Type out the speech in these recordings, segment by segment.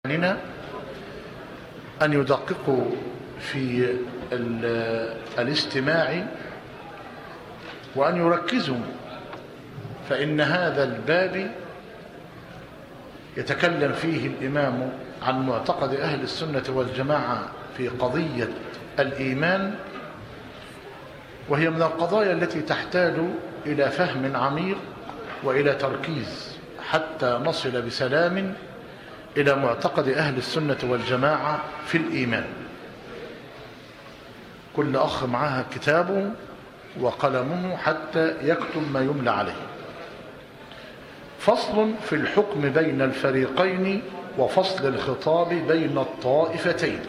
إخواننا أن يدققوا في ال- الاستماع وأن يركزوا فإن هذا الباب يتكلم فيه الإمام عن معتقد أهل السنة والجماعة في قضية الإيمان وهي من القضايا التي تحتاج إلى فهم عميق وإلى تركيز حتى نصل بسلام إلى معتقد أهل السنة والجماعة في الإيمان كل أخ معها كتابه وقلمه حتى يكتب ما يملى عليه فصل في الحكم بين الفريقين وفصل الخطاب بين الطائفتين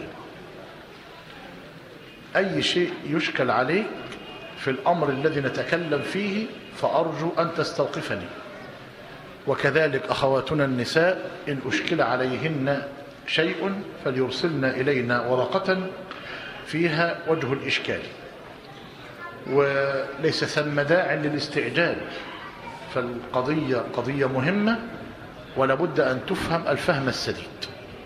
أي شيء يشكل عليك في الأمر الذي نتكلم فيه فأرجو أن تستوقفني وكذلك أخواتنا النساء إن أشكل عليهن شيء فليرسلن إلينا ورقة فيها وجه الإشكال وليس ثم داع للاستعجال فالقضية قضية مهمة ولابد أن تفهم الفهم السديد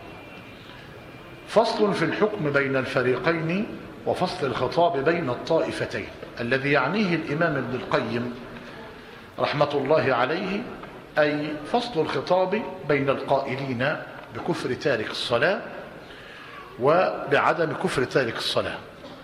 فصل في الحكم بين الفريقين وفصل الخطاب بين الطائفتين الذي يعنيه الإمام ابن القيم رحمة الله عليه أي فصل الخطاب بين القائلين بكفر تارك الصلاة وبعدم كفر تارك الصلاة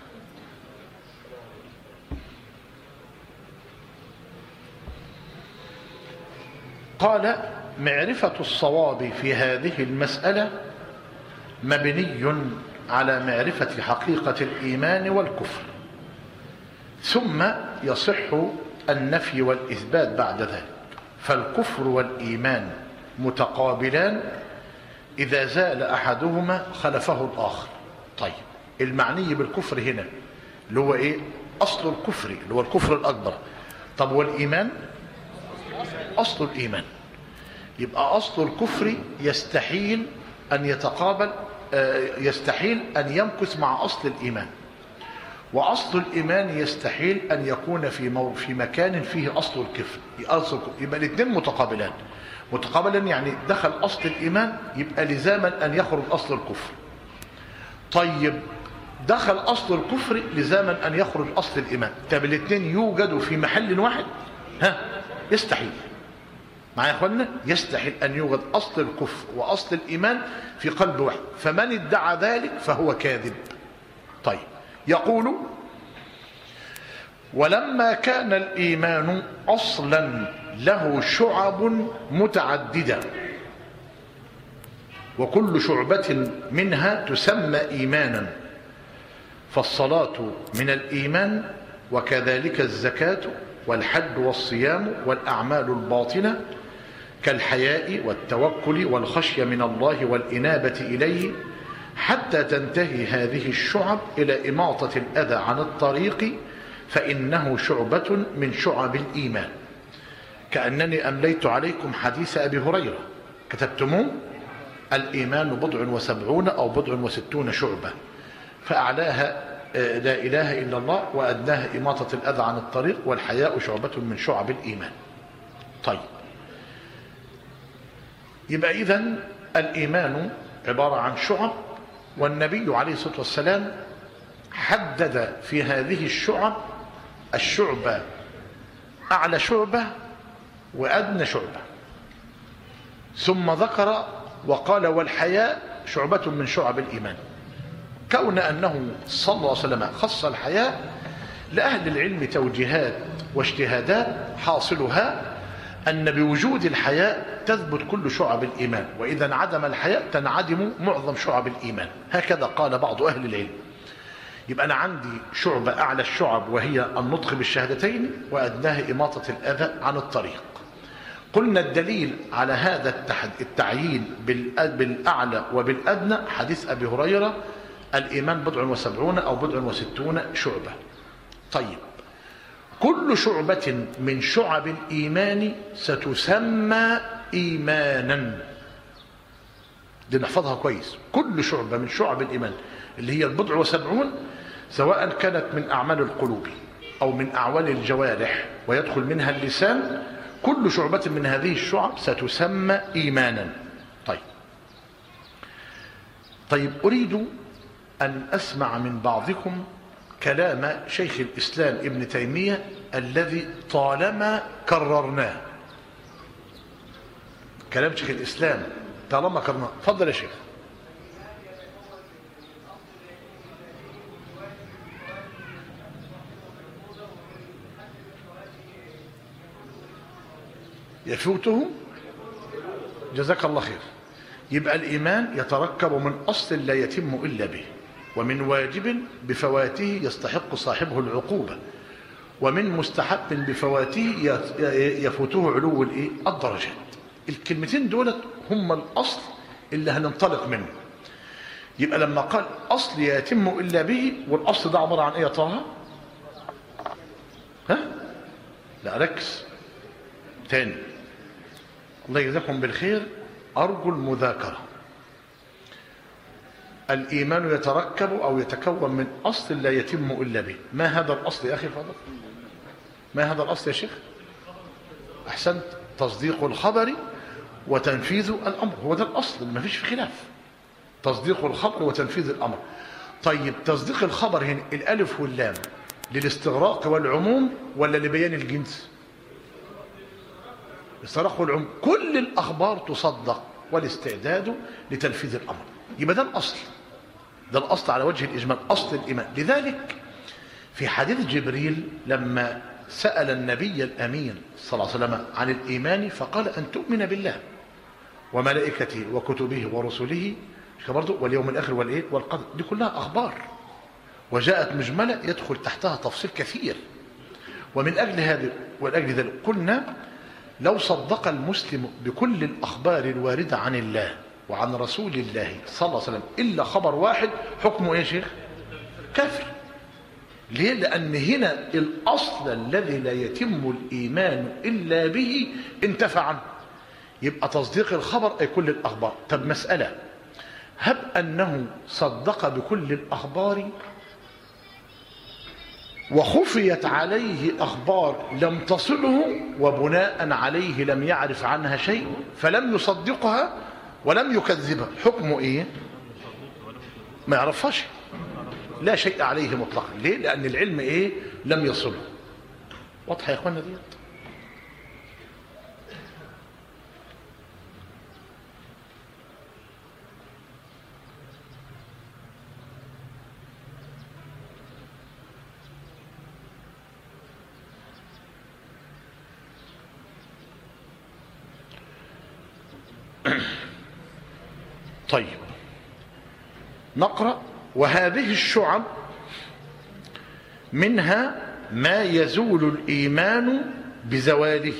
قال معرفة الصواب في هذه المسألة مبني على معرفة حقيقة الإيمان والكفر ثم يصح النفي والإثبات بعد ذلك فالكفر والإيمان متقابلان إذا زال أحدهما خلفه الآخر طيب المعني بالكفر هنا اللي هو إيه أصل الكفر اللي هو الكفر الأكبر طب والإيمان أصل الإيمان يبقى أصل الكفر يستحيل أن يتقابل يستحيل أن يمكث مع أصل الإيمان وأصل الإيمان يستحيل أن يكون في مو في مكان فيه أصل الكفر أصل يبقى الاثنين متقابلان متقابلا يعني دخل أصل الإيمان يبقى لزاما أن يخرج أصل الكفر طيب دخل أصل الكفر لزاما أن يخرج أصل الإيمان طب الاثنين يوجدوا في محل واحد ها يستحيل معايا يا اخوانا يستحيل ان يوجد اصل الكفر واصل الايمان في قلب واحد فمن ادعى ذلك فهو كاذب طيب يقول ولما كان الايمان اصلا له شعب متعدده وكل شعبه منها تسمى ايمانا فالصلاه من الايمان وكذلك الزكاه والحج والصيام والاعمال الباطنه كالحياء والتوكل والخشيه من الله والانابه اليه حتى تنتهي هذه الشعب الى اماطه الاذى عن الطريق فانه شعبه من شعب الايمان كانني امليت عليكم حديث ابي هريره كتبتموه الايمان بضع وسبعون او بضع وستون شعبه فاعلاها لا اله الا الله وادناها اماطه الاذى عن الطريق والحياء شعبه من شعب الايمان طيب يبقى إذا الإيمان عبارة عن شعب والنبي عليه الصلاة والسلام حدد في هذه الشعب الشعبة أعلى شعبة وأدنى شعبة ثم ذكر وقال والحياء شعبة من شعب الإيمان كون أنه صلى الله عليه وسلم خص الحياء لأهل العلم توجيهات واجتهادات حاصلها أن بوجود الحياء تثبت كل شعب الإيمان وإذا انعدم الحياء تنعدم معظم شعب الإيمان هكذا قال بعض أهل العلم يبقى أنا عندي شعبة أعلى الشعب وهي النطق بالشهادتين وأدناها إماطة الأذى عن الطريق قلنا الدليل على هذا التعيين بالأعلى وبالأدنى حديث أبي هريرة الإيمان بضع وسبعون أو بضع وستون شعبة طيب كل شعبة من شعب الإيمان ستسمى إيمانا دي نحفظها كويس كل شعبة من شعب الإيمان اللي هي البضع وسبعون سواء كانت من أعمال القلوب أو من أعوال الجوارح ويدخل منها اللسان كل شعبة من هذه الشعب ستسمى إيمانا طيب طيب أريد أن أسمع من بعضكم كلام شيخ الإسلام ابن تيمية الذي طالما كررناه كلام شيخ الإسلام طالما كررناه تفضل يا شيخ يفوته جزاك الله خير يبقى الإيمان يتركب من أصل لا يتم إلا به ومن واجب بفواته يستحق صاحبه العقوبة ومن مستحب بفواته يفوته علو الإيه؟ الدرجات الكلمتين دولت هم الأصل اللي هننطلق منه يبقى لما قال أصل يتم إلا به والأصل ده عبارة عن إيه يا طه ها لا ركز تاني الله يجزاكم بالخير أرجو المذاكرة الإيمان يتركب أو يتكون من أصل لا يتم إلا به ما هذا الأصل يا أخي فضل ما هذا الأصل يا شيخ أحسنت تصديق الخبر وتنفيذ الأمر هو ده الأصل ما فيش في خلاف تصديق الخبر وتنفيذ الأمر طيب تصديق الخبر هنا الألف واللام للاستغراق والعموم ولا لبيان الجنس الاستغراق والعموم كل الأخبار تصدق والاستعداد لتنفيذ الأمر يبقى ده الأصل ده الأصل على وجه الإجمال أصل الإيمان لذلك في حديث جبريل لما سأل النبي الأمين صلى الله عليه وسلم عن الإيمان فقال أن تؤمن بالله وملائكته وكتبه ورسله برضه واليوم الآخر والإيه والقدر دي كلها أخبار وجاءت مجملة يدخل تحتها تفصيل كثير ومن أجل هذا ولأجل ذلك قلنا لو صدق المسلم بكل الأخبار الواردة عن الله وعن رسول الله صلى الله عليه وسلم إلا خبر واحد حكمه إيه يا شيخ كافر ليه لأن هنا الأصل الذي لا يتم الإيمان إلا به انتفى عنه يبقى تصديق الخبر أي كل الأخبار طب مسألة هب أنه صدق بكل الأخبار وخفيت عليه أخبار لم تصله وبناء عليه لم يعرف عنها شيء فلم يصدقها ولم يكذبها حكمه إيه ما يعرفهاش لا شيء عليه مطلقا ليه لأن العلم إيه لم يصله واضحة يا إخوانا ديت طيب نقرأ وهذه الشعب منها ما يزول الإيمان بزواله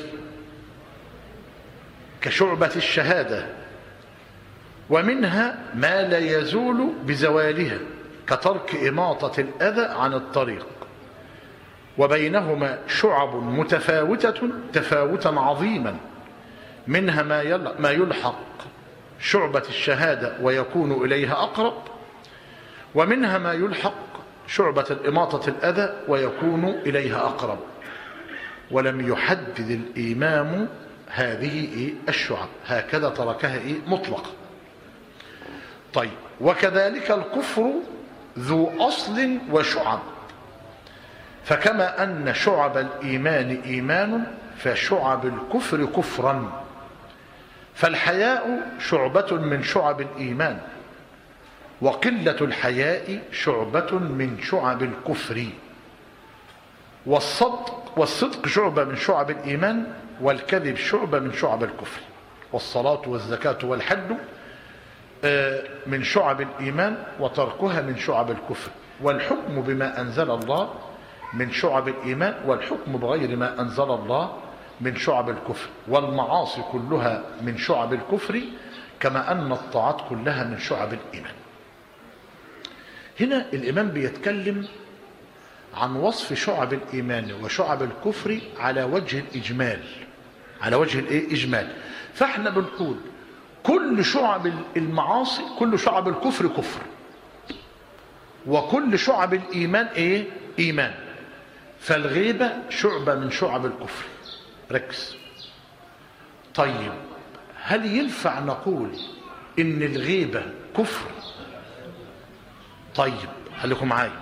كشعبة الشهادة ومنها ما لا يزول بزوالها كترك إماطة الأذى عن الطريق وبينهما شعب متفاوتة تفاوتا عظيما منها ما ما يلحق شعبة الشهادة ويكون إليها أقرب ومنها ما يلحق شعبة الإماطة الأذى ويكون إليها أقرب ولم يحدد الإمام هذه إيه الشعب هكذا تركها إيه مطلقة طيب وكذلك الكفر ذو أصل وشعب فكما أن شعب الإيمان إيمان فشعب الكفر كفرا فالحياء شعبة من شعب الإيمان وقلة الحياء شعبة من شعب الكفر والصدق والصدق شعبة من شعب الإيمان والكذب شعبة من شعب الكفر والصلاة والزكاة والحج من شعب الإيمان وتركها من شعب الكفر والحكم بما أنزل الله من شعب الإيمان والحكم بغير ما أنزل الله من شعب الكفر والمعاصي كلها من شعب الكفر كما أن الطاعات كلها من شعب الإيمان هنا الإمام بيتكلم عن وصف شعب الإيمان وشعب الكفر على وجه الإجمال على وجه الإجمال فاحنا بنقول كل شعب المعاصي كل شعب الكفر كفر وكل شعب الإيمان إيه إيمان فالغيبة شعبة من شعب الكفر ركز طيب هل ينفع نقول إن الغيبة كفر طيب خليكم معايا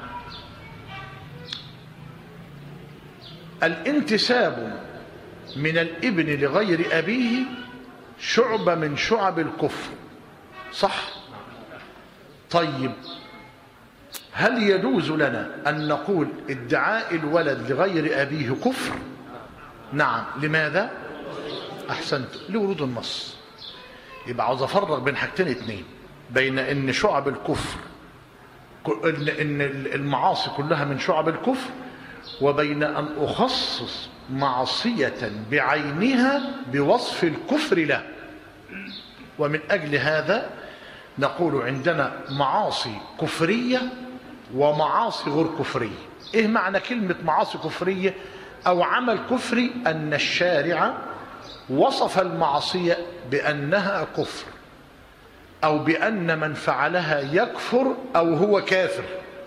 الانتساب من الابن لغير أبيه شعبة من شعب الكفر صح طيب هل يجوز لنا أن نقول ادعاء الولد لغير أبيه كفر نعم لماذا أحسنت لورود النص يبقى عاوز أفرق بين حاجتين اتنين بين أن شعب الكفر أن المعاصي كلها من شعب الكفر وبين أن أخصص معصية بعينها بوصف الكفر له ومن أجل هذا نقول عندنا معاصي كفرية ومعاصي غير كفرية إيه معنى كلمة معاصي كفرية أو عمل كفري أن الشارع وصف المعصية بأنها كفر أو بأن من فعلها يكفر أو هو كافر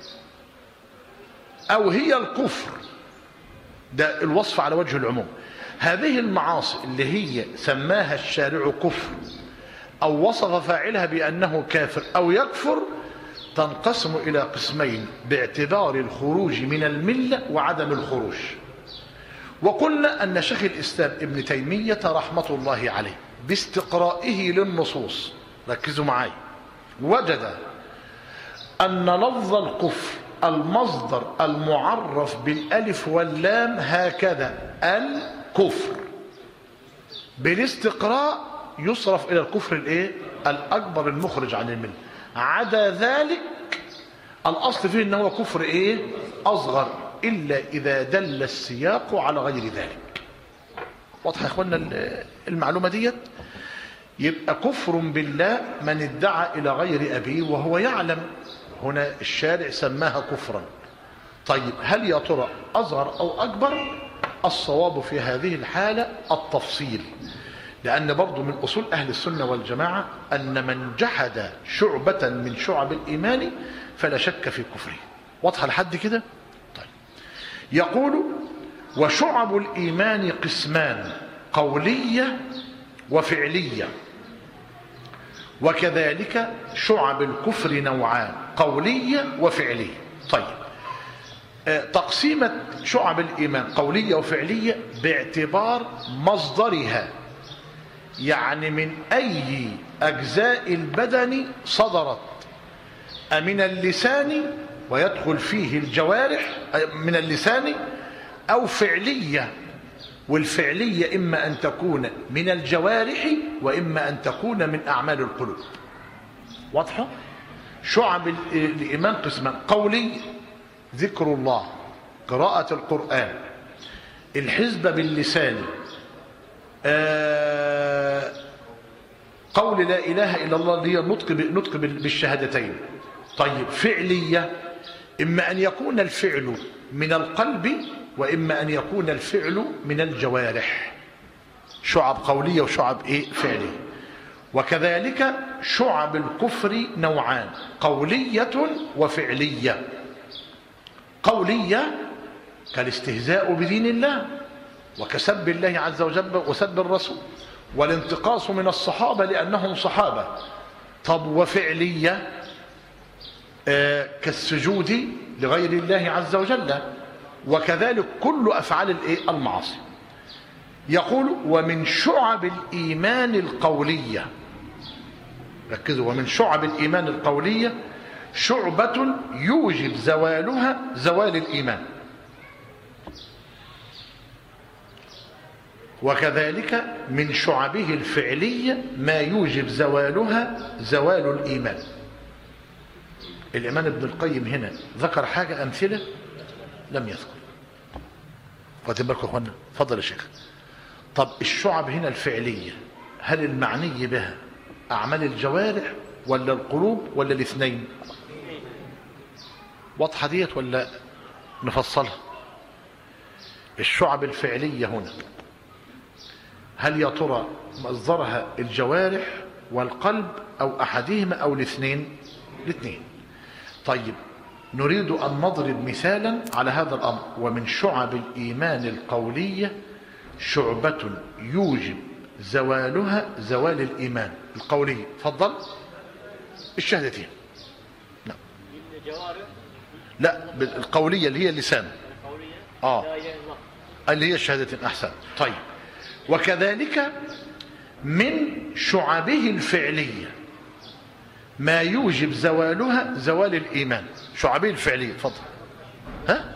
أو هي الكفر ده الوصف على وجه العموم هذه المعاصي اللي هي سماها الشارع كفر أو وصف فاعلها بأنه كافر أو يكفر تنقسم إلى قسمين باعتبار الخروج من الملة وعدم الخروج وقلنا أن شيخ الإسلام ابن تيمية رحمة الله عليه باستقرائه للنصوص ركزوا معي وجد أن لفظ الكفر المصدر المعرف بالالف واللام هكذا الكفر بالاستقراء يصرف الى الكفر الايه الاكبر المخرج عن المله عدا ذلك الاصل فيه ان هو كفر ايه اصغر الا اذا دل السياق على غير ذلك واضحه يا اخوانا المعلومه ديت يبقى كفر بالله من ادعى الى غير ابيه وهو يعلم هنا الشارع سماها كفرا طيب هل يا ترى أصغر أو أكبر الصواب في هذه الحالة التفصيل لأن برضو من أصول أهل السنة والجماعة أن من جحد شعبة من شعب الإيمان فلا شك في كفره واضحة لحد كده طيب يقول وشعب الإيمان قسمان قولية وفعلية وكذلك شعب الكفر نوعان قولية وفعلية طيب تقسيمة شعب الإيمان قولية وفعلية باعتبار مصدرها يعني من أي أجزاء البدن صدرت أمن اللسان ويدخل فيه الجوارح من اللسان أو فعلية والفعلية إما أن تكون من الجوارح وإما أن تكون من أعمال القلوب واضحة؟ شعب الإيمان قسمان قولي ذكر الله قراءة القرآن الحزب باللسان آه قول لا إله إلا الله اللي هي نطق نطق بالشهادتين طيب فعلية إما أن يكون الفعل من القلب وإما أن يكون الفعل من الجوارح شعب قولية وشعب إيه فعلية وكذلك شعب الكفر نوعان قولية وفعلية قولية كالاستهزاء بدين الله وكسب الله عز وجل وسب الرسول والانتقاص من الصحابة لأنهم صحابة طب وفعلية آه كالسجود لغير الله عز وجل وكذلك كل أفعال الإيه؟ المعاصي يقول ومن شعب الإيمان القولية ركزوا ومن شعب الإيمان القولية شعبة يوجب زوالها زوال الإيمان وكذلك من شعبه الفعلية ما يوجب زوالها زوال الإيمان الإمام ابن القيم هنا ذكر حاجة أمثلة لم يذكر واخدين بالكم يا اخوانا اتفضل يا شيخ طب الشعب هنا الفعلية هل المعني بها أعمال الجوارح ولا القلوب ولا الاثنين واضحة ديت ولا نفصلها الشعب الفعلية هنا هل يا ترى مصدرها الجوارح والقلب أو أحدهما أو الاثنين الاثنين طيب نريد أن نضرب مثالا على هذا الأمر ومن شعب الإيمان القولية شعبة يوجب زوالها زوال الإيمان القولية تفضل الشهادتين نعم لا بال- القولية اللي هي اللسان قولية اه لا إله إلا الله اللي هي الشهادة أحسن طيب وكذلك من شعبه الفعلية ما يوجب زوالها زوال الإيمان شعبه الفعلية تفضل ها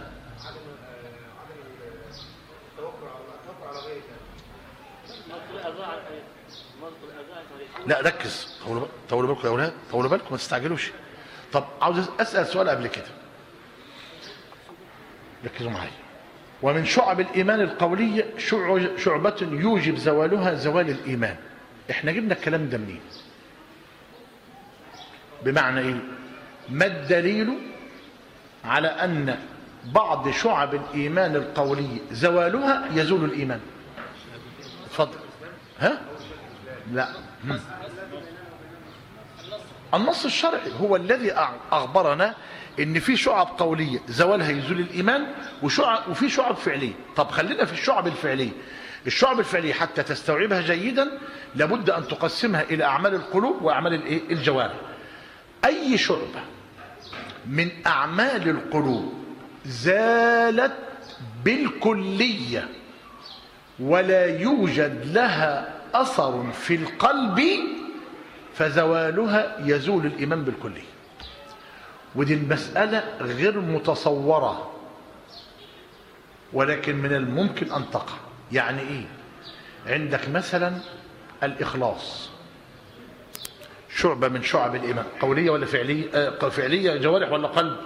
مصر الأذى مصر الأذى عن لا ركز طولوا بال- طولوا بالكم يا أولاد طولوا بالكم ما تستعجلوش طب عاوز أسأل سؤال قبل كده ركزوا معايا ومن شعب الإيمان القولية شع- شعبة يوجب زوالها زوال الإيمان احنا جبنا الكلام ده منين بمعنى ايه ما الدليل على أن بعض شعب الإيمان القولي زوالها يزول الإيمان اتفضل ها لا هم. النص الشرعي هو الذي أع- أخبرنا ان في شعب قوليه زوالها يزول الايمان وشعب وفي شعب فعليه طب خلينا في الشعب الفعليه الشعب الفعليه حتى تستوعبها جيدا لابد ان تقسمها الى اعمال القلوب واعمال الايه الجوارح اي شعبه من اعمال القلوب زالت بالكليه ولا يوجد لها اثر في القلب فزوالها يزول الايمان بالكليه ودي المساله غير متصوره ولكن من الممكن ان تقع يعني ايه عندك مثلا الاخلاص شعبه من شعب الايمان قوليه ولا فعليه آه فعليه جوارح ولا قلب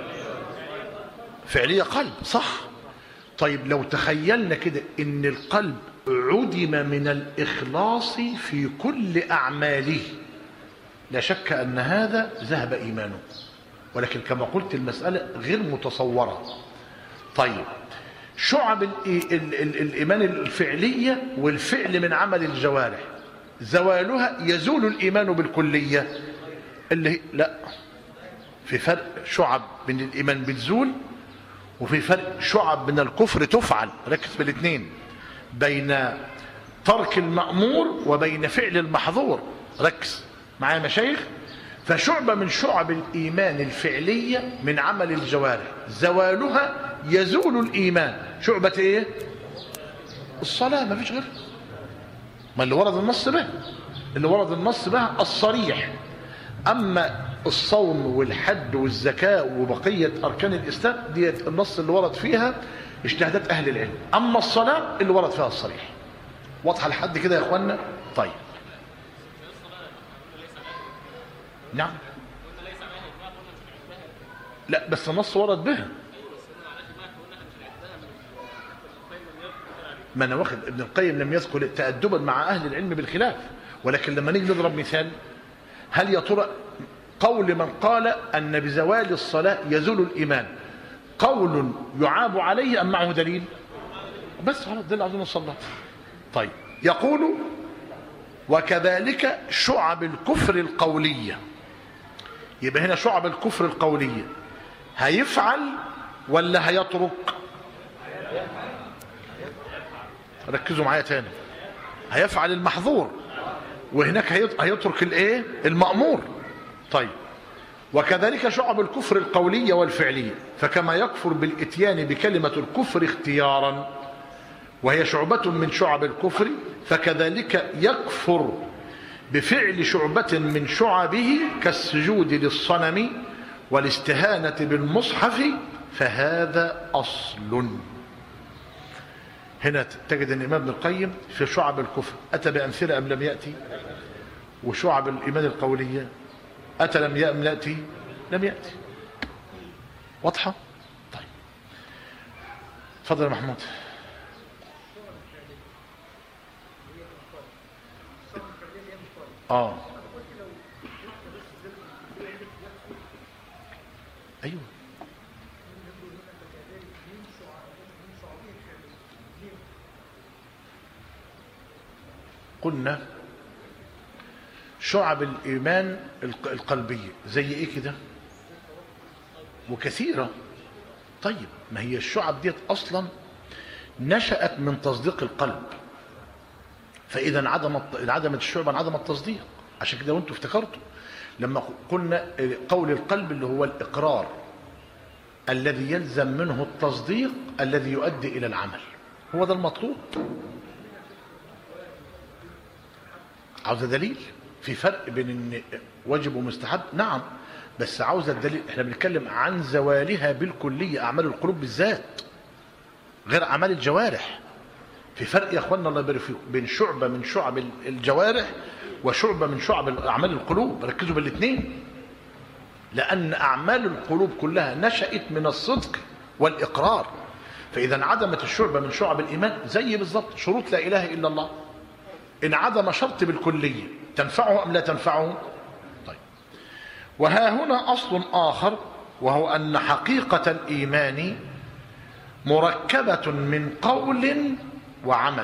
فعليه قلب صح طيب لو تخيلنا كده ان القلب عدم من الاخلاص في كل اعماله لا شك ان هذا ذهب ايمانه ولكن كما قلت المساله غير متصوره طيب شعب ال ال ال الايمان الفعليه والفعل من عمل الجوارح زوالها يزول الايمان بالكليه اللي هي لا في فرق شعب من الايمان بتزول وفي فرق شعب من الكفر تفعل ركز في الاثنين بين ترك المأمور وبين فعل المحظور ركز معايا يا مشايخ فشعبة من شعب الإيمان الفعلية من عمل الجوارح زوالها يزول الإيمان شعبة إيه الصلاة ما فيش غير ما اللي ورد النص به اللي ورد النص به الصريح أما الصوم والحج والزكاة وبقية أركان الإسلام ديت النص اللي ورد فيها اجتهادات أهل العلم أما الصلاة اللي ورد فيها الصريح واضحة لحد كده يا إخوانا طيب نعم لا بس النص ورد بها ما انا واخد ابن القيم لم يذكر تأدبا مع اهل العلم بالخلاف ولكن لما نيجي نضرب مثال هل يا ترى قول من قال ان بزوال الصلاه يزول الايمان قول يعاب عليه ام معه دليل بس خلاص ده اللي عايزين نوصل له طيب يقول وكذلك شعب الكفر القوليه يبقى هنا شعب الكفر القوليه هيفعل ولا هيترك ركزوا معايا تاني هيفعل المحظور وهناك هيترك الايه المأمور طيب وكذلك شعب الكفر القولية والفعلية فكما يكفر بالاتيان بكلمة الكفر اختيارا وهي شعبة من شعب الكفر فكذلك يكفر بفعل شعبة من شعبه كالسجود للصنم والاستهانة بالمصحف فهذا أصل هنا تجد ان الامام ابن القيم في شعب الكفر اتى بامثله ام لم ياتي وشعب الايمان القوليه اتى لم يأم ياتي لم ياتي واضحه طيب اتفضل يا محمود اه ايوه قلنا شعب الإيمان القلبية زي إيه كده وكثيرة طيب ما هي الشعب ديت أصلا نشأت من تصديق القلب فإذا انعدمت انعدمت الشعب انعدم التصديق عشان كده وانتوا افتكرتوا لما قلنا قول القلب اللي هو الإقرار الذي يلزم منه التصديق الذي يؤدي إلى العمل هو ده المطلوب عاوز دليل في فرق بين ان واجب ومستحب نعم بس عاوز الدليل احنا بنتكلم عن زوالها بالكلية أعمال القلوب بالذات غير أعمال الجوارح في فرق يا اخوانا الله يبارك فيكم بين شعبة من شعب الجوارح وشعبة من شعب أعمال القلوب ركزوا بالاثنين لأن أعمال القلوب كلها نشأت من الصدق والإقرار فإذا انعدمت الشعبة من شعب الإيمان زي بالضبط شروط لا إله إلا الله انعدم شرط بالكلية تنفعه أم لا تنفعه طيب وها هنا أصل آخر وهو أن حقيقة الإيمان مركبة من قول وعمل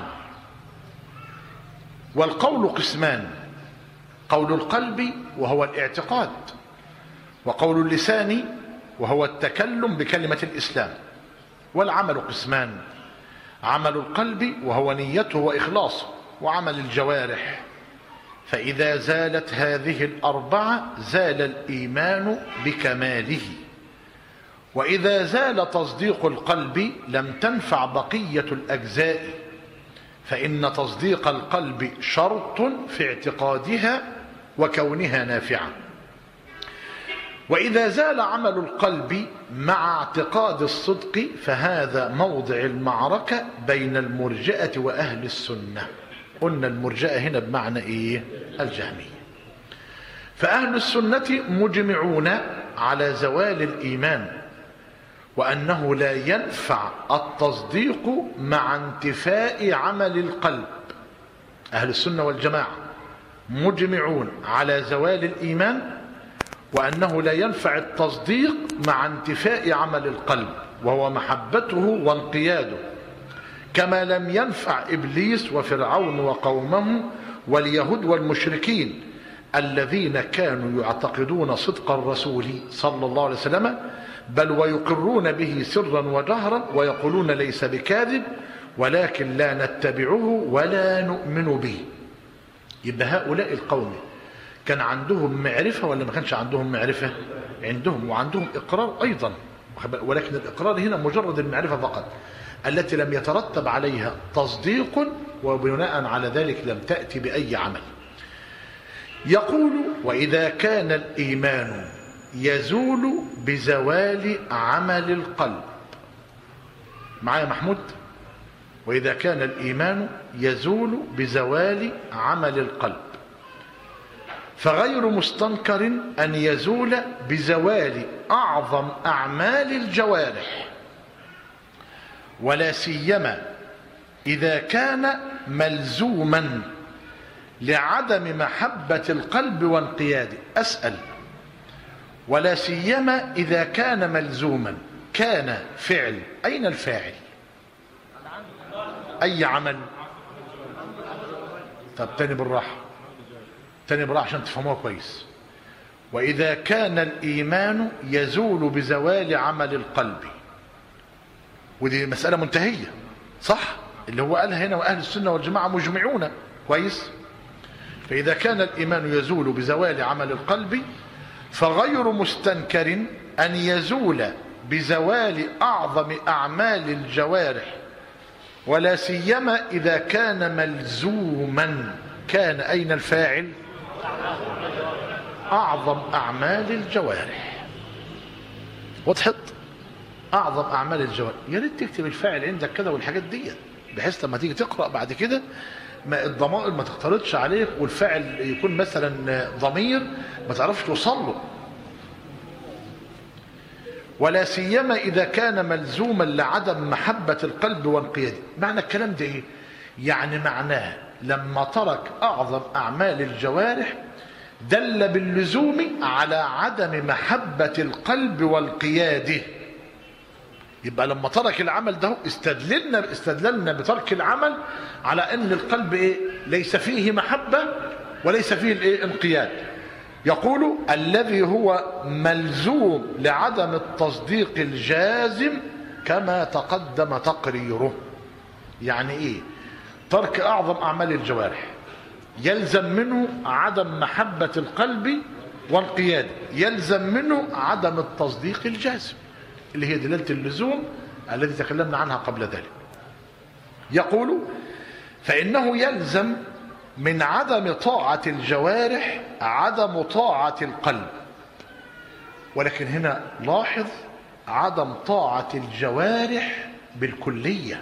والقول قسمان قول القلب وهو الاعتقاد وقول اللسان وهو التكلم بكلمة الإسلام والعمل قسمان عمل القلب وهو نيته وإخلاصه وعمل الجوارح فإذا زالت هذه الأربعة زال الإيمان بكماله وإذا زال تصديق القلب لم تنفع بقية الأجزاء فإن تصديق القلب شرط في اعتقادها وكونها نافعة وإذا زال عمل القلب مع اعتقاد الصدق فهذا موضع المعركة بين المرجئة وأهل السنة قلنا المرجئة هنا بمعنى إيه الجهمية فأهل السنة مجمعون على زوال الإيمان وأنه لا ينفع التصديق مع انتفاء عمل القلب أهل السنة والجماعة مجمعون على زوال الإيمان وأنه لا ينفع التصديق مع انتفاء عمل القلب وهو محبته وانقياده كما لم ينفع إبليس وفرعون وقومه واليهود والمشركين الذين كانوا يعتقدون صدق الرسول صلى الله عليه وسلم بل ويقرون به سرا وجهرا ويقولون ليس بكاذب ولكن لا نتبعه ولا نؤمن به يبقى هؤلاء القوم كان عندهم معرفة ولا ما كانش عندهم معرفة عندهم وعندهم إقرار أيضا ولكن الإقرار هنا مجرد المعرفة فقط التي لم يترتب عليها تصديق وبناء على ذلك لم تأتي بأي عمل يقول وإذا كان الإيمان يزول بزوال عمل القلب معايا محمود وإذا كان الإيمان يزول بزوال عمل القلب فغير مستنكر أن يزول بزوال أعظم أعمال الجوارح ولا سيما إذا كان ملزوما لعدم محبة القلب وانقياده أسأل ولا سيما إذا كان ملزوما كان فعل أين الفاعل أي عمل طب تاني بالراحة تاني بالراحة عشان تفهموها كويس وإذا كان الإيمان يزول بزوال عمل القلب ودي مسألة منتهية صح اللي هو قالها هنا وأهل السنة والجماعة مجمعون كويس فإذا كان الإيمان يزول بزوال عمل القلب فغير مستنكر أن يزول بزوال أعظم أعمال الجوارح ولا سيما إذا كان ملزوما كان أين الفاعل أعظم أعمال الجوارح وضحت أعظم أعمال الجوارح يا ريت تكتب الفاعل عندك كده والحاجات دي بحيث لما تيجي تقرأ بعد كده ما الضمائر ما تختلطش عليك والفاعل يكون مثلا ضمير ما تعرفش توصل له ولا سيما إذا كان ملزوما لعدم محبة القلب وانقياده معنى الكلام ده إيه؟ يعني معناه لما ترك أعظم أعمال الجوارح دل باللزوم على عدم محبة القلب والقياده يبقى لما ترك العمل ده استدللنا استدللنا بترك العمل على ان القلب ايه ليس فيه محبه وليس فيه الايه انقياد يقول الذي هو ملزوم لعدم التصديق الجازم كما تقدم تقريره يعني ايه ترك اعظم اعمال الجوارح يلزم منه عدم محبه القلب والقياد يلزم منه عدم التصديق الجازم اللي هي دلالة اللزوم التي تكلمنا عنها قبل ذلك يقول فإنه يلزم من عدم طاعة الجوارح عدم طاعة القلب ولكن هنا لاحظ عدم طاعة الجوارح بالكلية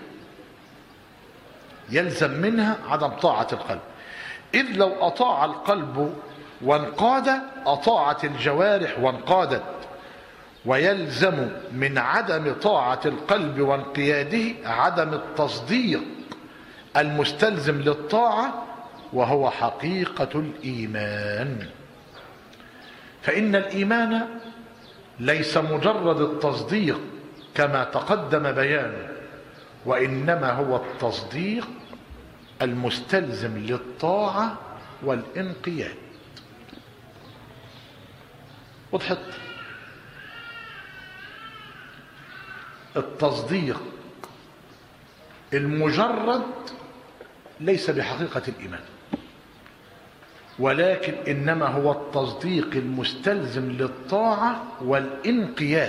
يلزم منها عدم طاعة القلب إذ لو أطاع القلب وانقاد أطاعت الجوارح وانقادت ويلزم من عدم طاعة القلب وانقياده عدم التصديق المستلزم للطاعة وهو حقيقة الإيمان فإن الإيمان ليس مجرد التصديق كما تقدم بيانه وإنما هو التصديق المستلزم للطاعة والانقياد وضحت التصديق المجرد ليس بحقيقة الإيمان ولكن إنما هو التصديق المستلزم للطاعة والانقياد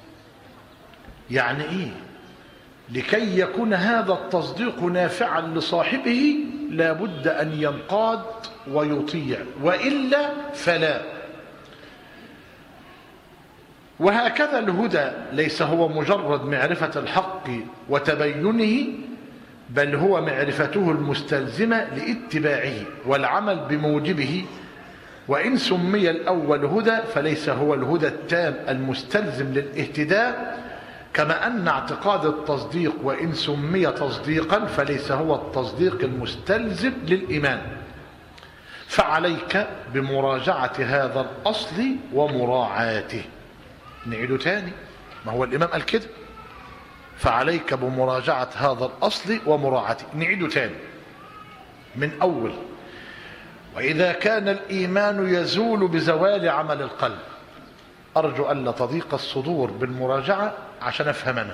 يعني إيه لكي يكون هذا التصديق نافعا لصاحبه لابد أن ينقاد ويطيع وإلا فلا وهكذا الهدى ليس هو مجرد معرفة الحق وتبينه بل هو معرفته المستلزمة لاتباعه والعمل بموجبه وإن سمي الأول هدى فليس هو الهدى التام المستلزم للاهتداء كما أن اعتقاد التصديق وإن سمي تصديقا فليس هو التصديق المستلزم للإيمان فعليك بمراجعة هذا الأصل ومراعاته نعيده تاني ما هو الإمام قال كده فعليك بمراجعة هذا الأصل ومراعاته نعيده تاني من أول وإذا كان الإيمان يزول بزوال عمل القلب أرجو ألا تضيق الصدور بالمراجعة عشان أفهمنا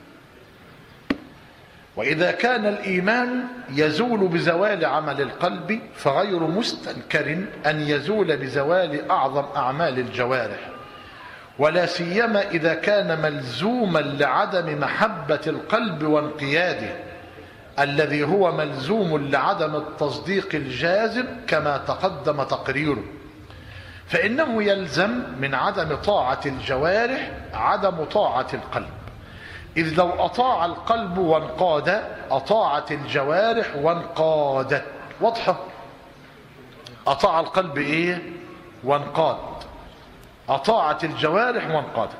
وإذا كان الإيمان يزول بزوال عمل القلب فغير مستنكر أن يزول بزوال أعظم أعمال الجوارح ولا سيما إذا كان ملزوما لعدم محبة القلب وانقياده الذي هو ملزوم لعدم التصديق الجازم كما تقدم تقريره فإنه يلزم من عدم طاعة الجوارح عدم طاعة القلب إذ لو أطاع القلب وانقاد أطاعت الجوارح وانقادت واضحة أطاع القلب إيه وانقاد أطاعت الجوارح وانقادت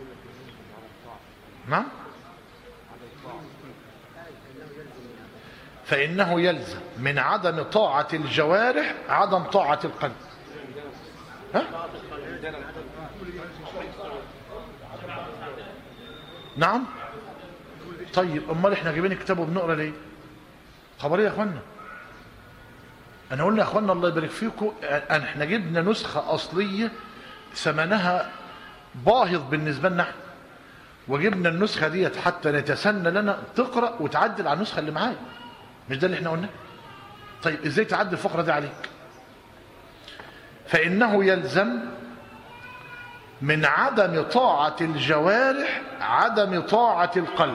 نعم فإنه يلزم من عدم طاعة الجوارح عدم طاعة القلب ها؟ نعم طيب امال احنا جايبين الكتاب وبنقرا ليه خبريه يا اخوانا انا قلنا يا اخوانا الله يبارك فيكم احنا جبنا نسخه اصليه ثمنها باهظ بالنسبه لنا احنا وجبنا النسخه ديت حتى نتسنى لنا تقرا وتعدل على النسخه اللي معايا مش ده اللي احنا قلناه طيب ازاي تعدل الفقره دي عليك فانه يلزم من عدم طاعه الجوارح عدم طاعه القلب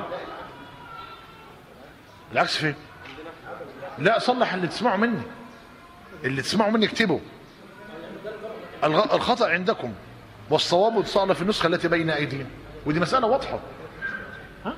العكس فين لا صلح اللي تسمعه مني اللي تسمعه مني اكتبه الغ- الخطأ عندكم والصواب اتصال في النسخة التي بين أيدينا ودي مسألة واضحة ها؟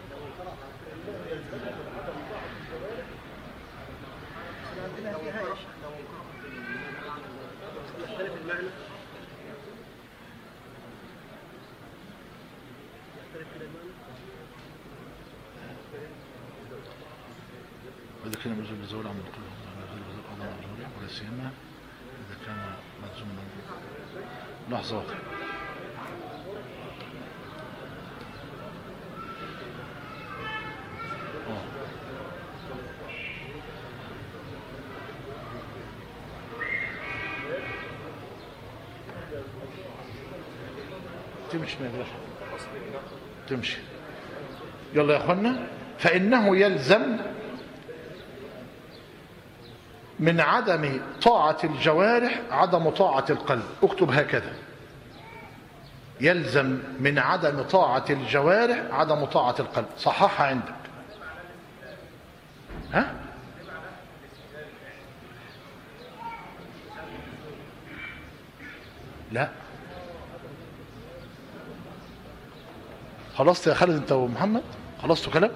إذا كان مجزوم بزول عن القلوب ولا سيما إذا كان مجزوم لحظة واحدة آه. تمشي ما يبلاش تمشي يلا يا اخوانا فانه يلزم من عدم طاعة الجوارح عدم طاعة القلب اكتب هكذا يلزم من عدم طاعة الجوارح عدم طاعة القلب صححها عندك ها لا خلصت يا خالد انت ومحمد خلصتوا كلام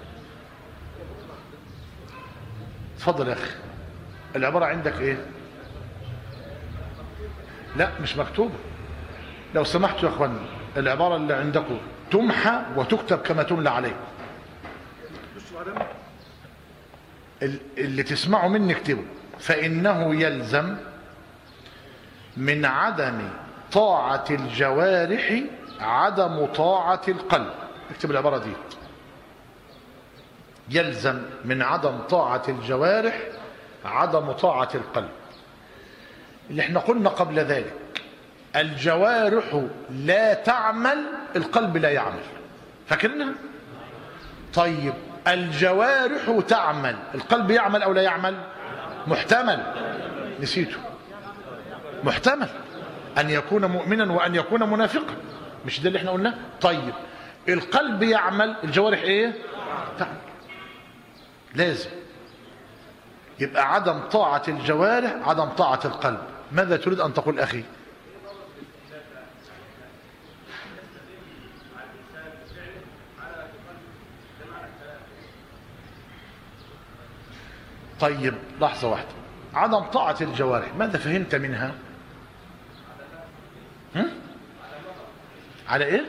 اتفضل يا اخي العبارة عندك ايه لا مش مكتوبة لو سمحتوا يا اخوان العبارة اللي عندكم تمحى وتكتب كما تملى عليه ال- اللي تسمعوا مني اكتبوا فإنه يلزم من عدم طاعة الجوارح عدم طاعة القلب اكتب العبارة دي يلزم من عدم طاعة الجوارح عدم طاعة القلب اللي احنا قلنا قبل ذلك الجوارح لا تعمل القلب لا يعمل فاكرنا طيب الجوارح تعمل القلب يعمل او لا يعمل محتمل نسيته محتمل ان يكون مؤمنا وان يكون منافقا مش ده اللي احنا قلناه طيب القلب يعمل الجوارح ايه تعمل لازم يبقى عدم طاعة الجوارح عدم طاعة القلب ماذا تريد أن تقول أخي طيب لحظة واحدة عدم طاعة الجوارح ماذا فهمت منها هم؟ على ايه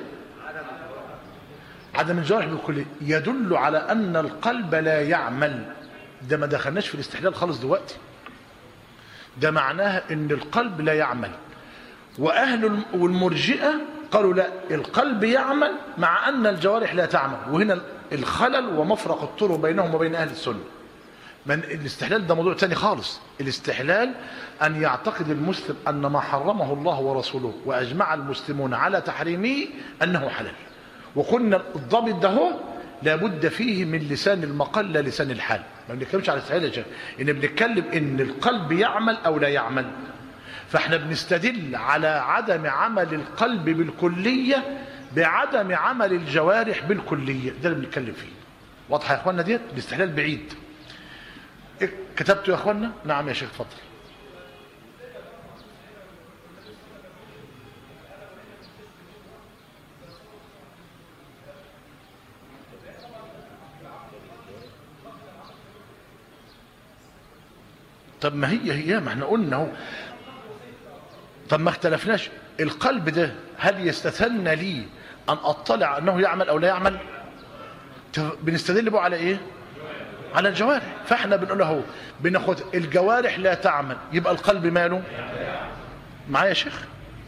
عدم الجوارح بالكلية يدل على أن القلب لا يعمل ده ما دخلناش في الاستحلال خالص دلوقتي ده معناها ان القلب لا يعمل واهل الم- والمرجئه قالوا لا القلب يعمل مع ان الجوارح لا تعمل وهنا الخلل ومفرق الطرق بينهم وبين اهل السنه من الاستحلال ده موضوع تاني خالص الاستحلال أن يعتقد المسلم أن ما حرمه الله ورسوله وأجمع المسلمون على تحريمه أنه حلال وقلنا الضابط ده هو لابد فيه من لسان المقال لا لسان الحال ما بنتكلمش على الاستحلال يا شيخ ان بنتكلم ان القلب يعمل او لا يعمل فاحنا بنستدل على عدم عمل القلب بالكليه بعدم عمل الجوارح بالكليه ده اللي بنتكلم فيه واضحه يا اخوانا ديت الاستحلال بعيد إيه كتبتوا يا اخوانا نعم يا شيخ اتفضل طب ما هي هي ما احنا قلنا اهو طب ما اختلفناش القلب ده هل يستثنى لي ان اطلع انه يعمل او لا يعمل طب بنستدل بقى على ايه على الجوارح فاحنا بنقول اهو بناخد الجوارح لا تعمل يبقى القلب ماله معايا يا شيخ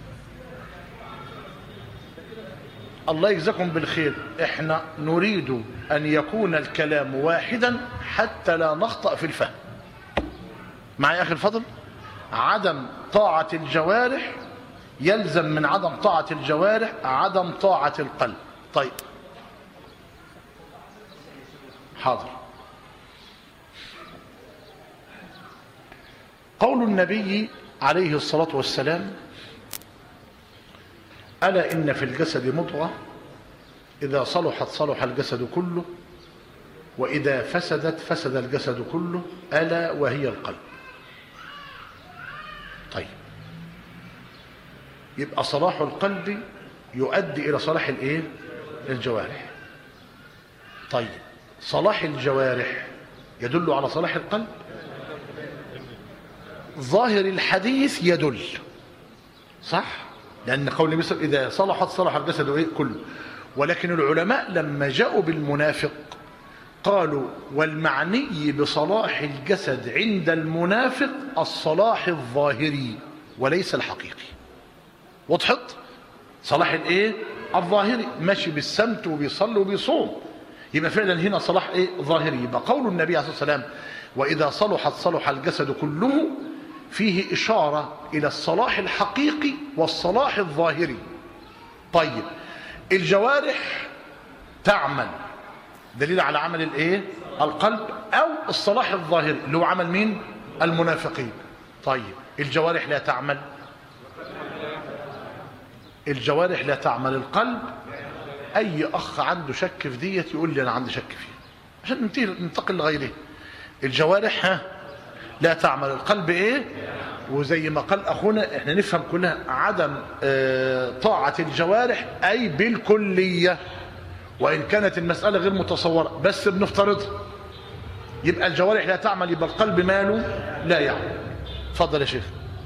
الله يجزاكم بالخير احنا نريد ان يكون الكلام واحدا حتى لا نخطأ في الفهم معايا يا اخي الفضل عدم طاعة الجوارح يلزم من عدم طاعة الجوارح عدم طاعة القلب طيب حاضر قول النبي عليه الصلاة والسلام ألا إن في الجسد مضغة إذا صلحت صلح الجسد كله وإذا فسدت فسد الجسد كله ألا وهي القلب طيب يبقى صلاح القلب يؤدي إلى صلاح الإيه؟ الجوارح طيب صلاح الجوارح يدل على صلاح القلب ظاهر الحديث يدل صح لأن قول النبي صلى الله عليه وسلم إذا صلحت صلح الجسد إيه؟ كله ولكن العلماء لما جاءوا بالمنافق قالوا والمعني بصلاح الجسد عند المنافق الصلاح الظاهري وليس الحقيقي وضحت صلاح الايه الظاهري ماشي بالسمت وبيصلي وبيصوم يبقى فعلا هنا صلاح ايه ظاهري يبقى قول النبي عليه الصلاه والسلام واذا صلحت صلح الجسد كله فيه اشاره الى الصلاح الحقيقي والصلاح الظاهري طيب الجوارح تعمل دليل على عمل الايه القلب او الصلاح الظاهري اللي هو عمل مين المنافقين طيب الجوارح لا تعمل الجوارح لا تعمل القلب اي اخ عنده شك في ديت يقول لي انا عندي شك فيها عشان ننتهي ننتقل لغيره الجوارح ها لا تعمل القلب ايه وزي ما قال اخونا احنا نفهم كلها عدم آه، طاعه الجوارح اي بالكليه وان كانت المساله غير متصوره بس بنفترضها يبقى الجوارح لا تعمل يبقى القلب ماله لا يعمل اتفضل يا شيخ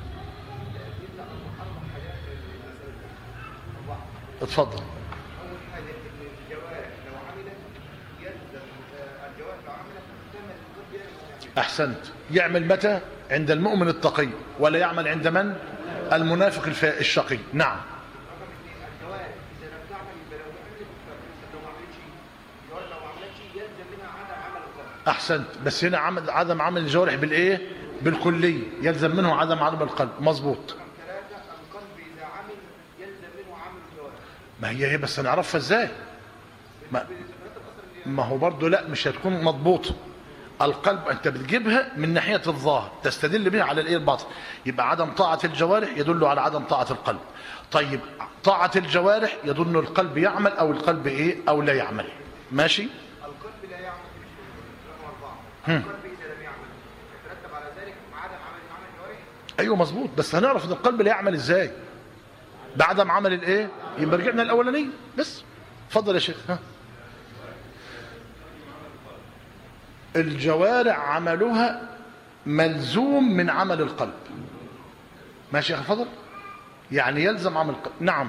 اتفضل أول حاجة إن الجوارح لو عملت يلزم آه، الجوارح لو عملت تسمى القلب يلزم احسنت يعمل متى عند المؤمن التقي ولا يعمل عند من المنافق الف- الشقي نعم رقم اثنين الجوارح إذا لم تعمل يبقى لو عملت لو ما عملتش الجوارح لو ما عملتش يلزم منها عدم عمل القلب احسنت بس هنا عمل عدم عمل الجوارح بالايه بالكليه يلزم منه عدم عدم القلب مظبوط رقم ثلاثة القلب إذا عمل يلزم منه عمل الجوارح ما هي هي بس نعرفها ازاي ما, ما هو برضه لا مش هتكون مضبوطه القلب انت بتجيبها من ناحيه الظاهر تستدل بها على الايه الباطن يبقى عدم طاعه الجوارح يدل على عدم طاعه القلب طيب طاعه الجوارح يدل القلب يعمل او القلب ايه او لا يعمل ماشي القلب لا يعمل رقم أربعة القلب إذا لم يعمل يترتب على ذلك عدم عمل عمل الجوارح ايوه مظبوط بس هنعرف ان القلب لا يعمل ازاي بعدم عمل الايه يبقى رجعنا الاولانيه بس اتفضل يا شيخ ها الجوارح عملها ملزوم من عمل القلب ماشي يا اخي فضل يعني يلزم عمل القلب نعم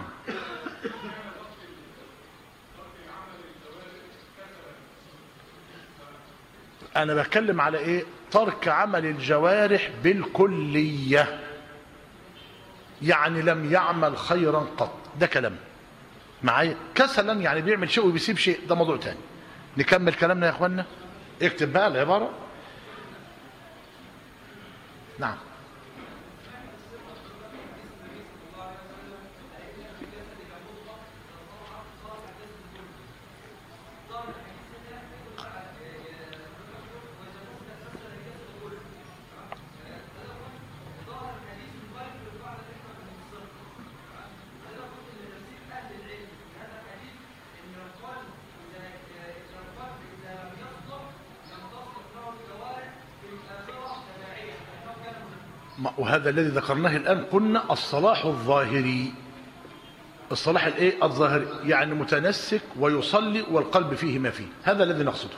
انا بتكلم على ايه ترك عمل الجوارح بالكليه يعني لم يعمل خيرا قط ده كلام معايا كسلا يعني بيعمل شيء وبيسيب شيء ده موضوع تاني نكمل كلامنا يا اخوانا اكتب بقى العباره نعم ما- وهذا الذي ذكرناه الآن قلنا الصلاح الظاهري الصلاح الايه الظاهري يعني متنسك ويصلي والقلب فيه ما فيه هذا الذي نقصده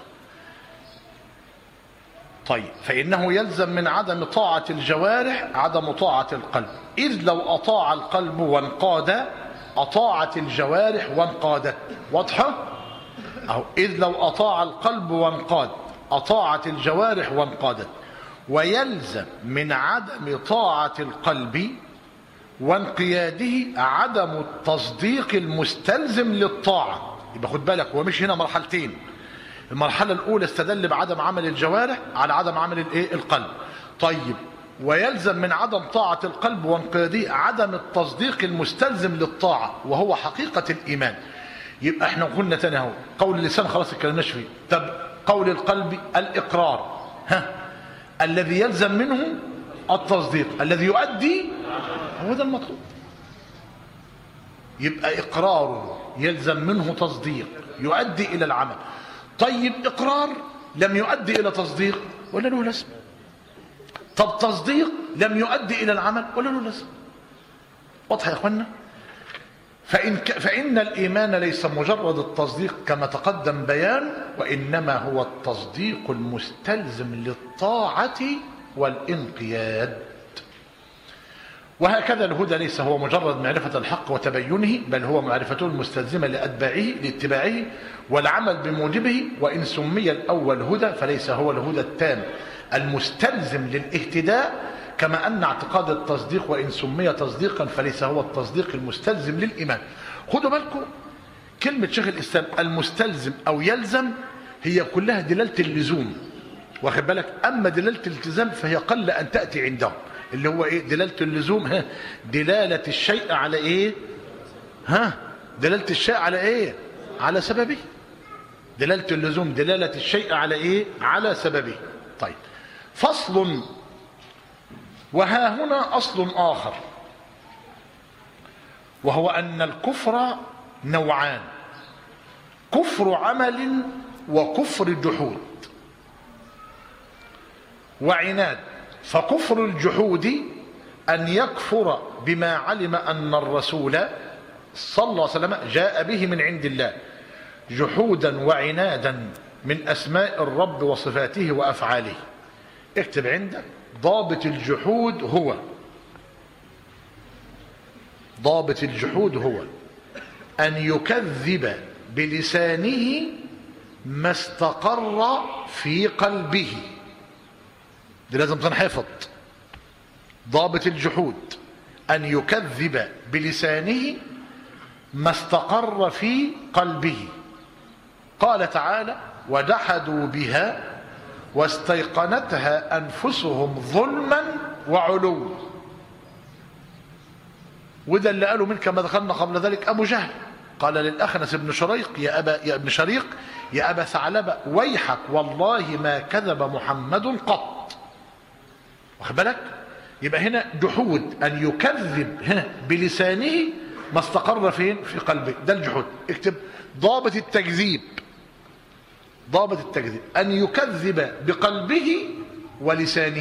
طيب فإنه يلزم من عدم طاعة الجوارح عدم طاعة القلب إذ لو أطاع القلب وانقاد أطاعت الجوارح وانقادت واضحة؟ أو إذ لو أطاع القلب وانقاد أطاعت الجوارح وانقادت ويلزم من عدم طاعة القلب وانقياده عدم التصديق المستلزم للطاعة يبقى خد بالك هو مش هنا مرحلتين المرحلة الأولى استدل بعدم عمل الجوارح على عدم عمل الايه القلب طيب ويلزم من عدم طاعة القلب وانقياده عدم التصديق المستلزم للطاعة وهو حقيقة الإيمان يبقى احنا قلنا تاني اهو قول اللسان خلاص اتكلمناش فيه طب قول القلب الإقرار ها الذي يلزم منه التصديق الذي يؤدي هو ده المطلوب يبقى إقراره يلزم منه تصديق يؤدي إلى العمل طيب إقرار لم يؤدي إلى تصديق ولا له لازمة طب تصديق لم يؤدي إلى العمل ولا له لازمة واضح يا أخوانا فإن, ك... فإن الإيمان ليس مجرد التصديق كما تقدم بيان وإنما هو التصديق المستلزم للطاعة والانقياد وهكذا الهدى ليس هو مجرد معرفة الحق وتبينه بل هو معرفته المستلزمة لأتباعه لاتباعه والعمل بموجبه وإن سمي الأول هدى فليس هو الهدى التام المستلزم للاهتداء كما أن اعتقاد التصديق وإن سمي تصديقا فليس هو التصديق المستلزم للإيمان خدوا بالكم كلمة شيخ الإسلام المستلزم أو يلزم هي كلها دلالة اللزوم واخد بالك أما دلالة الالتزام فهي قل أن تأتي عندهم اللي هو إيه دلالة اللزوم ها دلالة الشيء على إيه ها دلالة الشيء على إيه على سببه دلالة اللزوم دلالة الشيء على إيه على سببه طيب فصل وها هنا أصل آخر وهو أن الكفر نوعان كفر عمل وكفر جحود وعناد فكفر الجحود أن يكفر بما علم أن الرسول صلى الله عليه وسلم جاء به من عند الله جحودا وعنادا من أسماء الرب وصفاته وأفعاله اكتب عندك ضابط الجحود هو ضابط الجحود هو أن يكذب بلسانه ما استقر في قلبه دي لازم تنحفظ ضابط الجحود أن يكذب بلسانه ما استقر في قلبه قال تعالى ودحدوا بها واستيقنتها أنفسهم ظلما وعلوا وده اللي قالوا منك ما دخلنا قبل ذلك أبو جهل قال للأخنس بن شريق يا أبا يا ابن شريق يا أبا ثعلبة ويحك والله ما كذب محمد قط واخد بالك يبقى هنا جحود أن يكذب هنا بلسانه ما استقر فين في قلبه ده الجحود اكتب ضابط التكذيب ضابط التكذيب أن يكذب بقلبه ولسانه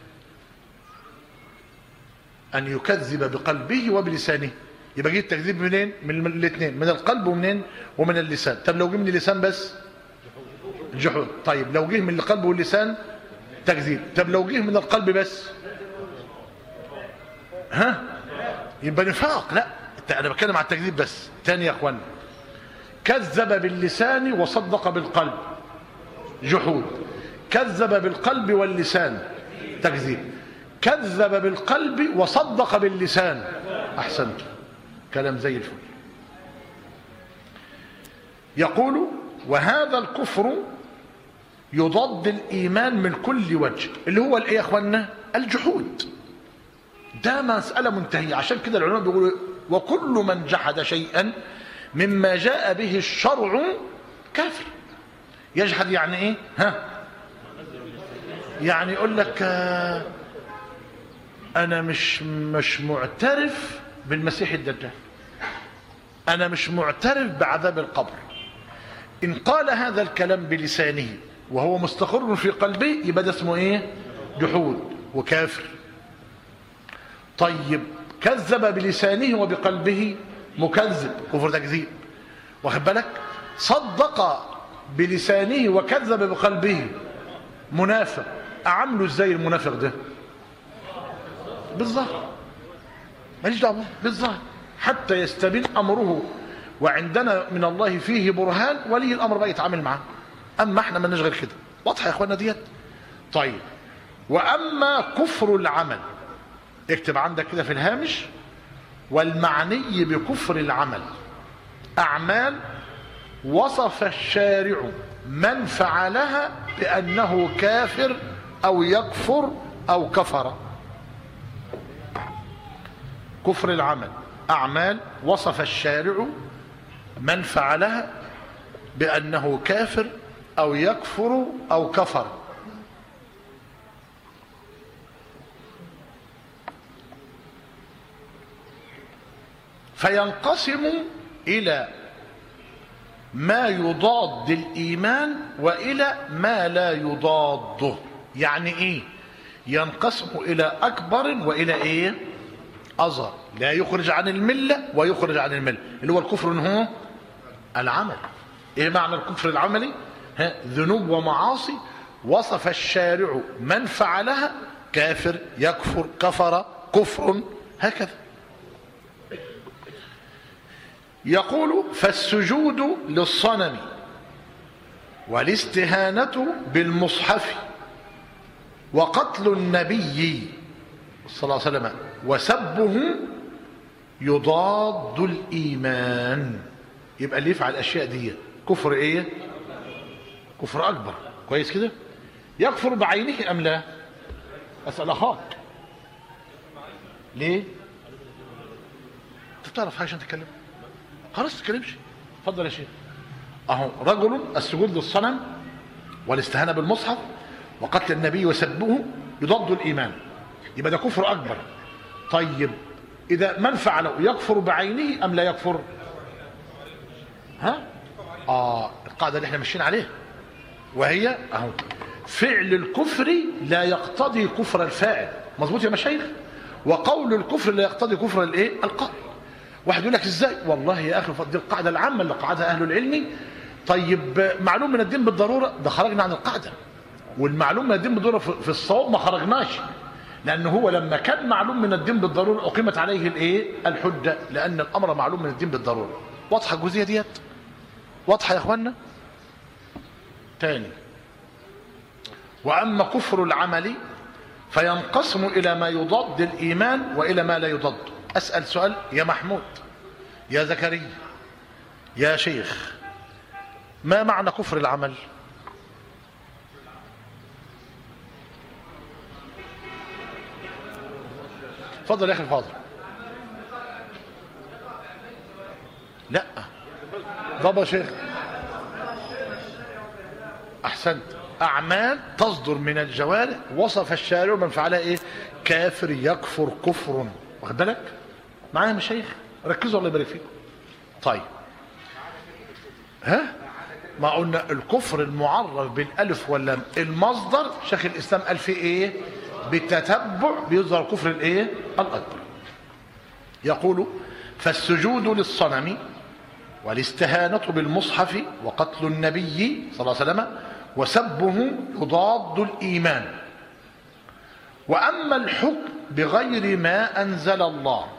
أن يكذب بقلبه وبلسانه يبقى جه التكذيب منين من الاثنين من القلب ومنين ومن اللسان طب لو جه من اللسان بس جحود طيب لو جه من القلب واللسان تكذيب طب لو جه من القلب بس ها يبقى نفاق لا انا بتكلم على التكذيب بس تاني يا اخوانا كذب باللسان وصدق بالقلب جحود كذب بالقلب واللسان تكذيب كذب بالقلب وصدق باللسان احسنت كلام زي الفل يقول وهذا الكفر يضاد الايمان من كل وجه اللي هو الايه يا اخوانا الجحود ده مساله منتهيه عشان كده العلماء بيقولوا وكل من جحد شيئا مما جاء به الشرع كافر يجحد يعني ايه ها يعني يقول لك آه انا مش مش معترف بالمسيح الدجال انا مش معترف بعذاب القبر ان قال هذا الكلام بلسانه وهو مستقر في قلبه يبقى ده اسمه ايه جحود وكافر طيب كذب بلسانه وبقلبه مكذب كفر تكذيب واخد بالك صدق بلسانه وكذب بقلبه منافق اعمله ازاي المنافق ده بالظهر ماليش دعوه بالظهر حتى يستبين امره وعندنا من الله فيه برهان ولي الامر بقى يتعامل معاه اما احنا ما غير كده واضحه يا اخوانا ديت طيب واما كفر العمل اكتب عندك كده في الهامش والمعني بكفر العمل اعمال وصف الشارع من فعلها بانه كافر او يكفر او كفر كفر العمل اعمال وصف الشارع من فعلها بانه كافر او يكفر او كفر فينقسم الى ما يضاد الايمان والى ما لا يضاده يعني ايه ينقسم الى اكبر والى ايه اصغر لا يخرج عن المله ويخرج عن المله اللي هو الكفر هو العمل ايه معنى الكفر العملي ها ذنوب ومعاصي وصف الشارع من فعلها كافر يكفر كفر كفر هكذا يقول فالسجود للصنم والاستهانة بالمصحف وقتل النبي صلى الله عليه وسلم وسبه يضاد الإيمان يبقى اللي يفعل الأشياء دي كفر إيه كفر أكبر كويس كده يكفر بعينه أم لا أسأل أخاك ليه انت بتعرف حاجة عشان تتكلم خلاص تتكلمش اتفضل يا شيخ اهو رجل السجود للصنم والاستهانه بالمصحف وقتل النبي وسبه يضاد الايمان يبقى ده كفر اكبر طيب إذا من فعله يكفر بعينه أم لا يكفر ها آه القاعدة اللي احنا ماشيين عليها وهي أهو فعل الكفر لا يقتضي كفر الفاعل مظبوط يا مشايخ وقول الكفر لا يقتضي كفر الايه القائل واحد يقول لك ازاي والله يا اخي دي القاعده العامه اللي قعدها اهل العلم طيب معلوم من الدين بالضروره ده خرجنا عن القاعده والمعلوم من الدين بالضروره في في الصواب ما خرجناش لان هو لما كان معلوم من الدين بالضروره اقيمت عليه الايه الحجه لان الامر معلوم من الدين بالضروره واضحه الجزئيه ديت واضحه يا اخوانا تاني واما كفر العمل فينقسم الى ما يضاد الايمان والى ما لا يضاد اسال سؤال يا محمود يا زكريا يا شيخ ما معنى كفر العمل اتفضل يا اخي الفاضل لا ضبط يا شيخ احسنت اعمال تصدر من الجوارح وصف الشارع من فعلها ايه كافر يكفر كفر واخد بالك معايا يا مشايخ ركزوا الله يبارك فيكم طيب ها ما قلنا الكفر المعرف بالالف واللام المصدر شيخ الاسلام قال فيه ايه بالتتبع بيظهر كفر الايه الاكبر يقول فالسجود للصنم والاستهانة بالمصحف وقتل النبي صلى الله عليه وسلم وسبه يضاد الإيمان وأما الحكم بغير ما أنزل الله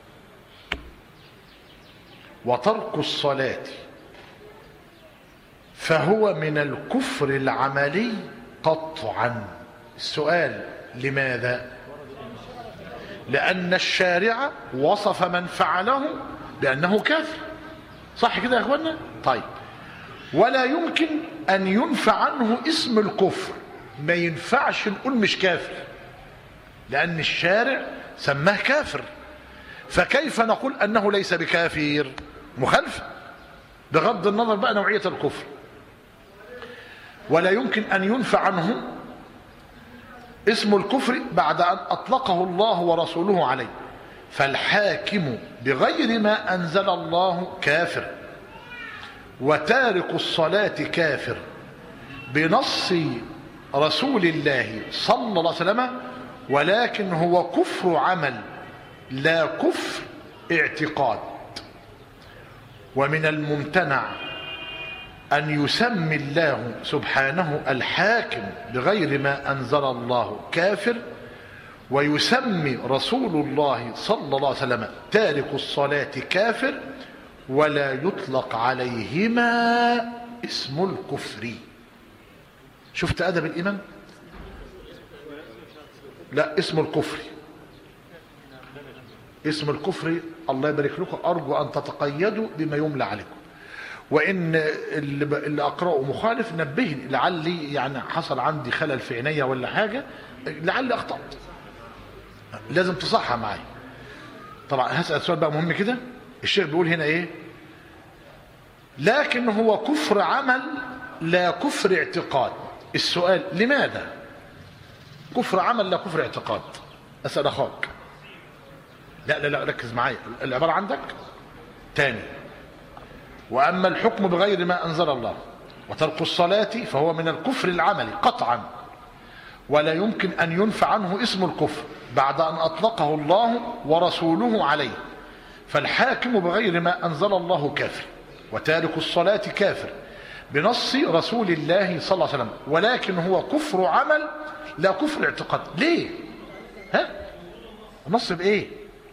وترك الصلاة فهو من الكفر العملي قطعا السؤال لماذا لأن الشارع وصف من فعله بأنه كافر صح كده يا اخوانا طيب ولا يمكن ان ينفع عنه اسم الكفر ما ينفعش نقول مش كافر لان الشارع سماه كافر فكيف نقول انه ليس بكافر مخالفه بغض النظر بقى نوعيه الكفر ولا يمكن ان ينفع عنه اسم الكفر بعد ان اطلقه الله ورسوله عليه فالحاكم بغير ما انزل الله كافر وتارك الصلاه كافر بنص رسول الله صلى الله عليه وسلم ولكن هو كفر عمل لا كفر اعتقاد ومن الممتنع ان يسمي الله سبحانه الحاكم بغير ما انزل الله كافر ويسمي رسول الله صلى الله عليه وسلم تارك الصلاة كافر ولا يطلق عليهما اسم الكفر شفت أدب الإيمان لا اسم الكفر اسم الكفر الله يبارك لكم أرجو أن تتقيدوا بما يملى عليكم وإن اللي, اللي أقرأه مخالف نبهني لعلي يعني حصل عندي خلل في عينيا ولا حاجة لعلي أخطأت لازم تصحى معايا طبعا هسأل سؤال بقى مهم كده الشيخ بيقول هنا ايه لكن هو كفر عمل لا كفر اعتقاد السؤال لماذا كفر عمل لا كفر اعتقاد اسأل اخاك لا لا لا ركز معايا العبارة عندك تاني واما الحكم بغير ما انزل الله وترك الصلاة فهو من الكفر العملي قطعا ولا يمكن ان ينفع عنه اسم الكفر بعد ان اطلقه الله ورسوله عليه فالحاكم بغير ما انزل الله كافر وتارك الصلاه كافر بنص رسول الله صلى الله عليه وسلم ولكن هو كفر عمل لا كفر اعتقاد ليه ها النص بايه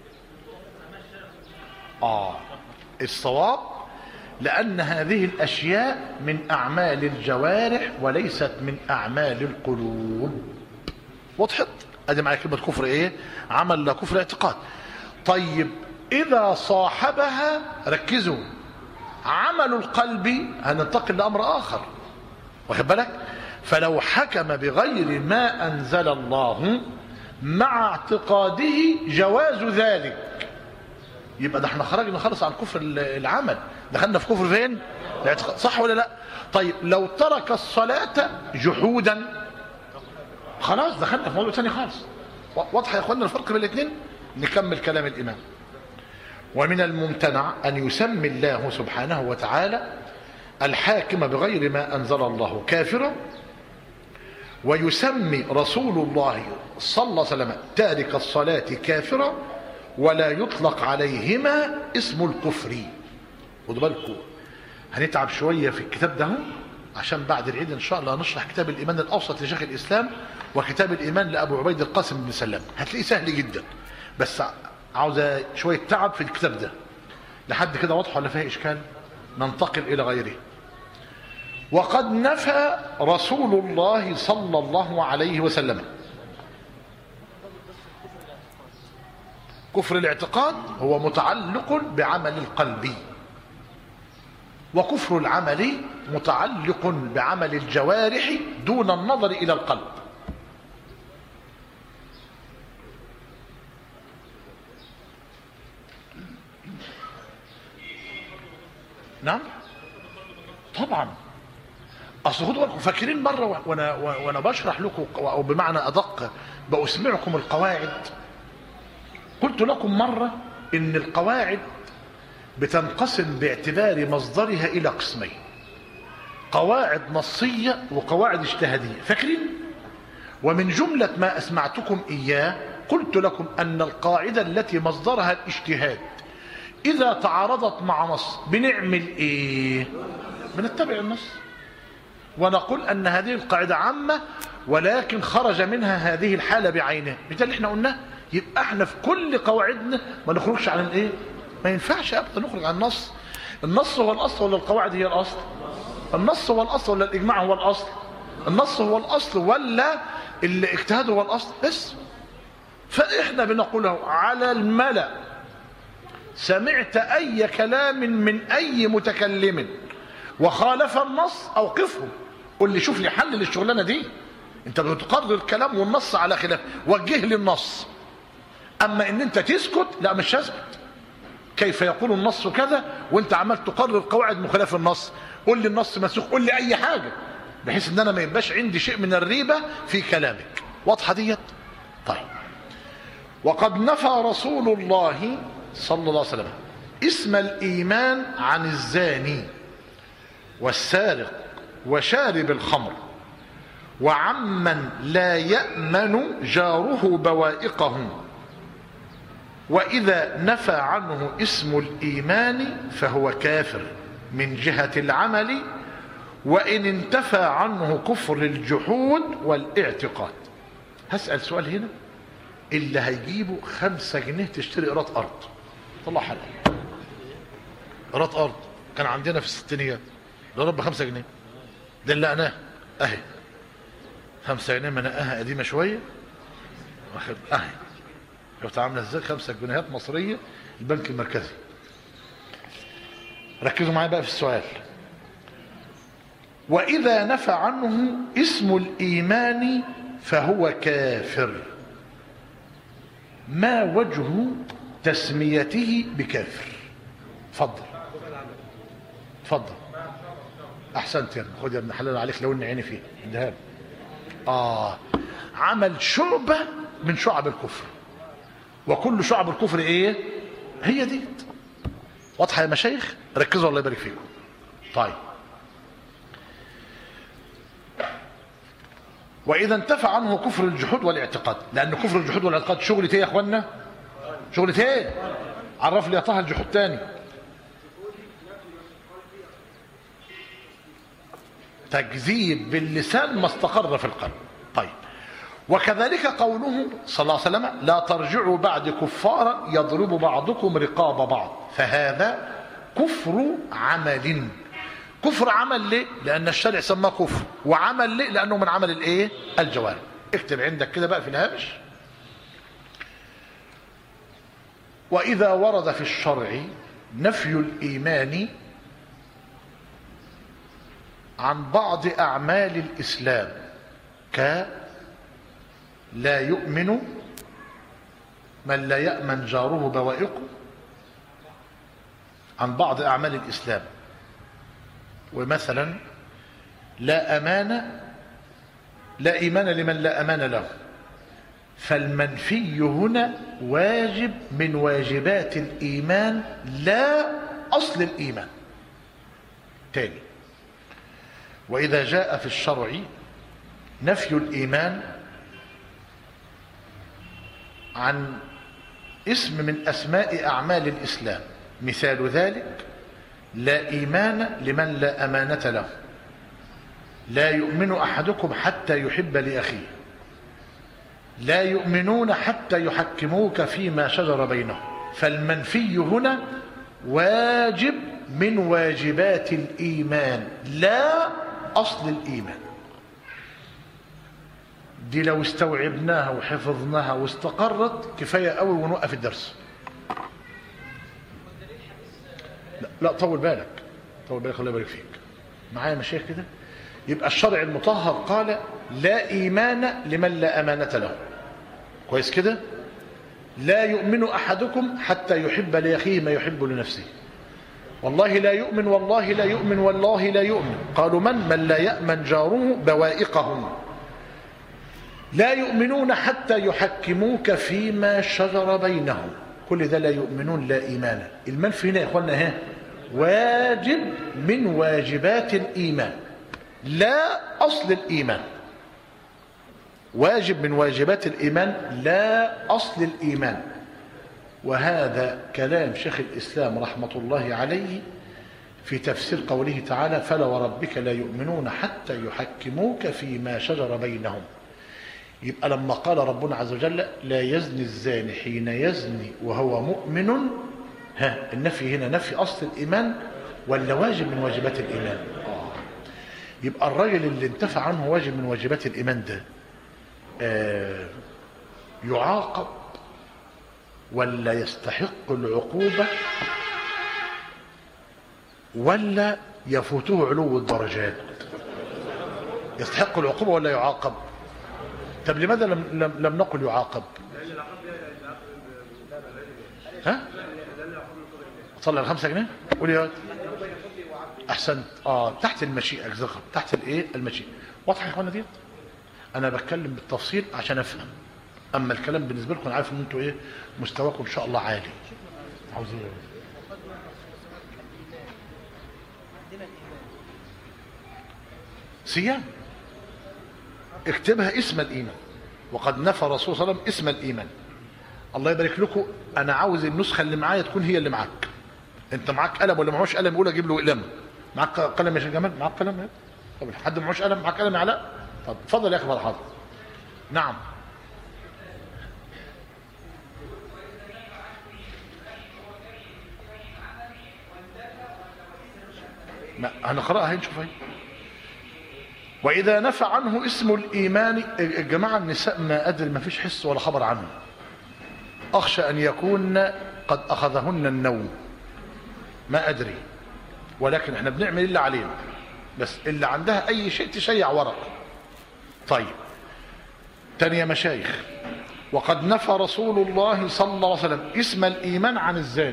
اه الصواب لان هذه الاشياء من اعمال الجوارح وليست من اعمال القلوب وضحت ادي معايا كلمه كفر ايه عمل لا كفر اعتقاد طيب اذا صاحبها ركزوا عمل القلب هننتقل لامر اخر واخد بالك فلو حكم بغير ما انزل الله مع اعتقاده جواز ذلك يبقى ده احنا خرجنا خالص عن كفر العمل دخلنا في كفر فين الاعتقاد صح ولا لا طيب لو ترك الصلاه جحودا خلاص دخلنا في موضوع ثاني خالص واضح يا اخوانا الفرق بين الاثنين نكمل كلام الإمام ومن الممتنع أن يسمي الله سبحانه وتعالى الحاكم بغير ما أنزل الله كافرا ويسمي رسول الله صلى الله عليه وسلم تارك الصلاة كافرا ولا يطلق عليهما اسم الكفر خدوا بالكم هنتعب شوية في الكتاب ده عشان بعد العيد إن شاء الله نشرح كتاب الإيمان الأوسط لشيخ الإسلام وكتاب الإيمان لأبو عبيد القاسم بن سلام هتلاقيه سهل جدا بس عاوزة شوية تعب في الكتاب ده لحد كده واضح ولا فيها إشكال ننتقل إلى غيره وقد نفى رسول الله صلى الله عليه وسلم كفر الاعتقاد هو متعلق بعمل القلب وكفر العمل متعلق بعمل الجوارح دون النظر إلى القلب نعم طبعا اصل خدوا بالكم فاكرين مره وانا وانا بشرح لكم او بمعنى ادق باسمعكم القواعد قلت لكم مره ان القواعد بتنقسم باعتبار مصدرها الى قسمين قواعد نصيه وقواعد اجتهاديه فاكرين ومن جمله ما اسمعتكم اياه قلت لكم ان القاعده التي مصدرها الاجتهاد اذا تعارضت مع نص بنعمل ايه بنتبع النص ونقول أن هذه القاعدة عامة ولكن خرج منها هذه الحالة بعينها مثل اللي احنا قلناه يبقى احنا في كل قواعدنا ما نخرجش عن الايه ما ينفعش ابدا نخرج عن النص النص هو الاصل ولا القواعد هي الاصل النص هو الاصل ولا الاجماع هو الاصل النص هو الاصل ولا الاجتهاد هو الاصل بس فاحنا بنقوله على الملأ سمعت اي كلام من اي متكلم وخالف النص اوقفه قل لي شوف لي حل للشغلانه دي انت بتقرر الكلام والنص على خلاف وجه لي النص اما ان انت تسكت لا مش هسكت كيف يقول النص كذا وانت عمال تقرر قواعد مخالف النص قل لي النص مسوخ قل لي اي حاجه بحيث ان انا ما يبقاش عندي شيء من الريبه في كلامك واضحه ديت طيب وقد نفى رسول الله صلى الله عليه وسلم اسم الايمان عن الزاني والسارق وشارب الخمر وعمن لا يأمن جاره بوائقه وإذا نفى عنه اسم الإيمان فهو كافر من جهة العمل وإن انتفى عنه كفر الجحود والاعتقاد هسأل سؤال هنا اللي هيجيبه خمسة جنيه تشتري إيراد أرض طلع حلقة إيراد أرض كان عندنا في الستينيات ده رب خمسة جنيه ده اللي لقناه اهي خمسة جنيه منقاها قديمة شوية واخد اهي شفت عاملة ازاي خمسة جنيهات مصرية البنك المركزي ركزوا معايا بقى في السؤال وإذا نفى عنه اسم الإيمان فهو كافر ما وجه تسميته بكافر اتفضل اتفضل احسنت يا ابني خد يا ابن حلال عليك لو ان عيني فيه اديها اه عمل شعبه من شعب الكفر وكل شعب الكفر ايه هي دي واضحه يا مشايخ ركزوا الله يبارك فيكم طيب واذا انتفى عنه كفر الجحود والاعتقاد لان كفر الجحود والاعتقاد شغلة ايه يا اخوانا شغلة ايه عرف لي يا طه الجحود تاني تكذيب باللسان ما استقر في القلب طيب وكذلك قوله صلى الله عليه وسلم لا ترجعوا بعد كفارا يضرب بعضكم رقاب بعض فهذا كفر عمل كفر عمل ليه لان الشرع سماه كفر وعمل ليه لانه من عمل الايه الجوارح اكتب عندك كده بقى في الهامش واذا ورد في الشرع نفي الايمان عن بعض أعمال الإسلام ك لا يؤمن من لا يأمن جاره بوائقه عن بعض أعمال الإسلام ومثلا لا أمان لا إيمان لمن لا أمان له فالمنفي هنا واجب من واجبات الإيمان لا أصل الإيمان تاني وإذا جاء في الشرع نفي الإيمان عن اسم من أسماء أعمال الإسلام مثال ذلك لا إيمان لمن لا أمانة له لا يؤمن أحدكم حتى يحب لأخيه لا يؤمنون حتى يحكموك فيما شجر بينهم فالمنفي هنا واجب من واجبات الإيمان لا أصل الإيمان دي لو استوعبناها وحفظناها واستقرت كفاية قوي ونوقف الدرس لا, لا طول بالك طول بالك الله يبارك فيك معايا مشايخ كده يبقى الشرع المطهر قال لا إيمان لمن لا أمانة له كويس كده لا يؤمن أحدكم حتى يحب لأخيه ما يحب لنفسه والله لا يؤمن والله لا يؤمن والله لا يؤمن قالوا من من لا يأمن جاره بوائقهم لا يؤمنون حتى يحكموك فيما شجر بينهم كل ده لا يؤمنون لا إيمان المنفي هنا يا إخوانا ها واجب من واجبات الإيمان لا أصل الإيمان واجب من واجبات الإيمان لا أصل الإيمان وهذا كلام شيخ الإسلام رحمة الله عليه في تفسير قوله تعالى فلا وربك لا يؤمنون حتى يحكموك فيما شجر بينهم يبقى لما قال ربنا عز وجل لا يزني الزاني حين يزني وهو مؤمن ها النفي هنا نفي أصل الإيمان ولا واجب من واجبات الإيمان آه. يبقى الراجل اللي انتفع عنه واجب من واجبات الإيمان ده آه يعاقب ولا يستحق العقوبة ولا يفوته علو الدرجات يستحق العقوبة ولا يعاقب طب لماذا لم, لم, لم نقل يعاقب ها صلى الخمسة جنيه قول يا واد. احسنت اه تحت المشيئة ذكر تحت الايه المشيئة واضح يا اخوانا ديت انا بتكلم بالتفصيل عشان افهم اما الكلام بالنسبه لكم أنا عارف ان انتوا ايه مستواكم ان شاء الله عالي عاوزين ايه صيام اكتبها اسم الايمان وقد نفى الرسول صلى الله عليه وسلم اسم الايمان الله يبارك لكم انا عاوز النسخه اللي معايا تكون هي اللي معاك انت معاك قلم ولا معوش قلم يقول اجيب له قلم معاك قلم يا شيخ جمال معاك قلم طب حد معوش قلم معاك قلم يا علاء طب اتفضل يا اخي فرحات نعم ما هنقراها نشوف اهي واذا نفى عنه اسم الايمان الجماعه النساء ما ادري ما فيش حس ولا خبر عنه اخشى ان يكون قد اخذهن النوم ما ادري ولكن احنا بنعمل اللي علينا بس اللي عندها اي شيء تشيع ورق طيب تاني يا مشايخ وقد نفى رسول الله صلى الله عليه وسلم اسم الايمان عن الزاني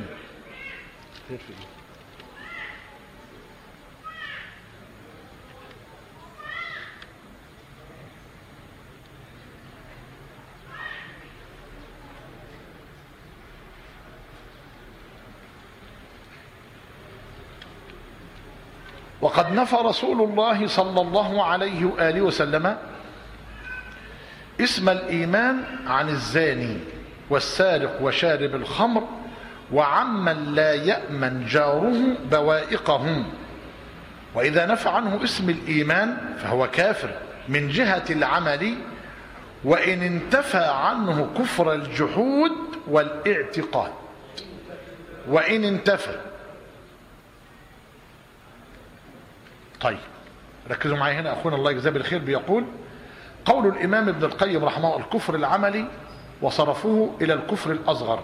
وقد نفى رسول الله صلى الله عليه وآله وسلم اسم الإيمان عن الزاني والسارق وشارب الخمر وعمن لا يأمن جاره بوائقهم وإذا نفى عنه اسم الإيمان فهو كافر من جهة العمل وإن انتفى عنه كفر الجحود والاعتقاد وإن انتفى طيب ركزوا معي هنا أخونا الله يجزاه بالخير بيقول قول الإمام ابن القيم رحمه الله الكفر العملي وصرفوه إلى الكفر الأصغر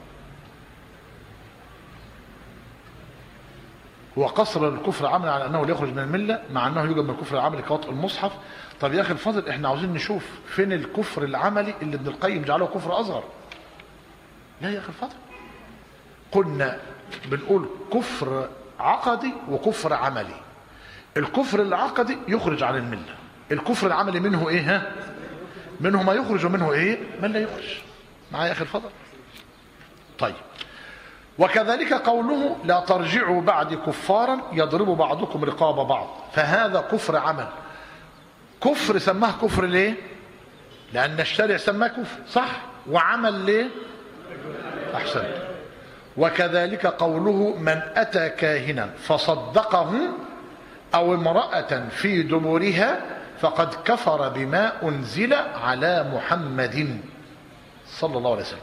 هو قصر الكفر عملا على أنه لا يخرج من الملة مع أنه يوجد من الكفر العملي كوطء المصحف طب يا أخي الفاضل إحنا عاوزين نشوف فين الكفر العملي اللي ابن القيم جعله كفر أصغر لا يا أخي الفاضل قلنا بنقول كفر عقدي وكفر عملي الكفر العقدي يخرج عن المله الكفر العملي منه ايه ها منه ما يخرج ومنه ايه من لا يخرج معايا يا اخي الفضل طيب وكذلك قوله لا ترجعوا بعد كفارا يضرب بعضكم رقاب بعض فهذا كفر عمل كفر سماه كفر ليه لان الشارع سماه كفر صح وعمل ليه احسنت وكذلك قوله من اتى كاهنا فصدقه او امراه في دبرها فقد كفر بما انزل على محمد صلى الله عليه وسلم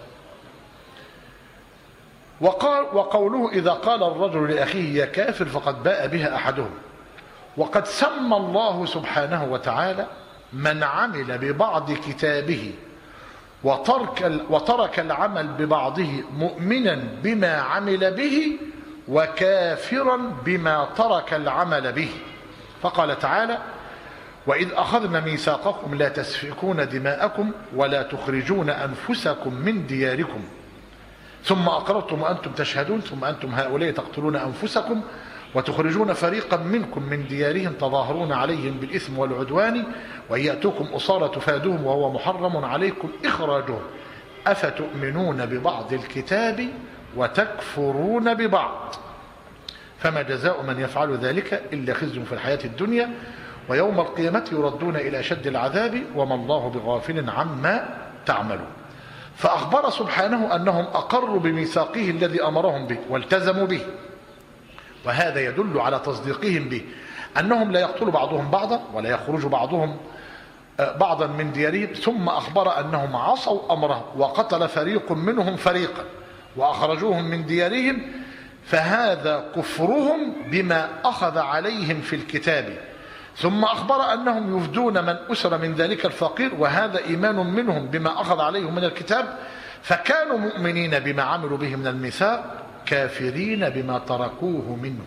وقال وقوله إذا قال الرجل لأخيه يا كافر فقد باء بها أحدهم وقد سمى الله سبحانه وتعالى من عمل ببعض كتابه وترك, وترك العمل ببعضه مؤمنا بما عمل به وكافرا بما ترك العمل به فقال تعالى وإذ أخذنا ميثاقكم لا تسفكون دماءكم ولا تخرجون أنفسكم من دياركم ثم أقررتم وأنتم تشهدون ثم أنتم هؤلاء تقتلون أنفسكم وتخرجون فريقا منكم من ديارهم تظاهرون عليهم بالإثم والعدوان وإن يأتوكم أصارى تفادوهم وهو محرم عليكم إخراجهم أفتؤمنون ببعض الكتاب وتكفرون ببعض فما جزاء من يفعل ذلك إلا خزي في الحياة الدنيا ويوم القيامة يردون إلى شد العذاب وما الله بغافل عما تعملون فأخبر سبحانه أنهم أقروا بميثاقه الذي أمرهم به والتزموا به وهذا يدل على تصديقهم به أنهم لا يقتل بعضهم بعضا ولا يخرج بعضهم بعضا من ديارهم ثم أخبر أنهم عصوا أمره وقتل فريق منهم فريقا وأخرجوهم من ديارهم فهذا كفرهم بما أخذ عليهم في الكتاب ثم أخبر أنهم يفدون من أسر من ذلك الفقير وهذا إيمان منهم بما أخذ عليهم من الكتاب فكانوا مؤمنين بما عملوا به من الميثاق كافرين بما تركوه منه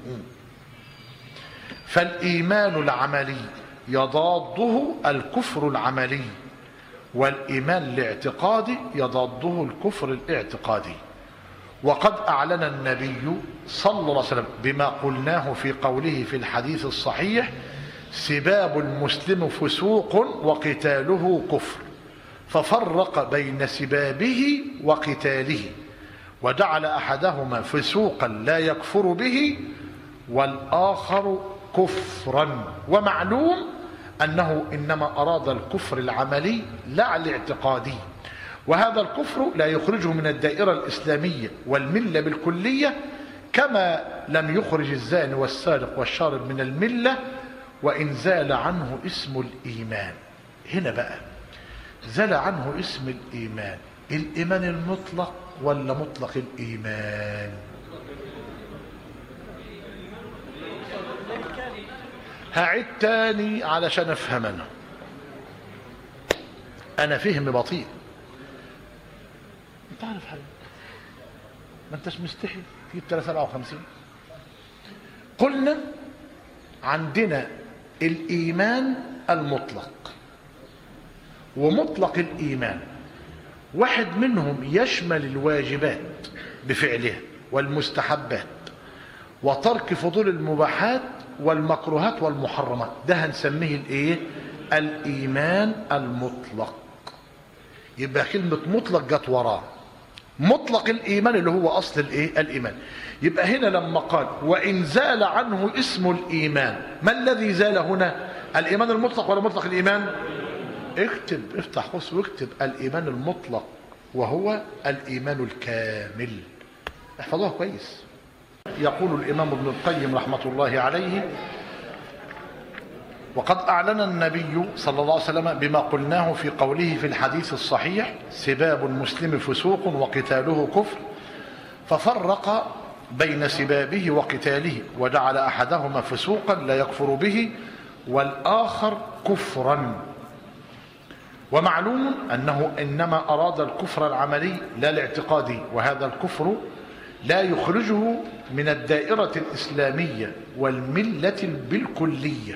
فالإيمان العملي يضاده الكفر العملي والإيمان الاعتقادي يضاده الكفر الاعتقادي وقد أعلن النبي صلى الله عليه وسلم بما قلناه في قوله في الحديث الصحيح سباب المسلم فسوق وقتاله كفر ففرق بين سبابه وقتاله وجعل احدهما فسوقا لا يكفر به والاخر كفرا ومعلوم انه انما اراد الكفر العملي لا الاعتقادي وهذا الكفر لا يخرجه من الدائره الاسلاميه والمله بالكليه كما لم يخرج الزاني والسارق والشارب من المله وإن زال عنه اسم الإيمان هنا بقى زال عنه اسم الإيمان الإيمان المطلق ولا مطلق الإيمان هعيد تاني علشان أفهم أنا أنا فهم بطيء أنت عارف حاجة ما أنتش مستحي تجيب 357 قلنا عندنا الإيمان المطلق ومطلق الإيمان واحد منهم يشمل الواجبات بفعلها والمستحبات وترك فضول المباحات والمكروهات والمحرمات ده هنسميه الايه الايمان المطلق يبقى كلمه مطلق جت وراه مطلق الايمان اللي هو اصل الايه الايمان يبقى هنا لما قال وان زال عنه اسم الايمان ما الذي زال هنا الايمان المطلق ولا مطلق الايمان اكتب افتح قوس واكتب الايمان المطلق وهو الايمان الكامل احفظوها كويس يقول الامام ابن القيم رحمه الله عليه وقد أعلن النبي صلى الله عليه وسلم بما قلناه في قوله في الحديث الصحيح سباب المسلم فسوق وقتاله كفر ففرق بين سبابه وقتاله وجعل أحدهما فسوقا لا يكفر به والآخر كفرا ومعلوم أنه إنما أراد الكفر العملي لا الاعتقادي وهذا الكفر لا يخرجه من الدائرة الإسلامية والملة بالكلية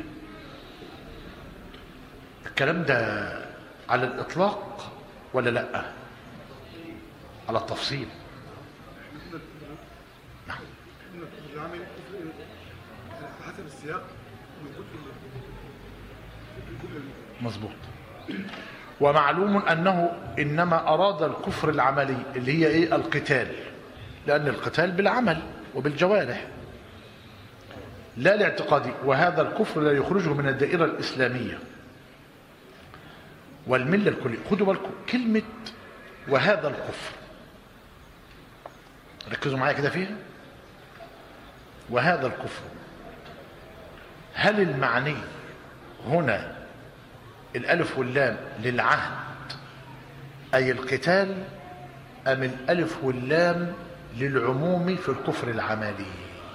الكلام ده على الإطلاق ولا لا على التفصيل نعم العمل حسب السياق موجود في كل مظبوط ومعلوم أنه إنما أراد الكفر العملي اللي هي إيه القتال لأن القتال بالعمل وبالجوارح لا الاعتقادي وهذا الكفر لا يخرجه من الدائرة الإسلامية والملة الكلية خدوا بالكم كلمة وهذا الكفر ركزوا معايا كده فيها وهذا الكفر هل المعني هنا الألف واللام للعهد أي القتال أم الألف واللام للعموم في الكفر العملي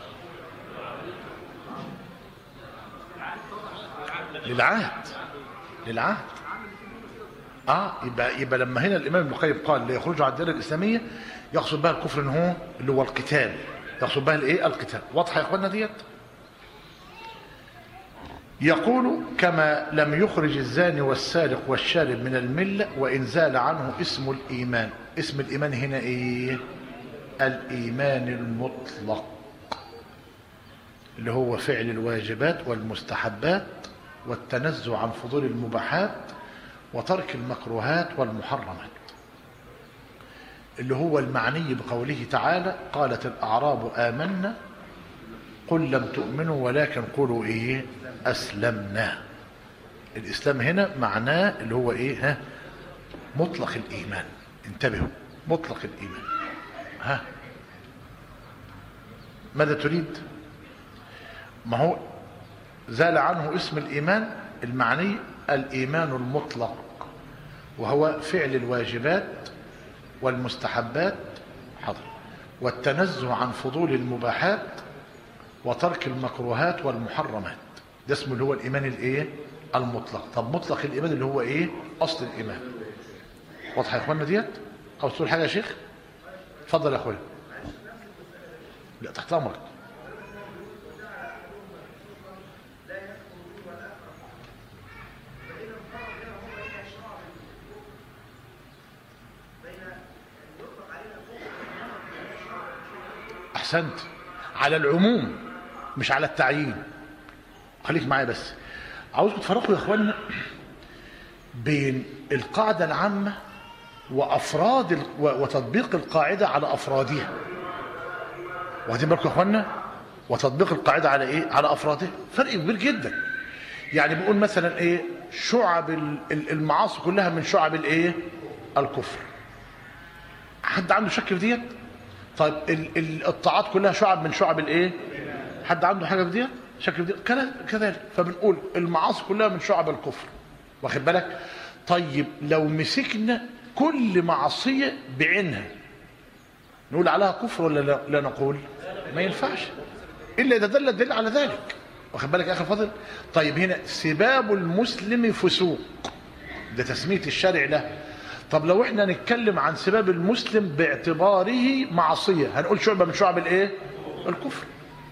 للعهد للعهد اه يبقى يبقى لما هنا الامام ابن القيم قال لا يخرج عن الدائره الاسلاميه يقصد بها الكفر ان هو اللي هو القتال يقصد بها الايه القتال واضحه يا اخوانا ديت يقول كما لم يخرج الزاني والسارق والشارب من المله وان زال عنه اسم الايمان اسم الايمان هنا ايه الايمان المطلق اللي هو فعل الواجبات والمستحبات والتنزه عن فضول المباحات وترك المكروهات والمحرمات اللي هو المعني بقوله تعالى قالت الأعراب آمنا قل لم تؤمنوا ولكن قولوا إيه أسلمنا الإسلام هنا معناه اللي هو إيه ها مطلق الإيمان انتبهوا مطلق الإيمان ها ماذا تريد ما هو زال عنه اسم الإيمان المعني الإيمان المطلق وهو فعل الواجبات والمستحبات حضر والتنزه عن فضول المباحات وترك المكروهات والمحرمات ده اسمه اللي هو الإيمان الإيه المطلق طب مطلق الإيمان اللي هو إيه أصل الإيمان واضحة يا إخواننا ديت أو تقول حاجة يا شيخ اتفضل يا أخويا لا تحت أمرك احسنت على العموم مش على التعيين خليك معايا بس عاوزكم تفرقوا يا اخوانا بين القاعده العامه وافراد ال... و- وتطبيق القاعده على افرادها واخدين بالكم يا اخوانا وتطبيق القاعده على ايه على افرادها فرق كبير جدا يعني بيقول مثلا ايه شعب ال- ال- المعاصي كلها من شعب الايه الكفر حد عنده شك في ديت طيب ال- ال- الطاعات كلها شعب من شعب الايه حد عنده حاجه في ديت شك في ديت كلا- كذلك فبنقول المعاصي كلها من شعب الكفر واخد بالك طيب لو مسكنا كل معصيه بعينها نقول عليها كفر ولا لا, لا نقول ما ينفعش الا اذا دل الدليل على ذلك واخد بالك يا اخي الفاضل طيب هنا سباب المسلم فسوق ده تسميه الشارع له طب لو احنا نتكلم عن سباب المسلم باعتباره معصيه هنقول شعبه من شعب الايه الكفر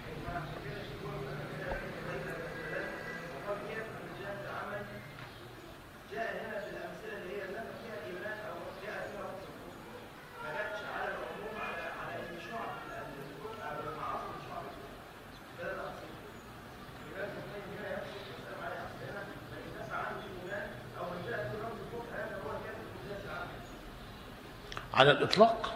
على الإطلاق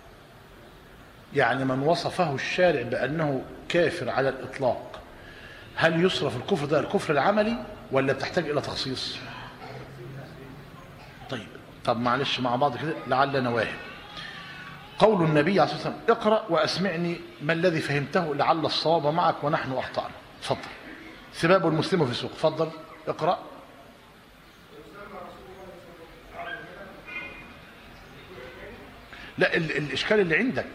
يعني من وصفه الشارع بأنه كافر على الإطلاق هل يصرف الكفر ده الكفر العملي ولا بتحتاج إلى تخصيص طيب طب معلش مع بعض كده لعلنا واهم قول النبي عليه الصلاة والسلام اقرأ وأسمعني ما الذي فهمته لعل الصواب معك ونحن أخطأنا اتفضل سباب المسلم في السوق اتفضل اقرأ لا ال الإشكال اللي عندك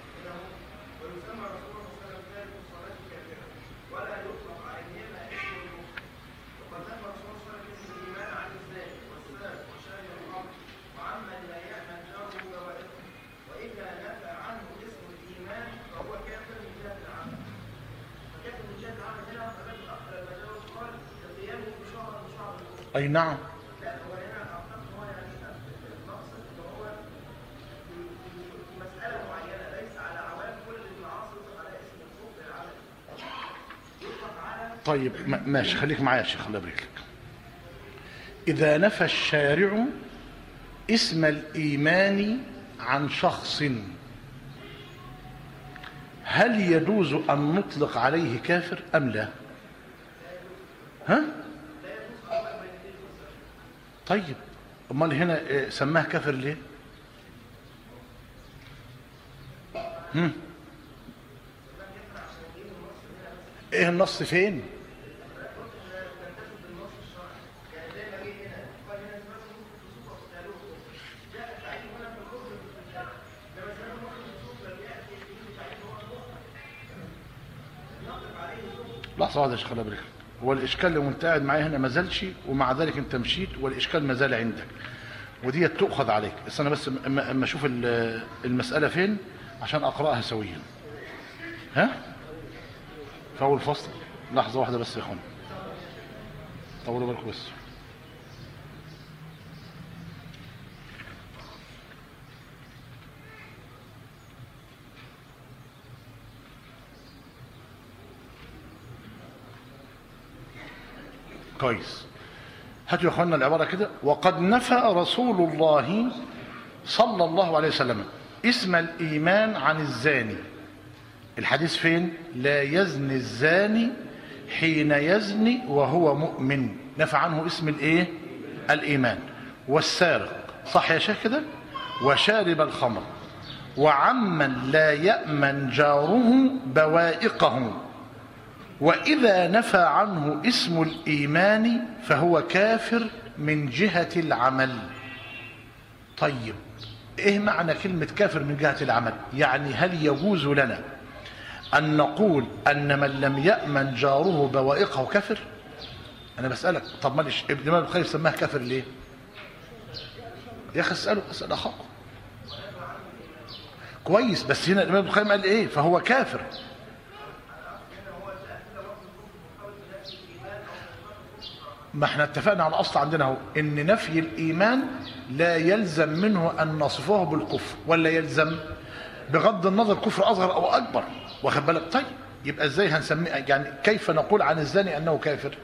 أي نعم طيب ما- ماشي خليك معايا يا شيخ الله يبارك لك إذا نفى الشارع اسم الإيمان عن شخص هل يجوز أن نطلق عليه كافر أم لا ها طيب امال هنا إيه، سماه كافر ليه هم؟ ايه النص فين لحظه واحده يا شيخ الله يبارك فيك. هو الاشكال لو انت قاعد معايا هنا ما زالش ومع ذلك انت مشيت والاشكال ما زال عندك ودي تؤخذ عليك بس انا بس اما أما اشوف ال- المساله فين عشان اقراها سويا ها في اول فصل لحظه واحده بس يا اخوان طولوا بالكم بس كويس هاتوا يا اخوانا العباره كده وقد نفى رسول الله صلى الله عليه وسلم اسم الايمان عن الزاني الحديث فين لا يزني الزاني حين يزني وهو مؤمن نفى عنه اسم الايه الايمان والسارق صح يا شيخ كده وشارب الخمر وعمن لا يامن جاره بوائقه واذا نفى عنه اسم الايمان فهو كافر من جهه العمل طيب ايه معنى كلمه كافر من جهه العمل يعني هل يجوز لنا ان نقول ان من لم يامن جاره بوائقه كافر انا بسالك طب معلش ابن الامام البخاري سماه كافر ليه يا اخي اساله اسال اخاكم كويس بس هنا الامام البخاري قال ايه فهو كافر ما احنا اتفقنا على اصل عندنا اهو ان نفي الايمان لا يلزم منه ان نصفه بالكفر ولا يلزم بغض النظر كفر اصغر او اكبر واخد بالك طيب يبقى ازاي هنسميه يعني كيف نقول عن الزاني انه كافر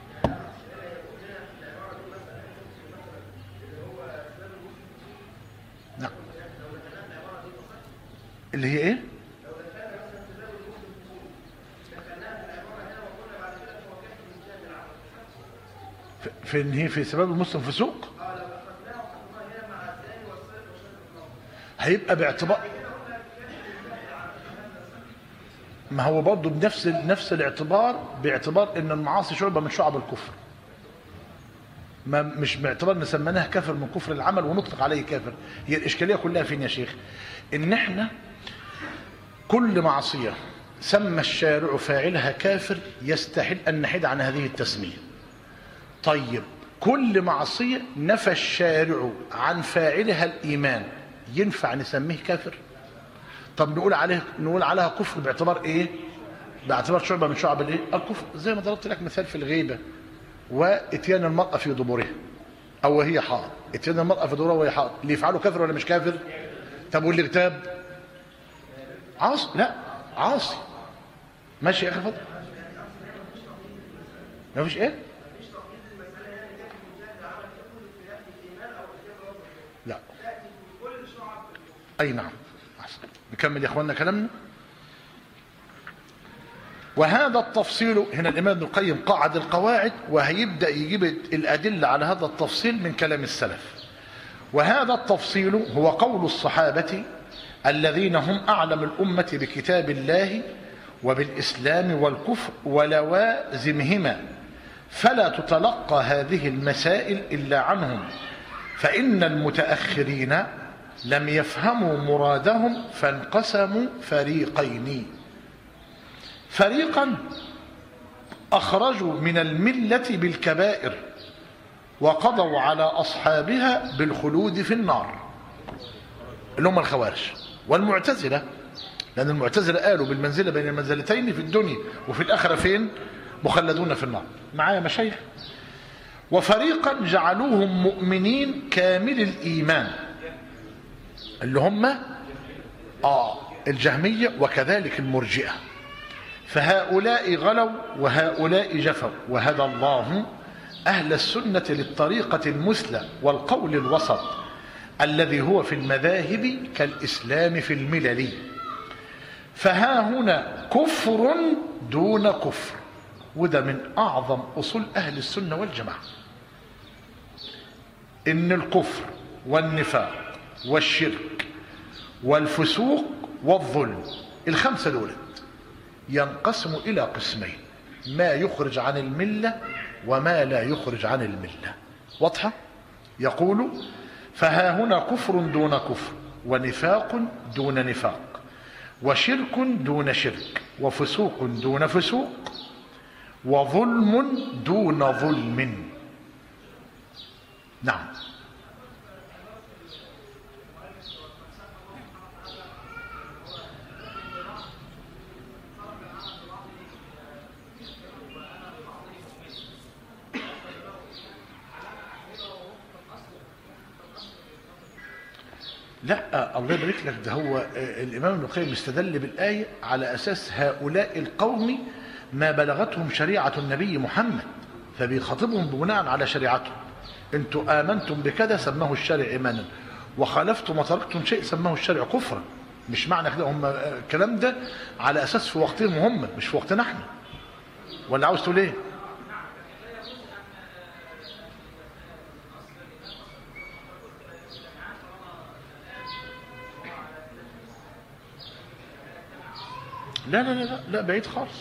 نعم اللي هي ايه في- في ان هي في سبب المسلم في سوق هيبقى باعتبار ما هو برضه بنفس نفس الاعتبار باعتبار ان المعاصي شعبه من شعب الكفر ما مش باعتبار ان سميناه كافر من كفر العمل ونطلق عليه كافر هي الاشكاليه كلها فين يا شيخ ان احنا كل معصيه سمى الشارع فاعلها كافر يستحيل ان نحيد عن هذه التسميه طيب كل معصية نفى الشارع عن فاعلها الإيمان ينفع نسميه كافر طب نقول عليه نقول عليها كفر باعتبار ايه باعتبار شعبة من شعب الايه الكفر زي ما ضربت لك مثال في الغيبة واتيان المرأة في دبرها او وهي حائض اتيان المرأة في دبرها وهي حائض اللي يفعله كافر ولا مش كافر طب واللي اغتاب عاصي لا عاصي ماشي يا اخي فضل مفيش ايه لا اي نعم أحسن. نكمل يا اخواننا كلامنا وهذا التفصيل هنا الامام ابن القيم قاعد القواعد وهيبدا يجيب الادله على هذا التفصيل من كلام السلف وهذا التفصيل هو قول الصحابه الذين هم اعلم الامه بكتاب الله وبالاسلام والكفر ولوازمهما فلا تتلقى هذه المسائل الا عنهم فإن المتأخرين لم يفهموا مرادهم فانقسموا فريقين فريقا أخرجوا من الملة بالكبائر وقضوا على أصحابها بالخلود في النار اللي هم الخوارج والمعتزلة لأن المعتزلة قالوا بالمنزلة بين المنزلتين في الدنيا وفي الآخرة فين مخلدون في النار معايا مشايخ وفريقا جعلوهم مؤمنين كامل الإيمان اللي هم آه الجهمية وكذلك المرجئة فهؤلاء غلوا وهؤلاء جفوا وهدى الله أهل السنة للطريقة المثلى والقول الوسط الذي هو في المذاهب كالإسلام في الملل فها هنا كفر دون كفر وده من أعظم أصول أهل السنة والجماعة إن الكفر والنفاق والشرك والفسوق والظلم الخمسة دولت ينقسم إلى قسمين ما يخرج عن الملة وما لا يخرج عن الملة واضحة؟ يقول فها هنا كفر دون كفر ونفاق دون نفاق وشرك دون شرك وفسوق دون فسوق وظلم دون ظلم نعم لا الله يبارك لك ده هو آه، الامام ابن القيم استدل بالايه على اساس هؤلاء القوم ما بلغتهم شريعه النبي محمد فبيخاطبهم بناء على شريعته انتوا امنتم بكذا سماه الشارع ايمانا وخالفتم وتركتم شيء سماه الشارع كفرا مش معنى كده هم آه، الكلام ده على اساس في وقتهم هم مش في وقتنا احنا ولا عاوز تقول ايه؟ لا لا لا لا, لا بعيد خالص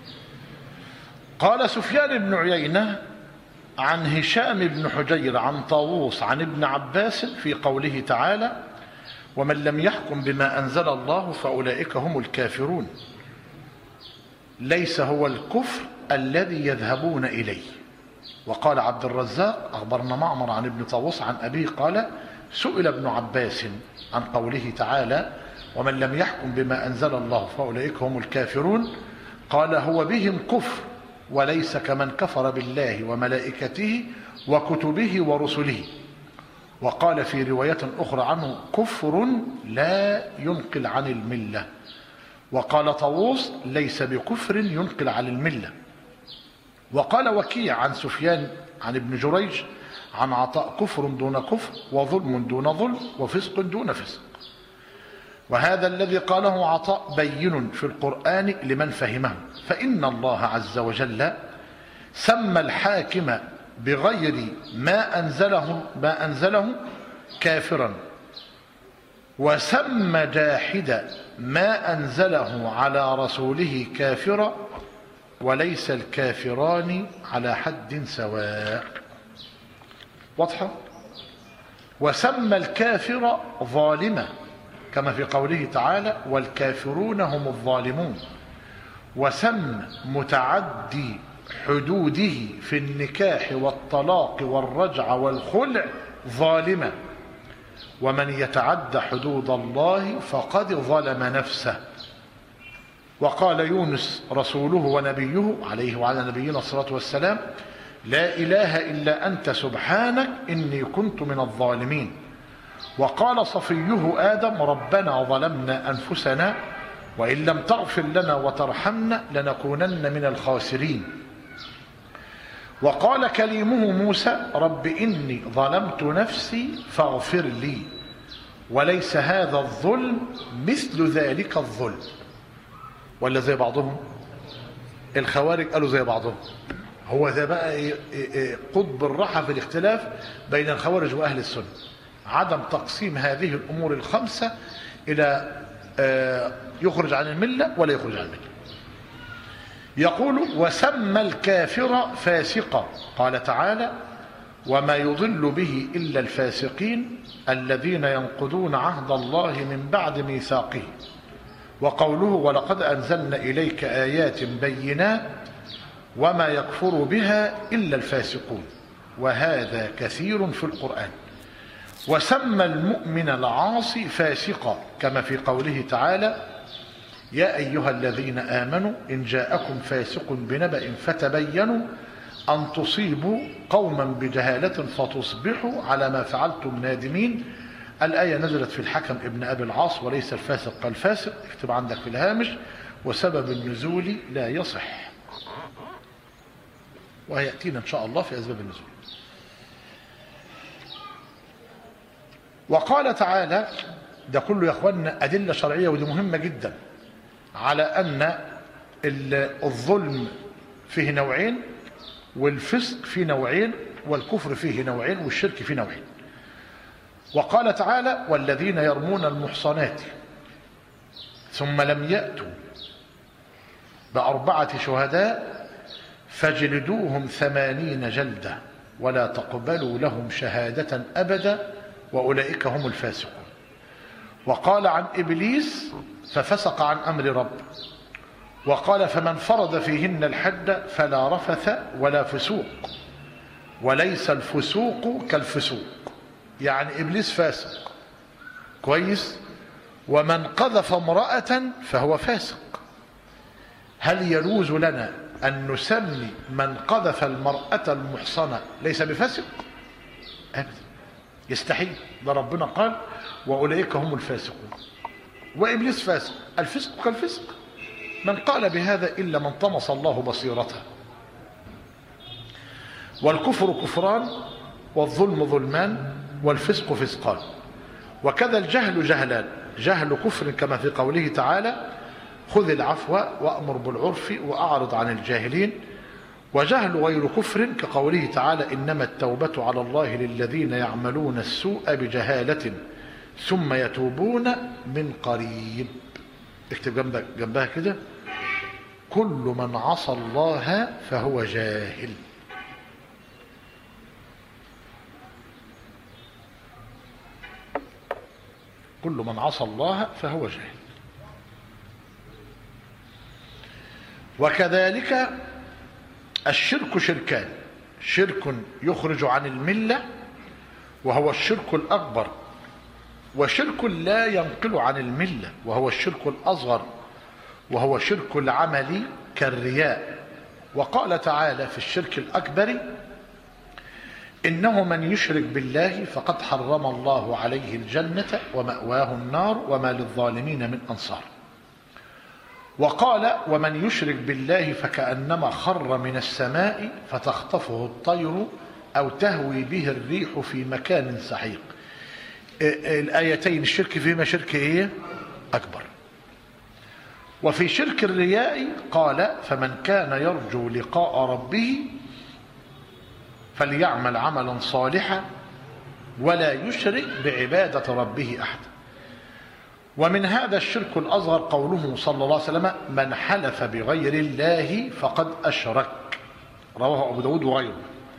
قال سفيان بن عيينة عن هشام بن حجير عن طاووس عن ابن عباس في قوله تعالى ومن لم يحكم بما أنزل الله فأولئك هم الكافرون ليس هو الكفر الذي يذهبون إليه وقال عبد الرزاق أخبرنا معمر عن ابن طاووس عن أبيه قال سئل ابن عباس عن قوله تعالى ومن لم يحكم بما أنزل الله فأولئك هم الكافرون قال هو بهم كفر وليس كمن كفر بالله وملائكته وكتبه ورسله وقال في رواية أخرى عنه كفر لا ينقل عن الملة وقال طاووس ليس بكفر ينقل عن الملة وقال وكيع عن سفيان عن ابن جريج عن عطاء كفر دون كفر وظلم دون ظلم وفسق دون فسق وهذا الذي قاله عطاء بين في القرآن لمن فهمه فإن الله عز وجل سمى الحاكم بغير ما أنزله ما أنزله كافرا وسمى جاحد ما أنزله على رسوله كافرا وليس الكافران على حد سواء واضحة وسمى الكافر ظالما كما في قوله تعالى والكافرون هم الظالمون وسمى متعدي حدوده في النكاح والطلاق والرجع والخلع ظالما ومن يتعد حدود الله فقد ظلم نفسه وقال يونس رسوله ونبيه عليه وعلى نبينا الصلاة والسلام لا إله إلا أنت سبحانك إني كنت من الظالمين وقال صفيه آدم ربنا ظلمنا أنفسنا وإن لم تغفر لنا وترحمنا لنكونن من الخاسرين وقال كليمه موسى رب إني ظلمت نفسي فاغفر لي وليس هذا الظلم مثل ذلك الظلم ولا زي بعضهم الخوارج قالوا زي بعضهم هو ده بقى إيه إيه إيه قطب الراحة في الاختلاف بين الخوارج وأهل السنة عدم تقسيم هذه الأمور الخمسة إلى آه، يخرج عن الملة ولا يخرج عن الملة يقول وسمى الكافر فاسقا قال تعالى وما يضل به إلا الفاسقين الذين ينقضون عهد الله من بعد ميثاقه وقوله ولقد أنزلنا إليك آيات بينات وما يكفر بها إلا الفاسقون وهذا كثير في القرآن وسمى المؤمن العاصي فاسقا كما في قوله تعالى يا أيها الذين آمنوا إن جاءكم فاسق بنبأ فتبينوا أن تصيبوا قوما بجهالة فتصبحوا على ما فعلتم نادمين الآية نزلت في الحكم ابن أبي العاص وليس الفاسق كالفاسق اكتب عندك في الهامش وسبب النزول لا يصح وهيأتينا إن شاء الله في أسباب النزول وقال تعالى ده كله يا اخوانا أدلة شرعية ودي مهمة جدا على أن ال- الظلم فيه نوعين والفسق فيه نوعين والكفر فيه نوعين والشرك فيه نوعين وقال تعالى والذين يرمون المحصنات ثم لم يأتوا بأربعة شهداء فاجلدوهم ثمانين جلدة ولا تقبلوا لهم شهادة أبدا وأولئك هم الفاسقون وقال عن إبليس ففسق عن أمر ربه وقال فمن فرض فيهن الحد فلا رفث ولا فسوق وليس الفسوق كالفسوق يعني إبليس فاسق كويس ومن قذف امرأة فهو فاسق هل يجوز لنا أن نسمي من قذف المرأة المحصنة ليس بفاسق أبدا يستحيل ده ربنا قال وأولئك هم الفاسقون وإبليس فاسق الفسق كالفسق من قال بهذا إلا من طمس الله بصيرته والكفر كفران والظلم ظلمان والفسق فسقان وكذا الجهل جهلان جهل كفر كما في قوله تعالى خذ العفو وأمر بالعرف وأعرض عن الجاهلين وجهل غير كفر كقوله تعالى إنما التوبة على الله للذين يعملون السوء بجهالة ثم يتوبون من قريب اكتب جنبك جنبها كده كل من عصى الله فهو جاهل كل من عصى الله فهو جاهل وكذلك الشرك شركان شرك يخرج عن الملة وهو الشرك الأكبر وشرك لا ينقل عن الملة وهو الشرك الأصغر وهو شرك العمل كالرياء وقال تعالى في الشرك الأكبر إنه من يشرك بالله فقد حرم الله عليه الجنة ومأواه النار وما للظالمين من أنصار وقال ومن يشرك بالله فكأنما خر من السماء فتخطفه الطير أو تهوي به الريح في مكان سحيق الآيتين الشرك فيهما شرك إيه؟ أكبر وفي شرك الرياء قال فمن كان يرجو لقاء ربه فليعمل عملا صالحا ولا يشرك بعبادة ربه أحدا ومن هذا الشرك الأصغر قوله صلى الله عليه وسلم من حلف بغير الله فقد أشرك رواه أبو داود وغيره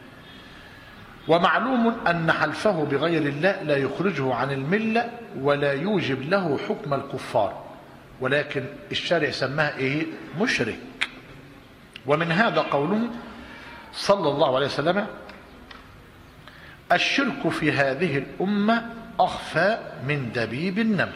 ومعلوم أن حلفه بغير الله لا يخرجه عن الملة ولا يوجب له حكم الكفار ولكن الشارع سماها إيه مشرك ومن هذا قوله صلى الله عليه وسلم الشرك في هذه الأمة أخفى من دبيب النمل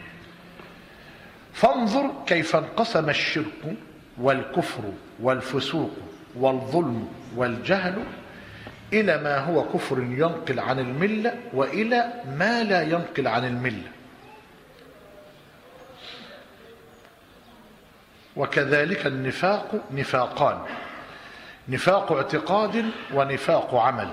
فانظر كيف انقسم الشرك والكفر والفسوق والظلم والجهل إلى ما هو كفر ينقل عن الملة وإلى ما لا ينقل عن الملة وكذلك النفاق نفاقان نفاق اعتقاد ونفاق عمل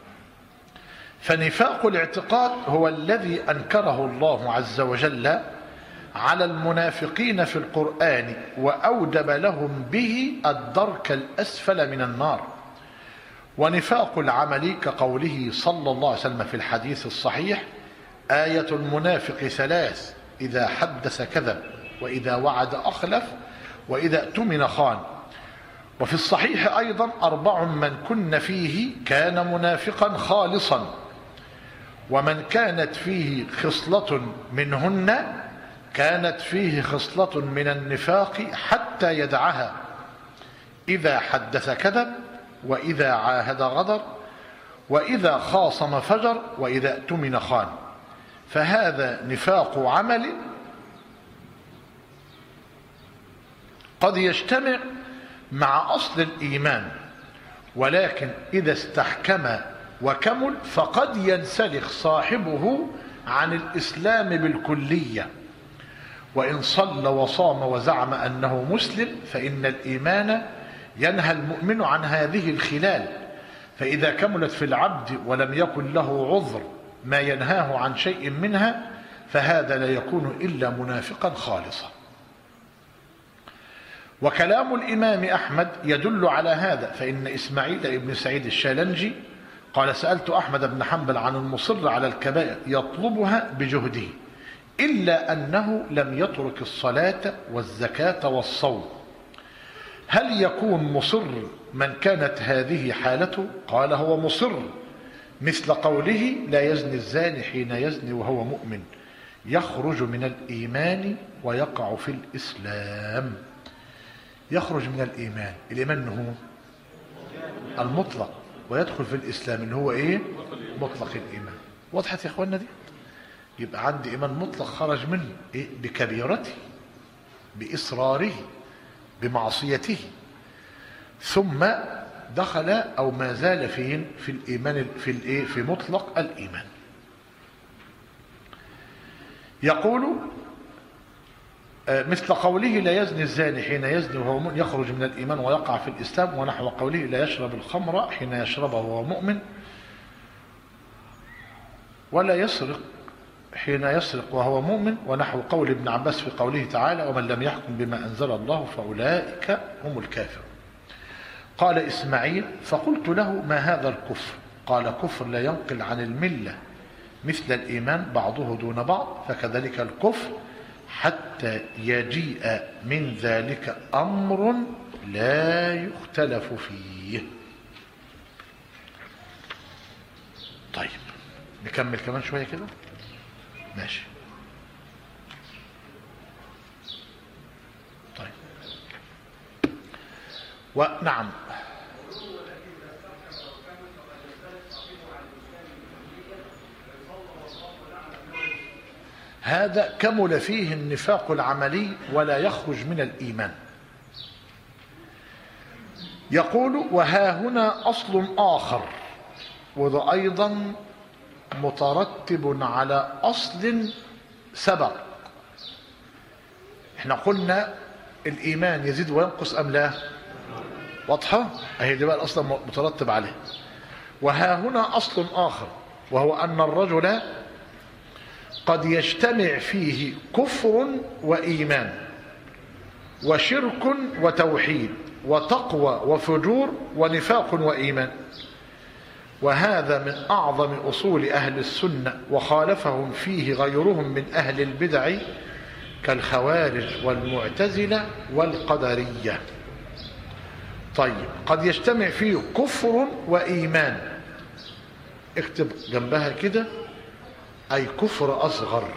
فنفاق الاعتقاد هو الذي أنكره الله عز وجل على المنافقين في القرآن وأودب لهم به الدرك الأسفل من النار ونفاق العمل كقوله صلى الله عليه وسلم في الحديث الصحيح آية المنافق ثلاث إذا حدث كذب وإذا وعد أخلف وإذا اؤتمن خان وفي الصحيح أيضا أربع من كن فيه كان منافقا خالصا ومن كانت فيه خصلة منهن كانت فيه خصلة من النفاق حتى يدعها إذا حدث كذب وإذا عاهد غدر وإذا خاصم فجر وإذا اؤتمن خان فهذا نفاق عمل قد يجتمع مع أصل الإيمان ولكن إذا استحكم وكمل فقد ينسلخ صاحبه عن الإسلام بالكلية وإن صلى وصام وزعم أنه مسلم فإن الإيمان ينهى المؤمن عن هذه الخلال فإذا كملت في العبد ولم يكن له عذر ما ينهاه عن شيء منها فهذا لا يكون إلا منافقا خالصا وكلام الإمام أحمد يدل على هذا فإن إسماعيل بن سعيد الشالنجي قال سألت أحمد بن حنبل عن المصر على الكبائر يطلبها بجهده إلا أنه لم يترك الصلاة والزكاة والصوم هل يكون مصر من كانت هذه حالته قال هو مصر مثل قوله لا يزني الزاني حين يزني وهو مؤمن يخرج من الإيمان ويقع في الإسلام يخرج من الإيمان الإيمان هو المطلق ويدخل في الإسلام اللي هو إيه مطلق الإيمان وضحت يا إخواننا دي يبقى عندي إيمان مطلق خرج منه إيه؟ بكبيرته بإصراره بمعصيته ثم دخل أو ما زال فين في الإيمان في الإيه في مطلق الإيمان يقول مثل قوله لا يزني الزاني حين يزني وهو مؤمن يخرج من الإيمان ويقع في الإسلام ونحو قوله لا يشرب الخمر حين يشربه وهو مؤمن ولا يسرق حين يسرق وهو مؤمن ونحو قول ابن عباس في قوله تعالى ومن لم يحكم بما أنزل الله فأولئك هم الكافر قال إسماعيل فقلت له ما هذا الكفر قال كفر لا ينقل عن الملة مثل الإيمان بعضه دون بعض فكذلك الكفر حتى يجيء من ذلك أمر لا يختلف فيه طيب نكمل كمان شوية كده ماشي طيب ونعم هذا كمل فيه النفاق العملي ولا يخرج من الإيمان يقول وها هنا أصل آخر وذا أيضا مترتب على أصل سبق احنا قلنا الإيمان يزيد وينقص أم لا واضحة اهي دي بقى الأصل مترتب عليه وها هنا أصل آخر وهو أن الرجل قد يجتمع فيه كفر وإيمان وشرك وتوحيد وتقوى وفجور ونفاق وإيمان وهذا من أعظم أصول أهل السنة وخالفهم فيه غيرهم من أهل البدع كالخوارج والمعتزلة والقدرية طيب قد يجتمع فيه كفر وإيمان اكتب جنبها كده أي كفر أصغر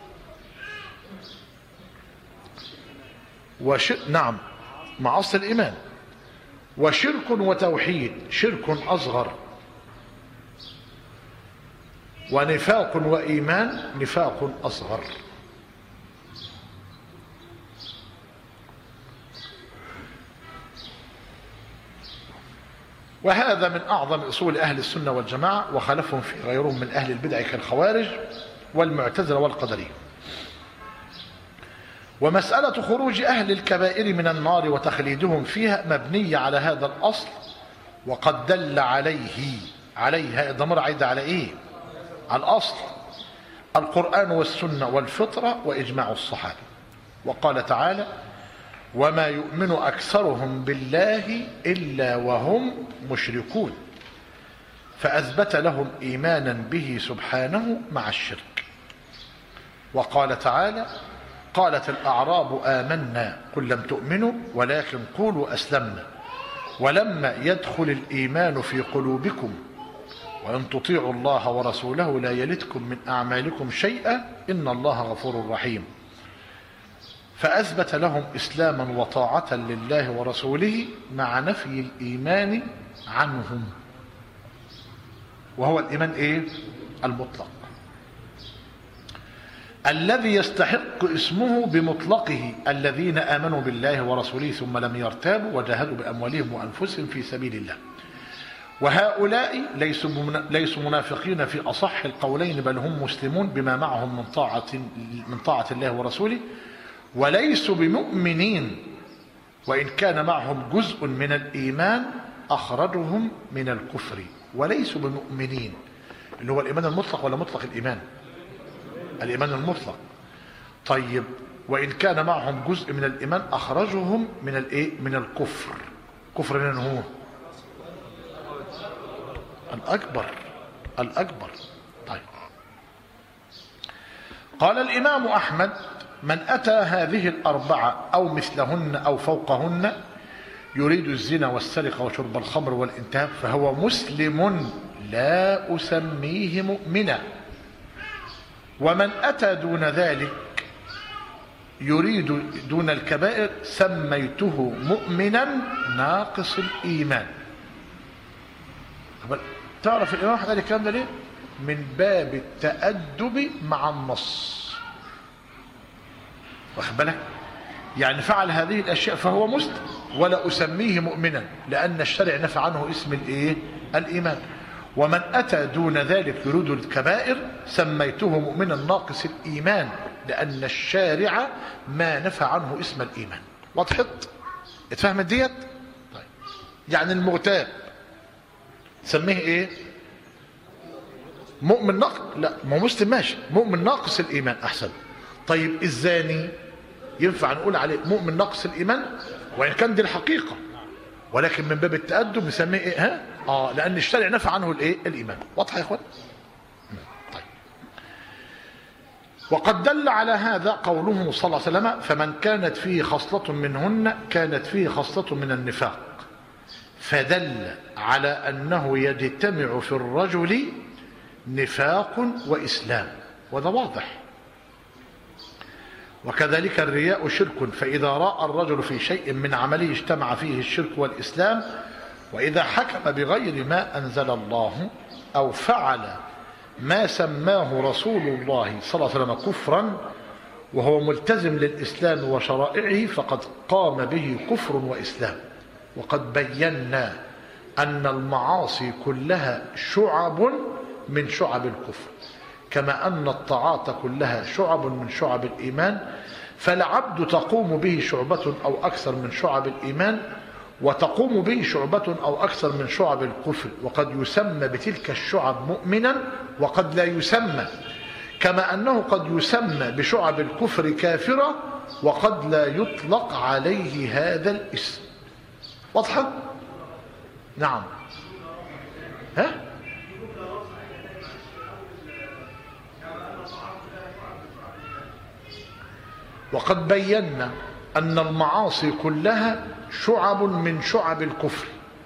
وش... نعم مع أصل الإيمان وشرك وتوحيد شرك أصغر ونفاق وإيمان نفاق أصغر وهذا من أعظم أصول أهل السنة والجماعة وخالفهم في غيرهم من أهل البدع كالخوارج والمعتزلة والقدرية ومسألة خروج أهل الكبائر من النار وتخليدهم فيها مبنية على هذا الأصل وقد دل عليه عليها الضمير عايد على إيه على الأصل القرآن والسنة والفطرة وإجماع الصحابة وقال تعالى وما يؤمن أكثرهم بالله إلا وهم مشركون فأثبت لهم إيمانا به سبحانه مع الشرك وقال تعالى قالت الأعراب آمنا قل لم تؤمنوا ولكن قولوا أسلمنا ولما يدخل الإيمان في قلوبكم وإن تطيعوا الله ورسوله لا يلدكم من أعمالكم شيئا إن الله غفور رحيم فأثبت لهم إسلاما وطاعة لله ورسوله مع نفي الإيمان عنهم وهو الإيمان إيه؟ المطلق الذي يستحق اسمه بمطلقه الذين آمنوا بالله ورسوله ثم لم يرتابوا وجاهدوا بأموالهم وأنفسهم في سبيل الله وهؤلاء ليسوا ليسوا منافقين في أصح القولين بل هم مسلمون بما معهم من طاعة من طاعة الله ورسوله وليسوا بمؤمنين وإن كان معهم جزء من الإيمان أخرجهم من الكفر وليسوا بمؤمنين اللي هو الإيمان المطلق ولا مطلق الإيمان الإيمان المطلق طيب وإن كان معهم جزء من الإيمان أخرجهم من الإيه من الكفر كفر من هو الأكبر الأكبر طيب قال الإمام أحمد من أتى هذه الأربعة أو مثلهن أو فوقهن يريد الزنا والسرقة وشرب الخمر والانتهاب فهو مسلم لا أسميه مؤمنا ومن أتى دون ذلك يريد دون الكبائر سميته مؤمنا ناقص الإيمان طب تعرف الإمام أحمد قال الكلام ده ليه؟ من باب التأدب مع النص واخد بالك؟ يعني فعل هذه الأشياء فهو مسلم ولا أسميه مؤمنا لأن الشرع نفى عنه اسم الإيه؟ الإيمان ومن أتى دون ذلك يريد الكبائر سميته مؤمنا ناقص الإيمان لأن الشارع ما نفى عنه اسم الإيمان وضحت؟ اتفهمت ديت؟ طيب يعني المغتاب تسميه ايه مؤمن ناقص لا ما هو مسلم ماشي مؤمن ناقص الايمان احسن طيب الزاني ينفع نقول عليه مؤمن ناقص الايمان وان كان دي الحقيقه ولكن من باب التادب نسميه ايه ها اه لان الشرع نفى عنه الايه الايمان واضحه يا اخوان طيب وقد دل على هذا قوله صلى الله عليه وسلم فمن كانت فيه خصله منهن كانت فيه خصله من النفاق فدل على أنه يجتمع في الرجل نفاق وإسلام وهذا واضح وكذلك الرياء شرك فإذا رأى الرجل في شيء من عمله اجتمع فيه الشرك والإسلام وإذا حكم بغير ما أنزل الله أو فعل ما سماه رسول الله صلى الله عليه وسلم كفرا وهو ملتزم للإسلام وشرائعه فقد قام به كفر وإسلام وقد بينا أن المعاصي كلها شعب من شعب الكفر كما أن الطاعات كلها شعب من شعب الإيمان فالعبد تقوم به شعبة أو أكثر من شعب الإيمان وتقوم به شعبة أو أكثر من شعب الكفر وقد يسمى بتلك الشعب مؤمنا وقد لا يسمى كما أنه قد يسمى بشعب الكفر كافرة وقد لا يطلق عليه هذا الاسم واضحة؟ نعم ها؟ وقد بينا أن المعاصي كلها شعب من شعب الكفر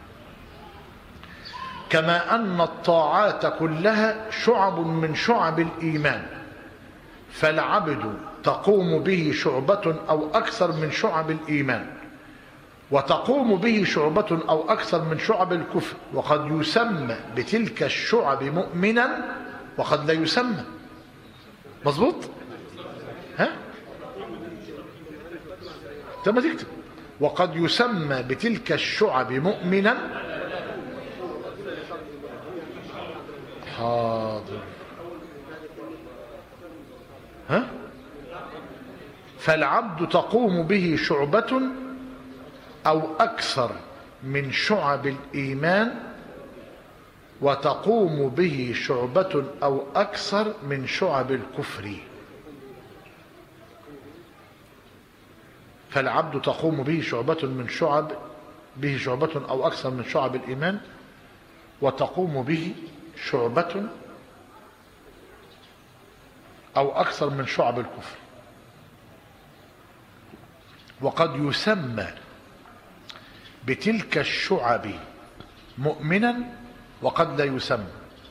كما أن الطاعات كلها شعب من شعب الإيمان فالعبد تقوم به شعبة أو أكثر من شعب الإيمان وتقوم به شعبة أو أكثر من شعب الكفر وقد يسمى بتلك الشعب مؤمنا وقد لا يسمى مظبوط ها تم تكتب وقد يسمى بتلك الشعب مؤمنا حاضر ها فالعبد تقوم به شعبة أو أكثر من شعب الإيمان وتقوم به شعبة أو أكثر من شعب الكفر فالعبد تقوم به شعبة من شعب به شعبة أو أكثر من شعب الإيمان وتقوم به شعبة أو أكثر من شعب الكفر وقد يسمى بتلك الشعب مؤمنا وقد لا يسمى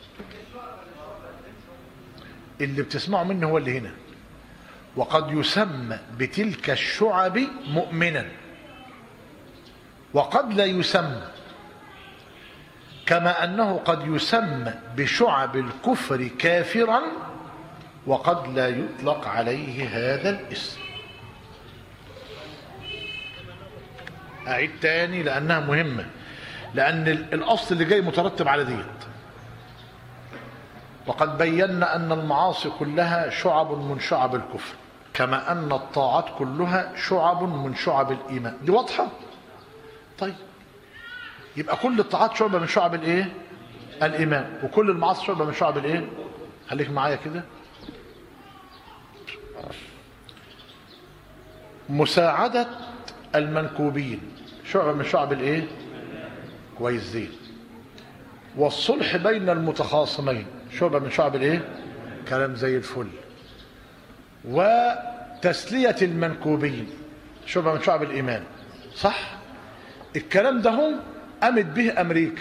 اللي بتسمعه منه هو اللي هنا وقد يسمى بتلك الشعب مؤمنا وقد لا يسمى كما أنه قد يسمى بشعب الكفر كافرا وقد لا يطلق عليه هذا الاسم أعيد تاني لأنها مهمة لأن الأصل اللي جاي مترتب على ديت وقد بينا أن المعاصي كلها شعب من شعب الكفر كما أن الطاعات كلها شعب من شعب الإيمان دي واضحة طيب يبقى كل الطاعات شعبة من شعب الإيه الإيمان وكل المعاصي شعبة من شعب الإيه خليك معايا كده مساعدة المنكوبين شعبة من شعب الإيه كويس زين والصلح بين المتخاصمين شعبة من شعب الإيه كلام زي الفل وتسلية المنكوبين شعبة من شعب الإيمان صح الكلام ده هم قامت به أمريكا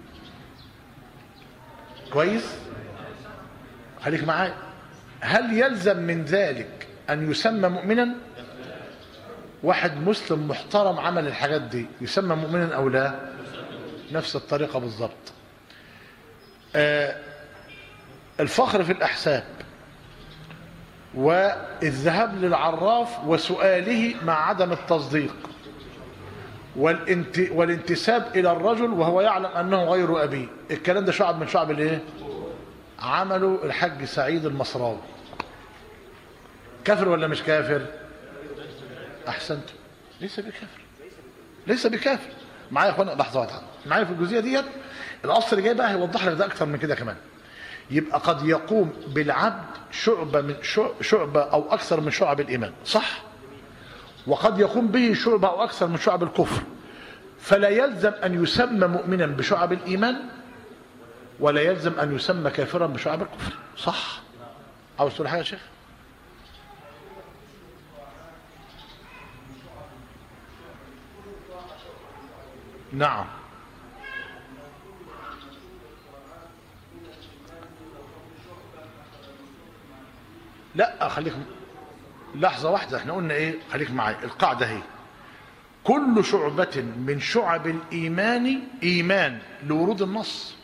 كويس خليك معايا هل يلزم من ذلك أن يسمى مؤمنا واحد مسلم محترم عمل الحاجات دي يسمى مؤمنا أو لا نفس الطريقة بالضبط آه الفخر في الأحساب والذهاب للعراف وسؤاله مع عدم التصديق والانت والانتساب إلى الرجل وهو يعلم أنه غير أبيه الكلام ده شعب من شعب الايه عمله الحاج سعيد المصراوي كافر ولا مش كافر أحسنت ليس بكافر ليس بكافر معايا يا اخوانا لحظه واحده معايا في الجزئيه ديت الاصل اللي جاي بقى هيوضح لك ده اكتر من كده كمان يبقى قد يقوم بالعبد شعبة من شعبة أو أكثر من شعب الإيمان صح وقد يقوم به شعبة أو أكثر من شعب الكفر فلا يلزم أن يسمى مؤمنا بشعب الإيمان ولا يلزم أن يسمى كافرا بشعب الكفر صح عاوز تقول حاجة يا شيخ نعم لا خليك لحظة واحدة احنا قلنا ايه خليك معايا القاعدة هي كل شعبة من شعب الإيمان إيمان لورود النص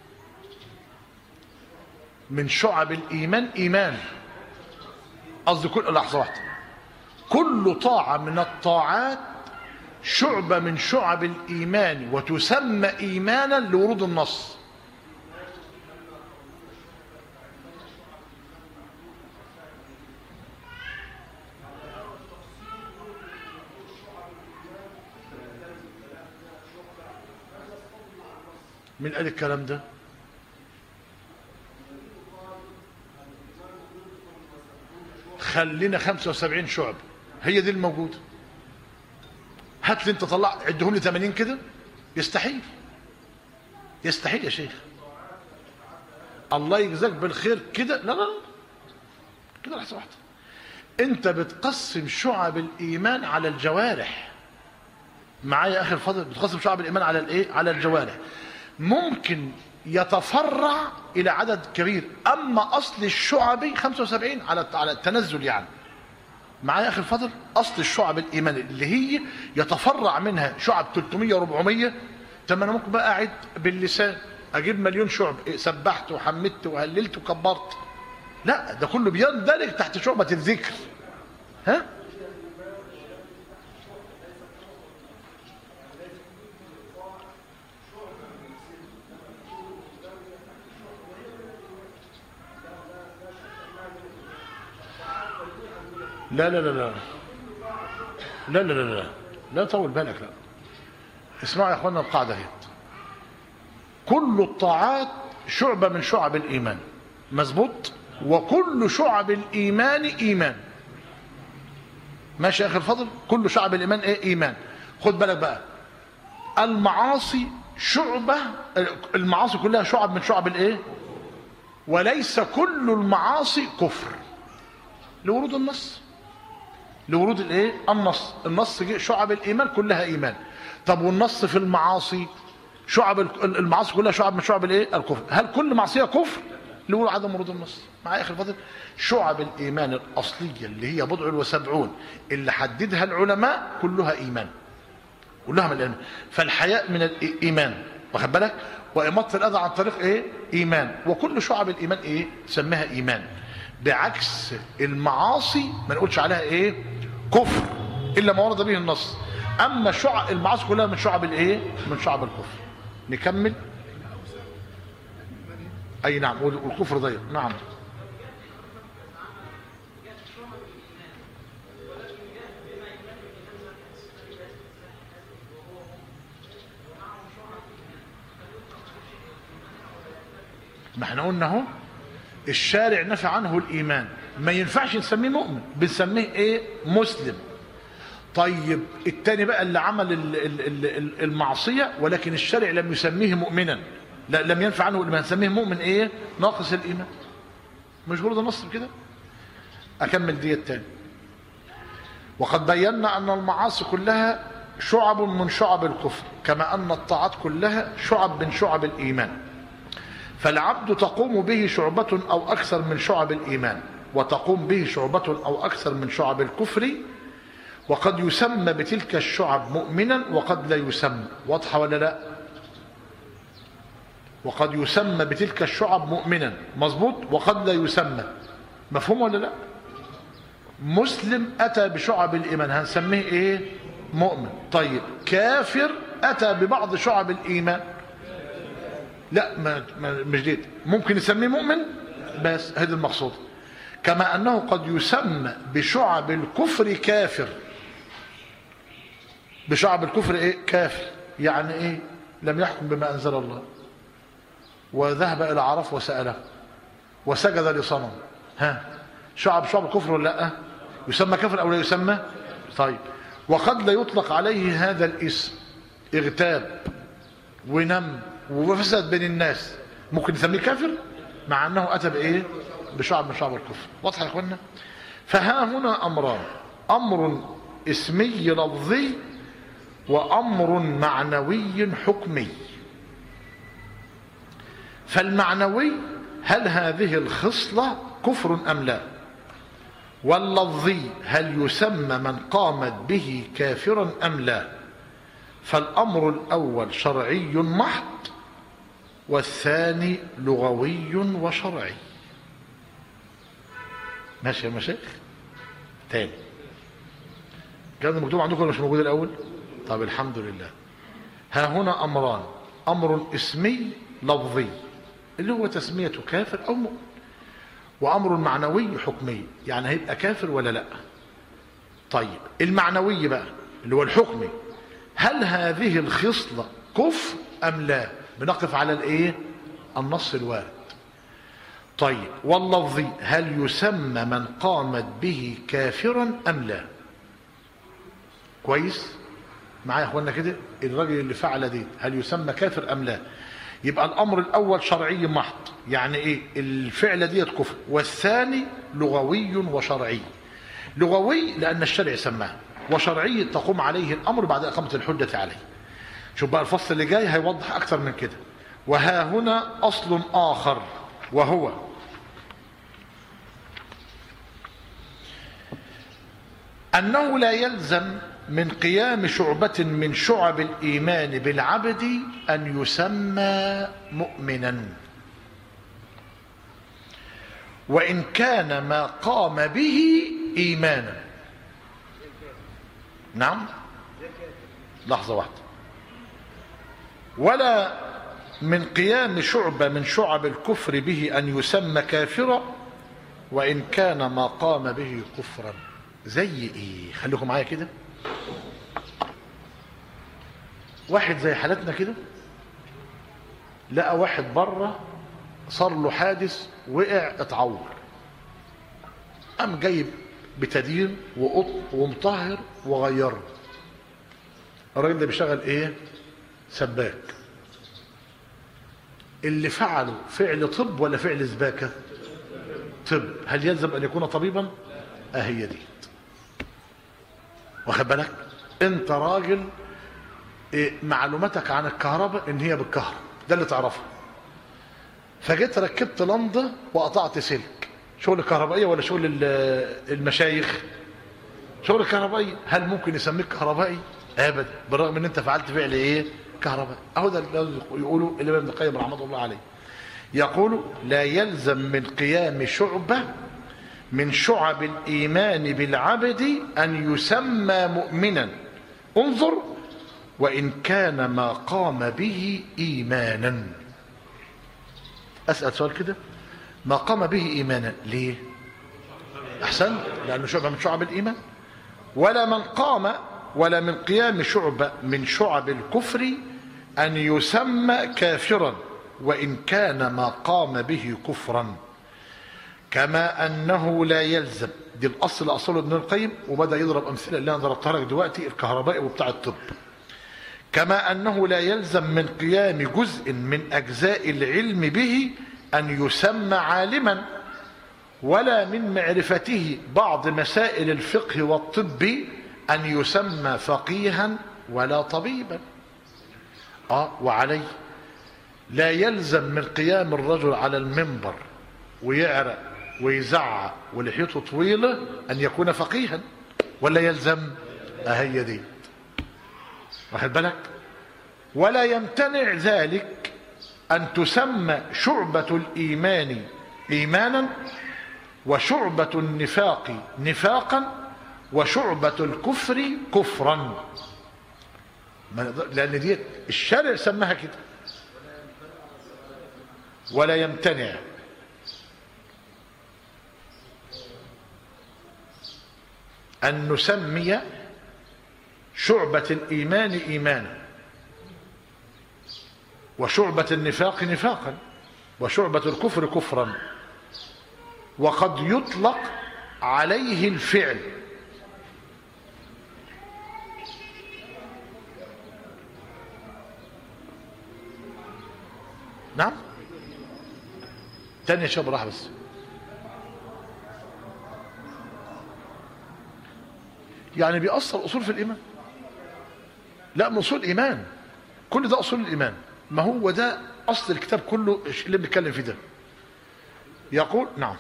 من شعب الإيمان إيمان قصدي كل لحظة واحدة كل طاعة من الطاعات شعبة من شعب الإيمان وتسمى إيمانا لورود النص من قال الكلام ده خلينا 75 شعب هي دي الموجوده هات لي انت طلع عدهم لي 80 كده يستحيل يستحيل يا شيخ الله يجزاك بالخير كده لا لا لا كده لحظه واحده انت بتقسم شعب الايمان على الجوارح معايا يا اخي الفضل بتقسم شعب الايمان على الايه على الجوارح ممكن يتفرع الى عدد كبير اما اصل الشعبي 75 على على التنزل يعني معايا يا اخي الفضل اصل الشعب الايمان اللي هي يتفرع منها شعب 300 400 طب ما انا ممكن بقى قاعد باللسان اجيب مليون شعب سبحت وحمدت وهللت وكبرت لا ده كله بيندرج تحت شعبة الذكر ها لا لا لا لا لا لا لا لا لا طول بالك لا اسمعوا يا اخوانا القاعده هي كل الطاعات شعبه من شعب الايمان مظبوط وكل شعب الايمان ايمان ماشي يا اخي الفضل كل شعب الايمان ايه ايمان خد بالك بقى المعاصي شعبه المعاصي كلها شعب من شعب الايه وليس كل المعاصي كفر لورود النص لورود الايه النص النص جه شعب الايمان كلها ايمان طب والنص في المعاصي شعب المعاصي كلها شعب من شعب الايه الكفر هل كل معصيه كفر نقول عدم ورود النص معايا اخر فضل شعب الايمان الاصليه اللي هي بضع وسبعون اللي حددها العلماء كلها ايمان كلها من الايمان فالحياء من الايمان واخد بالك واماطه الاذى عن طريق ايه ايمان وكل شعب الايمان ايه سميها ايمان بعكس المعاصي ما نقولش عليها ايه كفر الا ما ورد به النص اما شعب المعاصي كلها من شعب الايه من شعب الكفر نكمل اي نعم والكفر ضيق نعم ما احنا قلنا اهو الشارع نفى عنه الايمان ما ينفعش نسميه مؤمن بنسميه ايه مسلم طيب التاني بقى اللي عمل ال- ال- ال- ال- المعصيه ولكن الشارع لم يسميه مؤمنا لا لم ينفع عنه ما نسميه مؤمن ايه ناقص الايمان مش برضه نص كده اكمل دي التاني وقد بينا ان المعاصي كلها شعب من شعب الكفر كما ان الطاعات كلها شعب من شعب الايمان فالعبد تقوم به شعبة أو أكثر من شعب الإيمان وتقوم به شعبة أو أكثر من شعب الكفر وقد يسمى بتلك الشعب مؤمنا وقد لا يسمى واضحة ولا لا وقد يسمى بتلك الشعب مؤمنا مظبوط وقد لا يسمى مفهوم ولا لا مسلم أتى بشعب الإيمان هنسميه إيه مؤمن طيب كافر أتى ببعض شعب الإيمان لا ما ما- مش دي ممكن نسميه مؤمن بس هذا المقصود كما انه قد يسمى بشعب الكفر كافر بشعب الكفر ايه كافر يعني ايه لم يحكم بما انزل الله وذهب الى عرف وساله وسجد لصنم ها شعب شعب الكفر ولا لا يسمى كافر او لا يسمى طيب وقد لا يطلق عليه هذا الاسم اغتاب ونم وفسد بين الناس ممكن نسميه كافر مع انه اتى بايه بشعب من شعب الكفر واضح يا اخوانا فها هنا امران امر اسمي لفظي وامر معنوي حكمي فالمعنوي هل هذه الخصله كفر ام لا واللفظي هل يسمى من قامت به كافرا ام لا فالأمر الأول شرعي محض والثاني لغوي وشرعي ماشي يا مشايخ تاني كان مكتوب عندكم ولا مش موجود الأول طب الحمد لله ها هنا أمران أمر اسمي لفظي اللي هو تسمية كافر أو مؤمن وأمر معنوي حكمي يعني هيبقى كافر ولا لا طيب المعنوي بقى اللي هو الحكمي هل هذه الخصلة كفر أم لا بنقف على الايه النص الوارد طيب واللفظي هل يسمى من قامت به كافرا أم لا كويس معايا يا اخوانا كده الراجل اللي فعل دي هل يسمى كافر أم لا يبقى الأمر الأول شرعي محض يعني إيه الفعل ديت كفر والثاني لغوي وشرعي لغوي لأن الشرع سماه وشرعي تقوم عليه الأمر بعد إقامة الحجة عليه شوف بقى الفصل اللي جاي هيوضح أكثر من كده وها هنا أصل آخر وهو أنه لا يلزم من قيام شعبة من شعب الإيمان بالعبد أن يسمى مؤمنا وإن كان ما قام به إيمانا نعم لحظة واحدة ولا من قيام شعبة من شعب الكفر به أن يسمى كافرا وإن كان ما قام به كفرا زي إيه خليكم معايا كده واحد زي حالتنا كده لقى واحد بره صار له حادث وقع اتعور قام جايب بتدين وقط ومطهر وغيره الراجل ده بيشتغل ايه سباك اللي فعله فعل طب ولا فعل سباكه طب هل يلزم ان يكون طبيبا اهي دي واخد بالك انت راجل إيه معلوماتك عن الكهرباء ان هي بالكهرباء ده اللي تعرفه فجيت ركبت لمضه وقطعت سلك شغل كهربائيه ولا شغل المشايخ شغل كهربائي هل ممكن يسميك كهربائي ابدا بالرغم ان انت فعلت فعل ايه كهربائي اهو ده اللي يقولوا الامام ابن القيم رحمه الله عليه يقول لا يلزم من قيام شعبه من شعب الايمان بالعبد ان يسمى مؤمنا انظر وان كان ما قام به ايمانا اسال سؤال كده ما قام به ايمانا ليه احسن لانه شعبه من شعب الايمان ولا من قام ولا من قيام شعبة من شعب الكفر أن يسمى كافرا وإن كان ما قام به كفرا كما أنه لا يلزم دي الأصل أصله ابن القيم وبدأ يضرب أمثلة اللي أنا ضربتها لك دلوقتي الكهربائي وبتاع الطب كما أنه لا يلزم من قيام جزء من أجزاء العلم به أن يسمى عالما ولا من معرفته بعض مسائل الفقه والطب أن يسمى فقيها ولا طبيبا آه وعليه لا يلزم من قيام الرجل على المنبر ويعرق ويزعق ولحيته طويلة أن يكون فقيها ولا يلزم أهي دي واخد بالك ولا يمتنع ذلك أن تسمى شعبة الإيمان إيمانا وشعبة النفاق نفاقا وشعبة الكفر كفرا ما نقدر- لأن دي الشارع سماها كده ولا يمتنع أن نسمي شعبة الإيمان إيمانا وشعبة النفاق نفاقا وشعبة الكفر كفرا وقد يطلق عليه الفعل نعم تاني يا شباب راح بس يعني بيأثر أصول في الإيمان لا من أصول الإيمان كل ده أصول الإيمان ما هو ده أصل الكتاب كله اللي بنتكلم فيه ده يقول نعم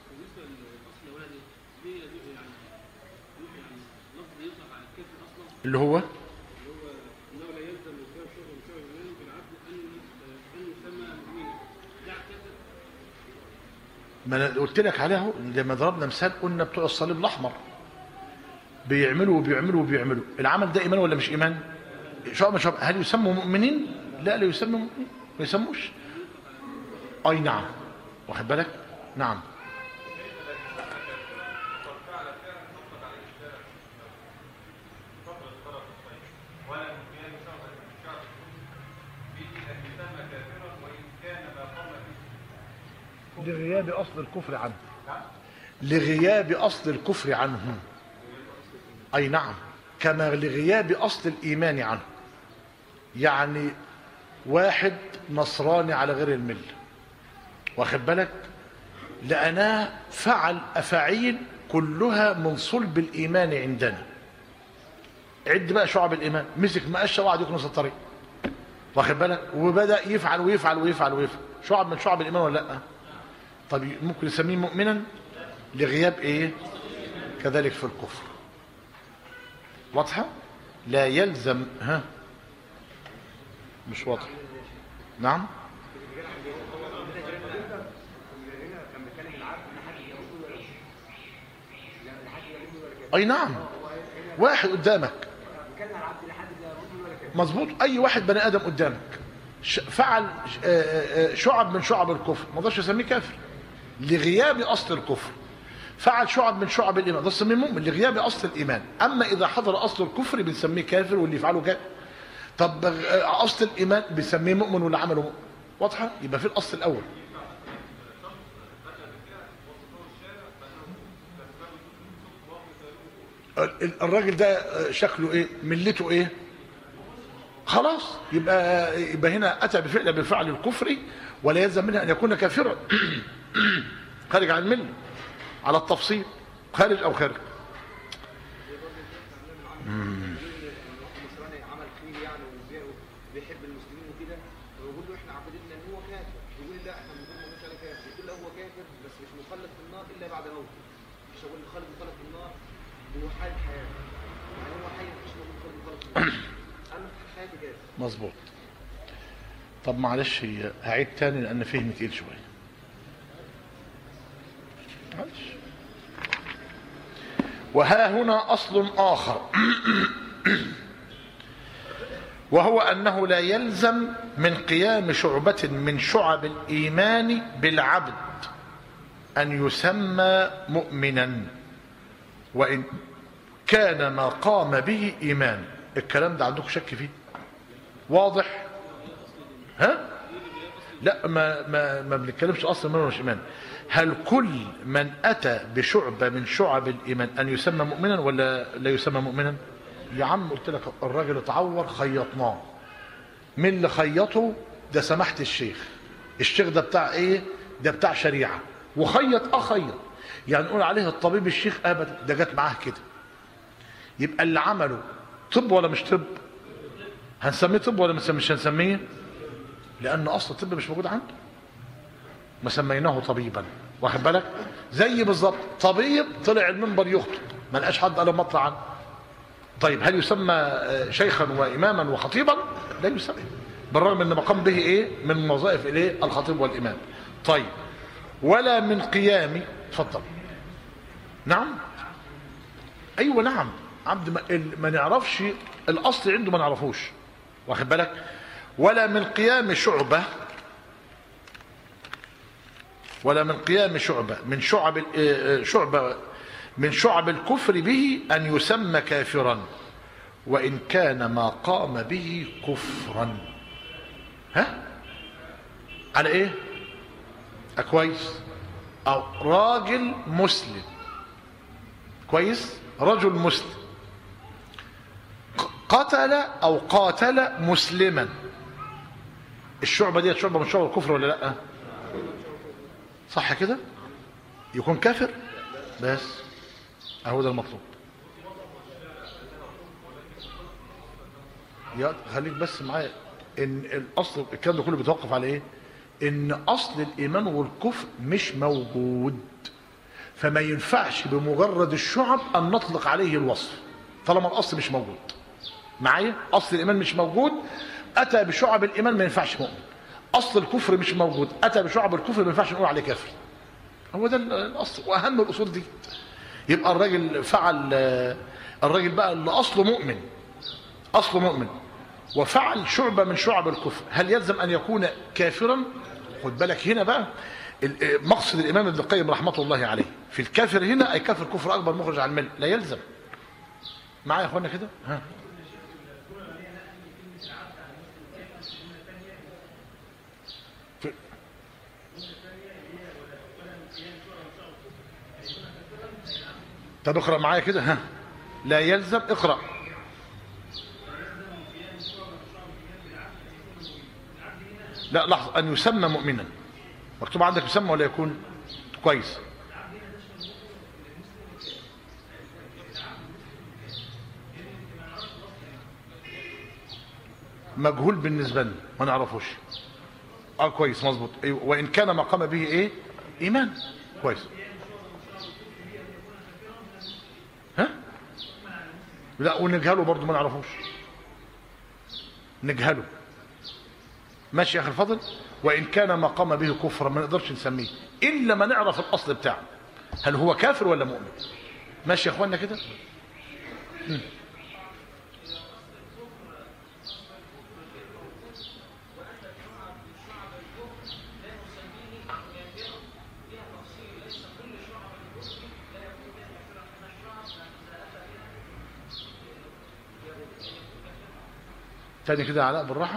اللي هو ما انا قلت لك عليها اهو لما ضربنا مثال قلنا بتوع الصليب الاحمر بيعملوا وبيعملوا وبيعملوا العمل ده ايمان ولا مش ايمان شو مش هل يسموا مؤمنين لا لا يسموا مؤمنين ما يسموش اي نعم واخد بالك نعم لغياب اصل الكفر عنه لغياب اصل الكفر عنه اي نعم كما لغياب اصل الايمان عنه يعني واحد نصراني على غير المله واخد بالك لاناه فعل افاعيل كلها من صلب الايمان عندنا عد بقى شعب الايمان مسك مقشه وقعد يكنس الطريق واخد بالك وبدا يفعل ويفعل ويفعل ويفعل شعب من شعب الايمان ولا لا طب ممكن نسميه مؤمنا لغياب ايه كذلك في الكفر واضحه لا يلزم ها مش واضح نعم اي نعم واحد قدامك مظبوط اي واحد بني ادم قدامك ش- فعل ش- آه، آه، شعب من شعب الكفر ما اقدرش اسميه كافر لغياب اصل الكفر فعل شعب من شعب الايمان ده اسميه مؤمن لغياب اصل الايمان اما اذا حضر اصل الكفر بنسميه كافر واللي يفعله كافر طب آه، اصل الايمان بنسميه مؤمن واللي عمله مؤمن واضحه يبقى في الاصل الاول ال- ال- الراجل ده آه، شكله ايه ملته ايه خلاص يبقى يبقى هنا اتى بفعل بفعل الكفر ولا يلزم منها ان يكون كافرا خارج عن المله على التفصيل خارج او خارج النصراني عمل خير يعني وبي- وبيحب المسلمين وكده ويقول له احنا عبدنا ان هو كافر يقول لي لا احنا بنقول ما عليه كافر يقول له هو كافر بس مش مخلد في النار الا بعد موته مش هقول له خالد مخلد في النار هو حال حياته يعني هو حي مش موجود خالد مخلد في النار انا في حياتي كافر مظبوط طب معلش هي- هعيد تاني لان فهم تقيل شويه معلش وها هنا اصل اخر وهو انه لا يلزم من قيام شعبه من شعب الايمان بالعبد ان يسمى مؤمنا وان كان ما قام به ايمان الكلام ده عندكم شك فيه واضح ها لا ما ما ما بنتكلمش اصلا ايمان ولا مش ايمان هل كل من اتى بشعبه من شعب الايمان ان يسمى مؤمنا ولا لا يسمى مؤمنا يا عم قلت لك الراجل اتعور خيطناه من اللي خيطه ده سماحه الشيخ الشيخ ده بتاع ايه ده بتاع شريعه وخيط اه خيط يعني نقول عليه الطبيب الشيخ ابدا ده جت معاه كده يبقى اللي عمله طب ولا مش طب هنسميه طب ولا مش مش هنسميه لان اصل الطب مش موجود عنده ما سميناه طبيبا واخد بالك زي بالظبط طبيب طلع المنبر يخطب ما لقاش حد قال له مطلع عنه طيب هل يسمى آه، شيخا واماما وخطيبا لا يسمى بالرغم ان مقام به ايه من وظائف الايه الخطيب والامام طيب ولا من قيام اتفضل نعم ايوه نعم عبد ما, ال- ما نعرفش الاصل عنده ما نعرفوش واخد بالك ولا من قيام شعبه ولا من قيام شعبه من شعب ال- آه، آه، شعبه من شعب الكفر به ان يسمى كافرا وان كان ما قام به كفرا ها على ايه آه، كويس او راجل مسلم كويس رجل مسلم ق- قتل او قاتل مسلما الشعبه دي شعبه من شعب الكفر ولا لا صح كده يكون كافر بس اهو ده المطلوب يا خليك بس معايا ان الاصل الكلام ده كله بيتوقف على ايه ان اصل الايمان والكفر مش موجود فما ينفعش بمجرد الشعب ان نطلق عليه الوصف طالما الاصل مش موجود معايا اصل الايمان مش موجود اتى بشعب الايمان ما ينفعش مؤمن اصل الكفر مش موجود اتى بشعب الكفر ما ينفعش نقول عليه كافر هو ده الاصل واهم الاصول دي يبقى الراجل فعل الراجل بقى اللي اصله مؤمن اصله مؤمن وفعل شعبه من شعب الكفر هل يلزم ان يكون كافرا خد بالك هنا بقى ال- مقصد الامام ابن القيم رحمه الله عليه في الكافر هنا اي كافر كفر اكبر مخرج عن المله لا يلزم معايا يا اخوانا كده ها في- طب اقرا معايا كده ها لا يلزم اقرا لا لحظه ان يسمى مؤمنا مكتوب عندك يسمى ولا يكون كويس مجهول بالنسبه لنا ما نعرفوش اه كويس مظبوط أيوة. وان كان ما قام به ايه ايمان كويس ها لا ونجهله برضه ما نعرفوش نجهله ماشي يا اخي الفضل وان كان ما قام به كفرا ما نقدرش نسميه الا ما نعرف الاصل بتاعه هل هو كافر ولا مؤمن ماشي يا اخوانا كده مم. تاني كده يا علاء بالراحه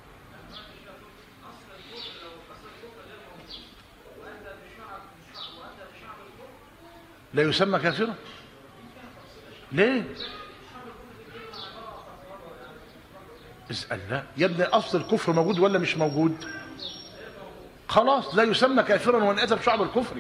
لا يسمى كافرا ليه اسأل لا يا ابني أصل الكفر موجود ولا مش موجود خلاص لا يسمى كافرا وان اتى بشعب الكفر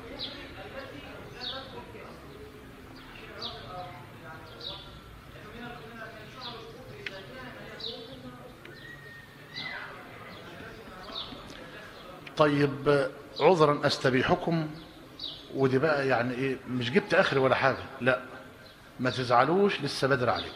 طيب عذرا استبيحكم ودي بقى يعني ايه مش جبت اخر ولا حاجه لا ما تزعلوش لسه بدري عليكم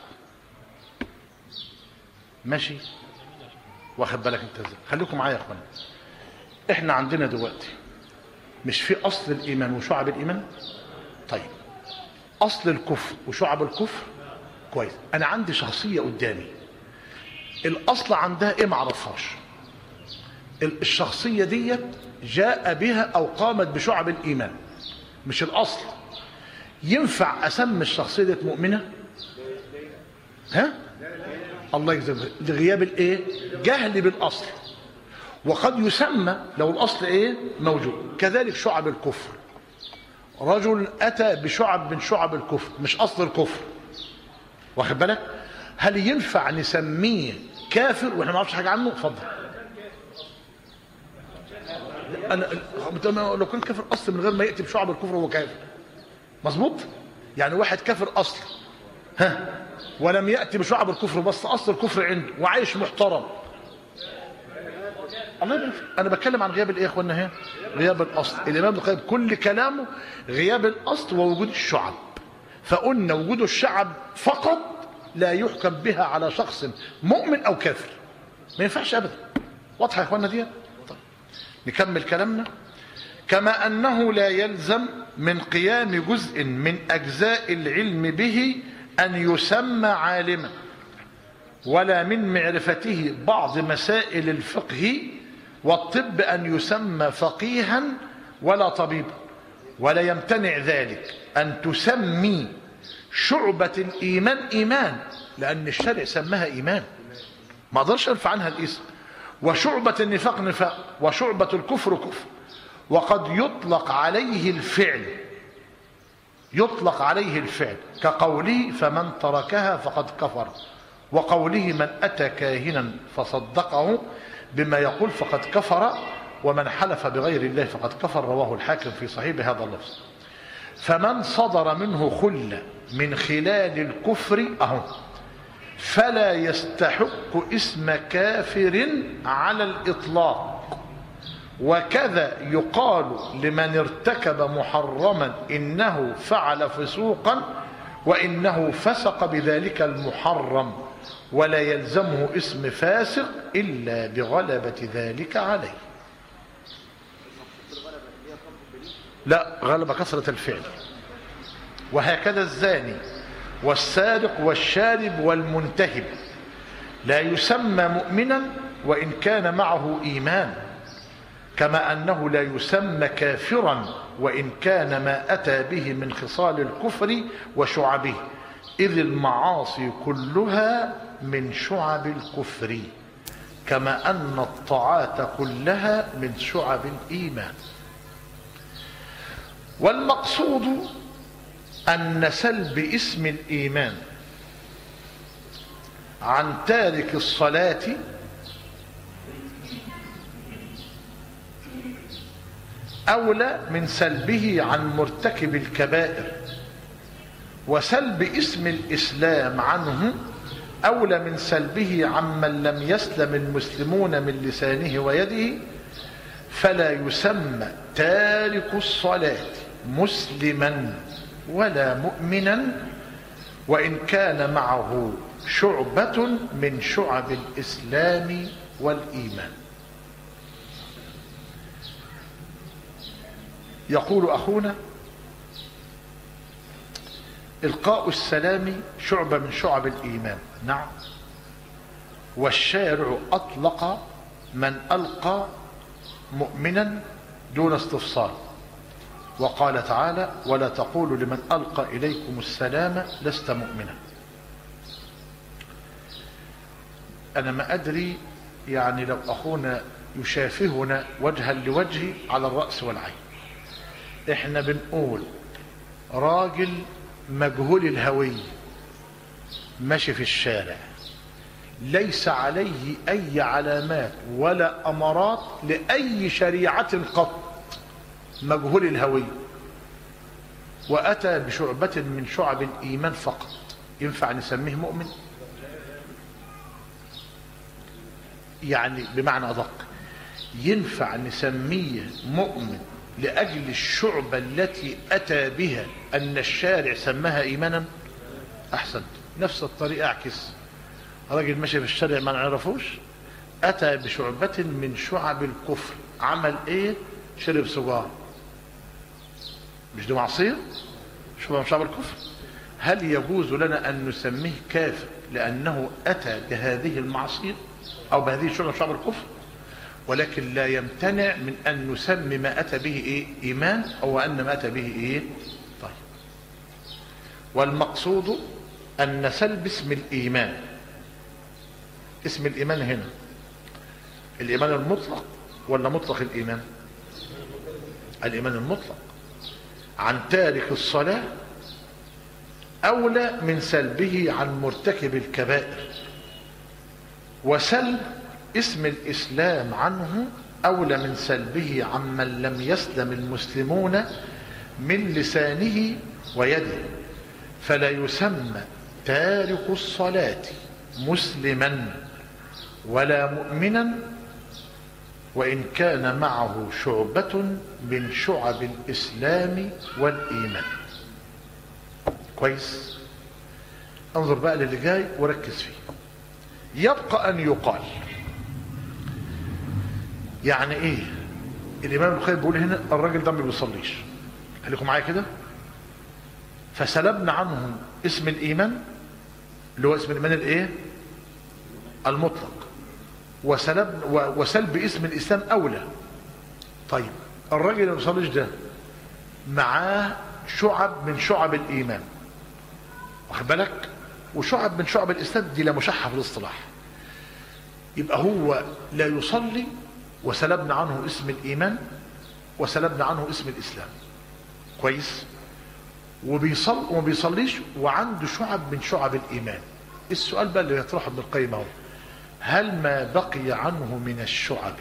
ماشي واخد بالك انت ازاي خليكم معايا يا اخوانا احنا عندنا دلوقتي مش في اصل الايمان وشعب الايمان طيب اصل الكفر وشعب الكفر كويس انا عندي شخصيه قدامي الاصل عندها ايه ما اعرفهاش ال- الشخصيه ديت جاء بها او قامت بشعب الايمان مش الاصل ينفع اسمي الشخصيه ديت مؤمنه ها الله يجزاك خير. لغياب الايه جهل بالاصل وقد يسمى لو الأصل إيه موجود كذلك شعب الكفر رجل أتى بشعب من شعب الكفر مش أصل الكفر واخد بالك هل ينفع نسميه كافر واحنا ما نعرفش حاجة عنه اتفضل انا أنا لو كان كافر اصل من غير ما ياتي بشعب الكفر هو كافر مظبوط يعني واحد كافر اصل ها ولم ياتي بشعب الكفر بس اصل الكفر عنده وعايش محترم الله يبارك فيك. انا بتكلم عن غياب الايه يا اخوانا هنا غياب الاصل الامام ابن القيم كل كلامه غياب الاصل ووجود الشعب فقلنا وجود الشعب فقط لا يحكم بها على شخص مؤمن او كافر ما ينفعش ابدا واضحه يا اخوانا دي طيب. نكمل كلامنا كما انه لا يلزم من قيام جزء من اجزاء العلم به ان يسمى عالما ولا من معرفته بعض مسائل الفقه والطب ان يسمى فقيها ولا طبيبا ولا يمتنع ذلك ان تسمي شعبة الايمان ايمان لان الشرع سماها ايمان ما اقدرش ارفع عنها الاسم وشعبة النفاق نفاق وشعبة الكفر كفر وقد يطلق عليه الفعل يطلق عليه الفعل كقوله فمن تركها فقد كفر وقوله من أتى كاهنا فصدقه بما يقول فقد كفر ومن حلف بغير الله فقد كفر رواه الحاكم في صحيح بهذا اللفظ فمن صدر منه خل من خلال الكفر أهو فلا يستحق اسم كافر على الإطلاق وكذا يقال لمن ارتكب محرما إنه فعل فسوقا وإنه فسق بذلك المحرم ولا يلزمه اسم فاسق إلا بغلبة ذلك عليه لا غلب كثرة الفعل وهكذا الزاني والسارق والشارب والمنتهب لا يسمى مؤمنا وإن كان معه إيمان كما أنه لا يسمى كافرا وإن كان ما أتى به من خصال الكفر وشعبه إذ المعاصي كلها من شعب الكفر كما أن الطاعات كلها من شعب الإيمان والمقصود أن سلب اسم الإيمان عن تارك الصلاة أولى من سلبه عن مرتكب الكبائر وسلب اسم الإسلام عنه أولى من سلبه عمن لم يسلم المسلمون من لسانه ويده فلا يسمى تارك الصلاة مسلما ولا مؤمنا وإن كان معه شعبة من شعب الإسلام والإيمان يقول أخونا إلقاء السلام شعبة من شعب الإيمان نعم والشارع أطلق من ألقى مؤمنا دون استفصال وقال تعالى ولا تقولوا لمن ألقى إليكم السلام لست مؤمنا أنا ما أدري يعني لو أخونا يشافهنا وجها لوجه على الرأس والعين احنا بنقول راجل مجهول الهوية ماشي في الشارع ليس عليه أي علامات ولا أمارات لأي شريعة قط مجهول الهوية وأتى بشعبة من شعب الإيمان فقط ينفع نسميه مؤمن يعني بمعنى أدق ينفع نسميه مؤمن لأجل الشعبة التي أتى بها أن الشارع سماها إيمانا أحسنت نفس الطريقة أعكس راجل ماشي في الشارع ما نعرفوش أتى بشعبة من شعب الكفر عمل إيه شرب سجارة مش دي معصية شعبة من شعب الكفر هل يجوز لنا أن نسميه كافر لأنه أتى بهذه المعصية أو بهذه الشعبة من شعب الكفر ولكن لا يمتنع من أن نسمي ما أتى به إيه؟ إيمان أو أن ما أتى به إيه؟ طيب والمقصود أن سلب اسم الإيمان اسم الإيمان هنا الإيمان المطلق ولا مطلق الإيمان الإيمان المطلق عن تارك الصلاة أولى من سلبه عن مرتكب الكبائر وسلب اسم الإسلام عنه أولى من سلبه عمن لم يسلم المسلمون من لسانه ويده فلا يسمى تارك الصلاة مسلما ولا مؤمنا وإن كان معه شعبة من شعب الإسلام والإيمان كويس انظر بقى للي جاي وركز فيه يبقى أن يقال يعني إيه الإمام البخاري بيقول هنا الراجل ده ما بيصليش خليكم معايا كده فسلبنا عنهم اسم الإيمان اللي هو اسم الإيمان الإيه المطلق وسلب وسلب اسم الإسلام أولى طيب الراجل اللي ما بيصليش ده معاه شعب من شعب الإيمان واخد بالك وشعب من شعب الإسلام دي لا مشحة في الاصطلاح يبقى هو لا يصلي وسلبنا عنه اسم الإيمان وسلبنا عنه اسم الإسلام كويس وبيصل وما بيصليش وعنده شعب من شعب الإيمان السؤال بقى اللي يطرحه ابن القيم اهو هل ما بقي عنه من الشعب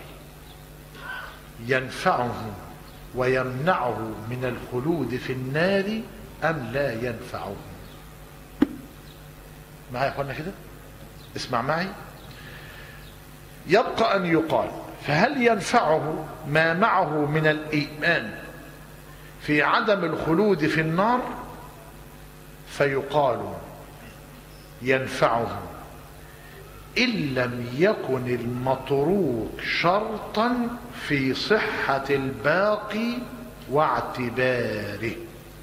ينفعه ويمنعه من الخلود في النار أم لا ينفعه معايا يا اخوانا كده اسمع معي يبقى أن يقال فهل ينفعه ما معه من الإيمان في عدم الخلود في النار فيقال ينفعه إن لم يكن المتروك شرطا في صحة الباقي واعتباره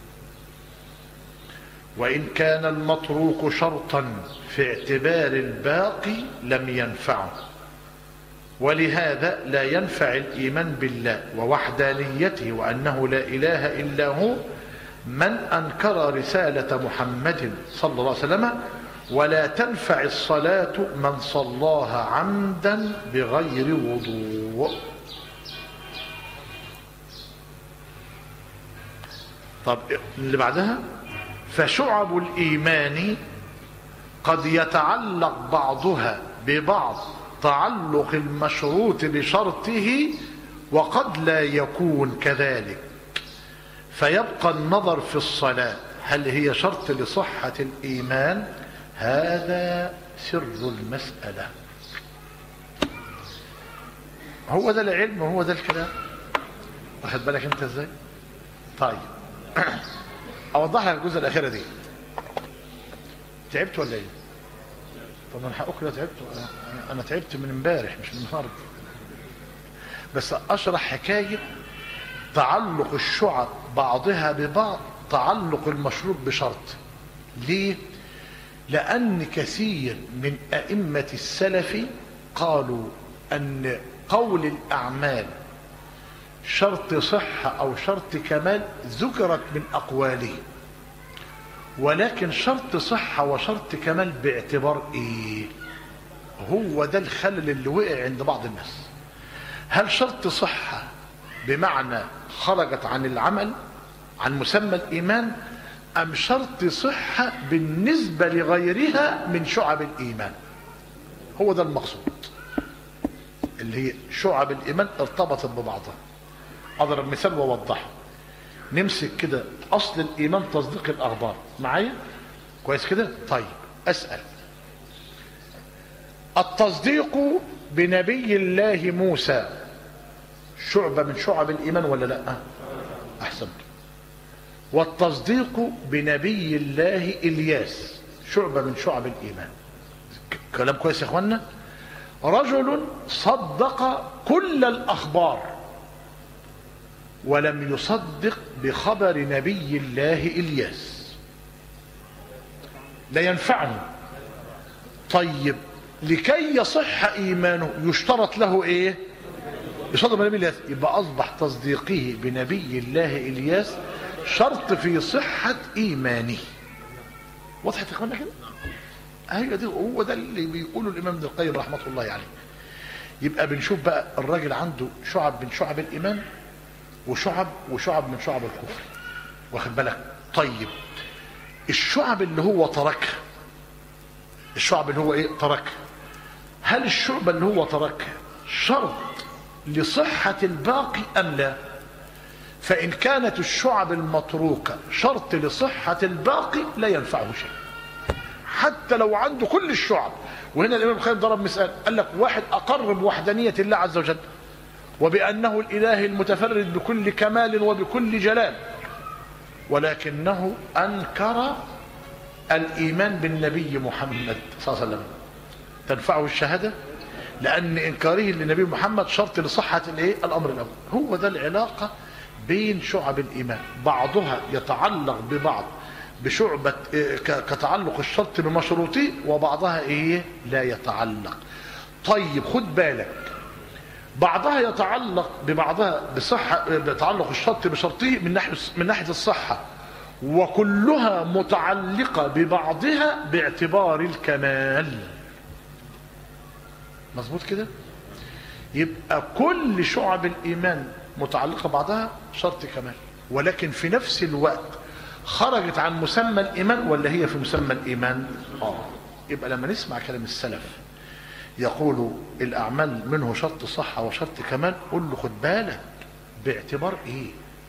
وإن كان المتروك شرطا في اعتبار الباقي لم ينفعه ولهذا لا ينفع الإيمان بالله ووحدانيته وأنه لا إله إلا هو من أنكر رسالة محمد صلى الله عليه وسلم ولا تنفع الصلاة من صلاها عمدا بغير وضوء طب اللي بعدها فشعب الإيمان قد يتعلق بعضها ببعض تعلق المشروط بشرطه وقد لا يكون كذلك فيبقى النظر في الصلاة هل هي شرط لصحة الإيمان هذا سر المسألة هو ده العلم وهو ده الكلام واخد بالك انت ازاي طيب اوضح لك الجزء الاخيره دي تعبت ولا ايه طب انا حقك لا تعبت أنا- انا تعبت من امبارح مش من النهارده بس اشرح حكايه تعلق الشعب بعضها ببعض تعلق المشروط بشرط ليه لأن كثير من أئمة السلف قالوا أن قول الأعمال شرط صحة أو شرط كمال ذكرت من أقواله ولكن شرط صحة وشرط كمال باعتبار إيه هو ده الخلل اللي وقع عند بعض الناس هل شرط صحة بمعنى خرجت عن العمل عن مسمى الإيمان أم شرط صحة بالنسبة لغيرها من شعب الإيمان هو ده المقصود اللي هي شعب الإيمان ارتبطت ببعضها أضرب مثال وأوضحه نمسك كده أصل الإيمان تصديق الأخبار معايا كويس كده طيب أسأل التصديق بنبي الله موسى شعبة من شعب الإيمان ولا لا أحسنت والتصديق بنبي الله إلياس شعبة من شعب الإيمان ك- كلام كويس يا اخوانا رجل صدق كل الأخبار ولم يصدق بخبر نبي الله إلياس لا ينفعني طيب لكي يصح إيمانه يشترط له إيه يصدق بنبي الياس يبقى أصبح تصديقه بنبي الله إلياس شرط في صحة إيمانه وضحت يا إخوانا كده أيوة دي هو ده اللي بيقوله الإمام ابن القيم رحمة الله عليه يبقى بنشوف بقى الراجل عنده شعب من شعب الايمان وشعب وشعب من شعب الكفر واخد بالك طيب الشعب اللي هو تركها الشعب اللي هو ايه تركها هل الشعب اللي هو تركها شرط لصحة الباقي أم لا فإن كانت الشعب المتروكة شرط لصحة الباقي لا ينفعه شيء حتى لو عنده كل الشعب وهنا الإمام الخير ضرب مثال قال لك واحد أقر بوحدانية الله عز وجل وبأنه الإله المتفرد بكل كمال وبكل جلال ولكنه أنكر الإيمان بالنبي محمد صلى الله عليه وسلم تنفعه الشهادة لأن إنكاره للنبي محمد شرط لصحة الإيه؟ الأمر الأول هو ده العلاقة بين شعب الإيمان بعضها يتعلق ببعض بشعبة إيه، ك- كتعلق الشرط بمشروطه وبعضها إيه لا يتعلق طيب خد بالك بعضها يتعلق ببعضها بصحة بتعلق الشرط بشرطه من ناحية من ناحية الصحة وكلها متعلقة ببعضها باعتبار الكمال مظبوط كده يبقى كل شعب الإيمان متعلقة بعضها شرط كمال ولكن في نفس الوقت خرجت عن مسمى الإيمان ولا هي في مسمى الإيمان آه يبقى لما نسمع كلام السلف يقول الأعمال منه شرط صحة وشرط كمال قل له خد بالك باعتبار إيه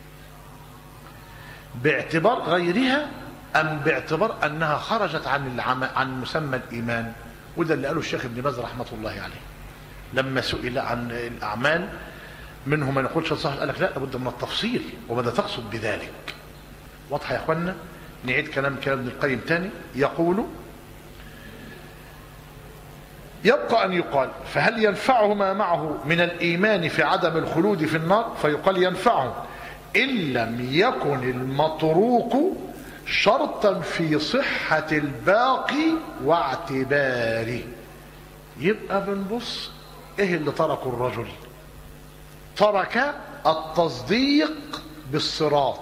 باعتبار غيرها أم باعتبار أنها خرجت عن العم... عن مسمى الإيمان وده اللي قاله الشيخ ابن باز رحمة الله عليه لما سئل عن الأعمال منهم من يقول شرط صحة قال لك لا لابد من التفصيل وماذا تقصد بذلك واضحة يا اخوانا نعيد كلام كلام ابن القيم تاني يقول يبقى أن يقال فهل ينفعه ما معه من الإيمان في عدم الخلود في النار فيقال ينفعه إن لم يكن المتروك شرطا في صحة الباقي واعتباره يبقى بنبص ايه اللي تركه الرجل ترك التصديق بالصراط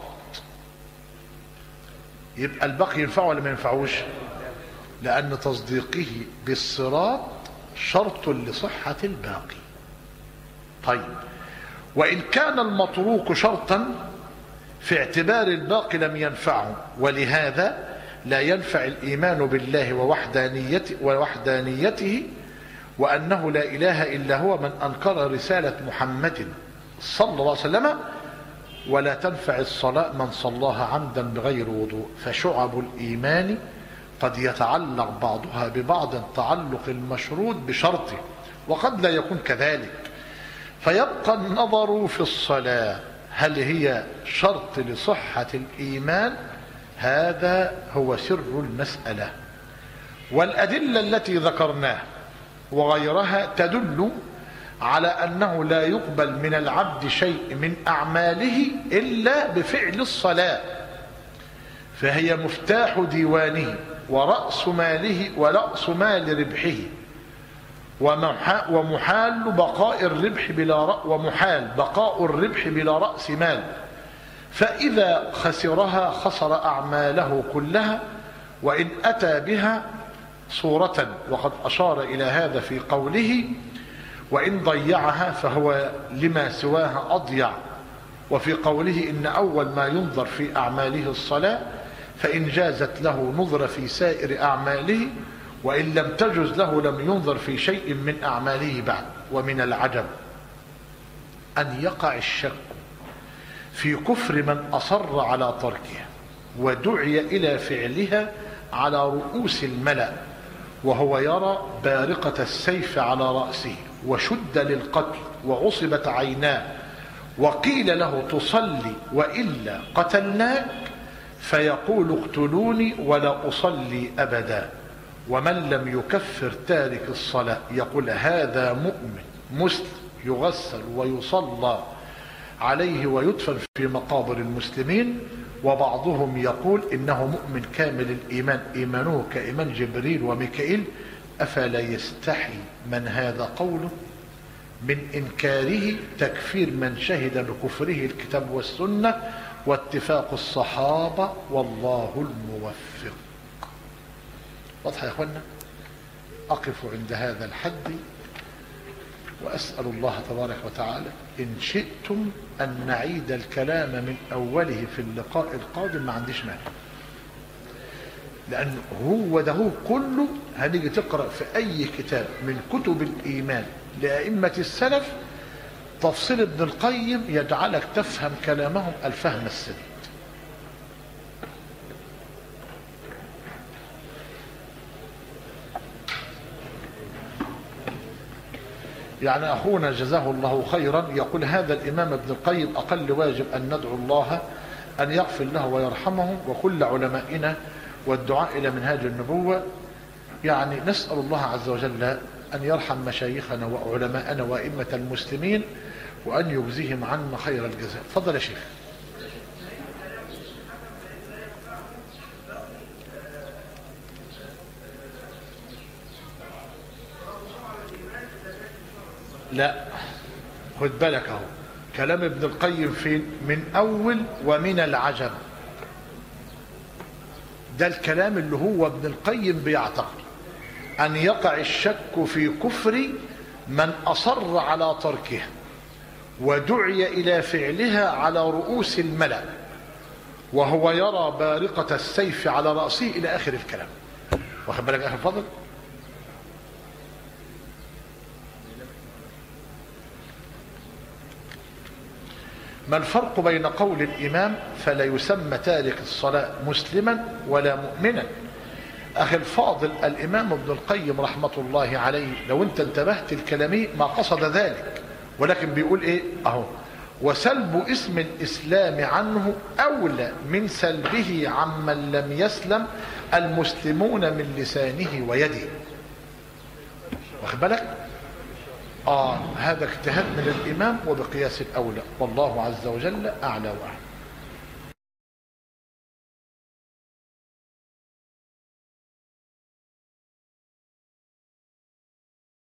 يبقى الباقي ينفعه ولا ما ينفعوش لأن تصديقه بالصراط شرط لصحة الباقي طيب وإن كان المتروك شرطا في اعتبار الباقي لم ينفعه ولهذا لا ينفع الإيمان بالله ووحدانيته, ووحدانيته وأنه لا إله إلا هو من أنكر رسالة محمد صلى الله عليه وسلم ولا تنفع الصلاة من صلاها عمدا بغير وضوء فشعب الإيمان قد يتعلق بعضها ببعض تعلق المشروط بشرطه وقد لا يكون كذلك فيبقى النظر في الصلاة هل هي شرط لصحة الإيمان هذا هو سر المسألة والأدلة التي ذكرناها وغيرها تدل على أنه لا يقبل من العبد شيء من أعماله إلا بفعل الصلاة فهي مفتاح ديوانه ورأس ماله ورأس مال ربحه ومحا- ومحال بقاء الربح بلا رأ ومحال بقاء الربح بلا رأس مال فإذا خسرها خسر أعماله كلها وإن أتى بها صورة وقد أشار إلى هذا في قوله وإن ضيعها فهو لما سواها أضيع وفي قوله إن أول ما ينظر في أعماله الصلاة فإن جازت له نظر في سائر أعماله وإن لم تجز له لم ينظر في شيء من أعماله بعد ومن العجب أن يقع الشك في كفر من أصر على تركها ودعي إلى فعلها على رؤوس الملأ وهو يرى بارقة السيف على رأسه وشد للقتل وعصبت عيناه وقيل له تصلي وإلا قتلناك فيقول اقتلوني ولا أصلي أبدا ومن لم يكفر تارك الصلاة يقول هذا مؤمن مسلم يغسل ويصلى عليه ويدفن في مقابر المسلمين وبعضهم يقول إنه مؤمن كامل الإيمان إيمانه كإيمان جبريل وميكائيل أفلا يستحي من هذا قوله من إنكاره تكفير من شهد بكفره الكتاب والسنة واتفاق الصحابة والله الموفق واضح يا أخوانا أقف عند هذا الحد وأسأل الله تبارك وتعالى إن شئتم أن نعيد الكلام من أوله في اللقاء القادم ما عنديش مانع لأن هو ده هو كله هنيجي تقرأ في أي كتاب من كتب الإيمان لأئمة السلف تفصيل ابن القيم يجعلك تفهم كلامهم الفهم السديد يعني أخونا جزاه الله خيرا يقول هذا الإمام ابن القيم أقل واجب أن ندعو الله أن يغفر له ويرحمه وكل علمائنا والدعاء إلى منهاج النبوة يعني نسأل الله عز وجل أن يرحم مشايخنا وعلماءنا وأئمة المسلمين وأن يجزيهم عنا خير الجزاء فضل يا شيخ لا خد بالك اهو كلام ابن القيم فين من اول ومن العجب ده الكلام اللي هو ابن القيم بيعتقد ان يقع الشك في كفر من اصر على تركها ودعي الى فعلها على رؤوس الملا وهو يرى بارقه السيف على راسه الى اخر الكلام واخد بالك يا اخي الفضل ما الفرق بين قول الإمام فلا يسمى تارك الصلاة مسلما ولا مؤمنا أخي الفاضل الإمام ابن القيم رحمة الله عليه لو أنت انتبهت الكلامي ما قصد ذلك ولكن بيقول إيه أهو وسلب اسم الإسلام عنه أولى من سلبه عمن لم يسلم المسلمون من لسانه ويده واخد بالك آه هذا اجتهاد من الإمام وبقياس الأولى والله عز وجل أعلى وأعلم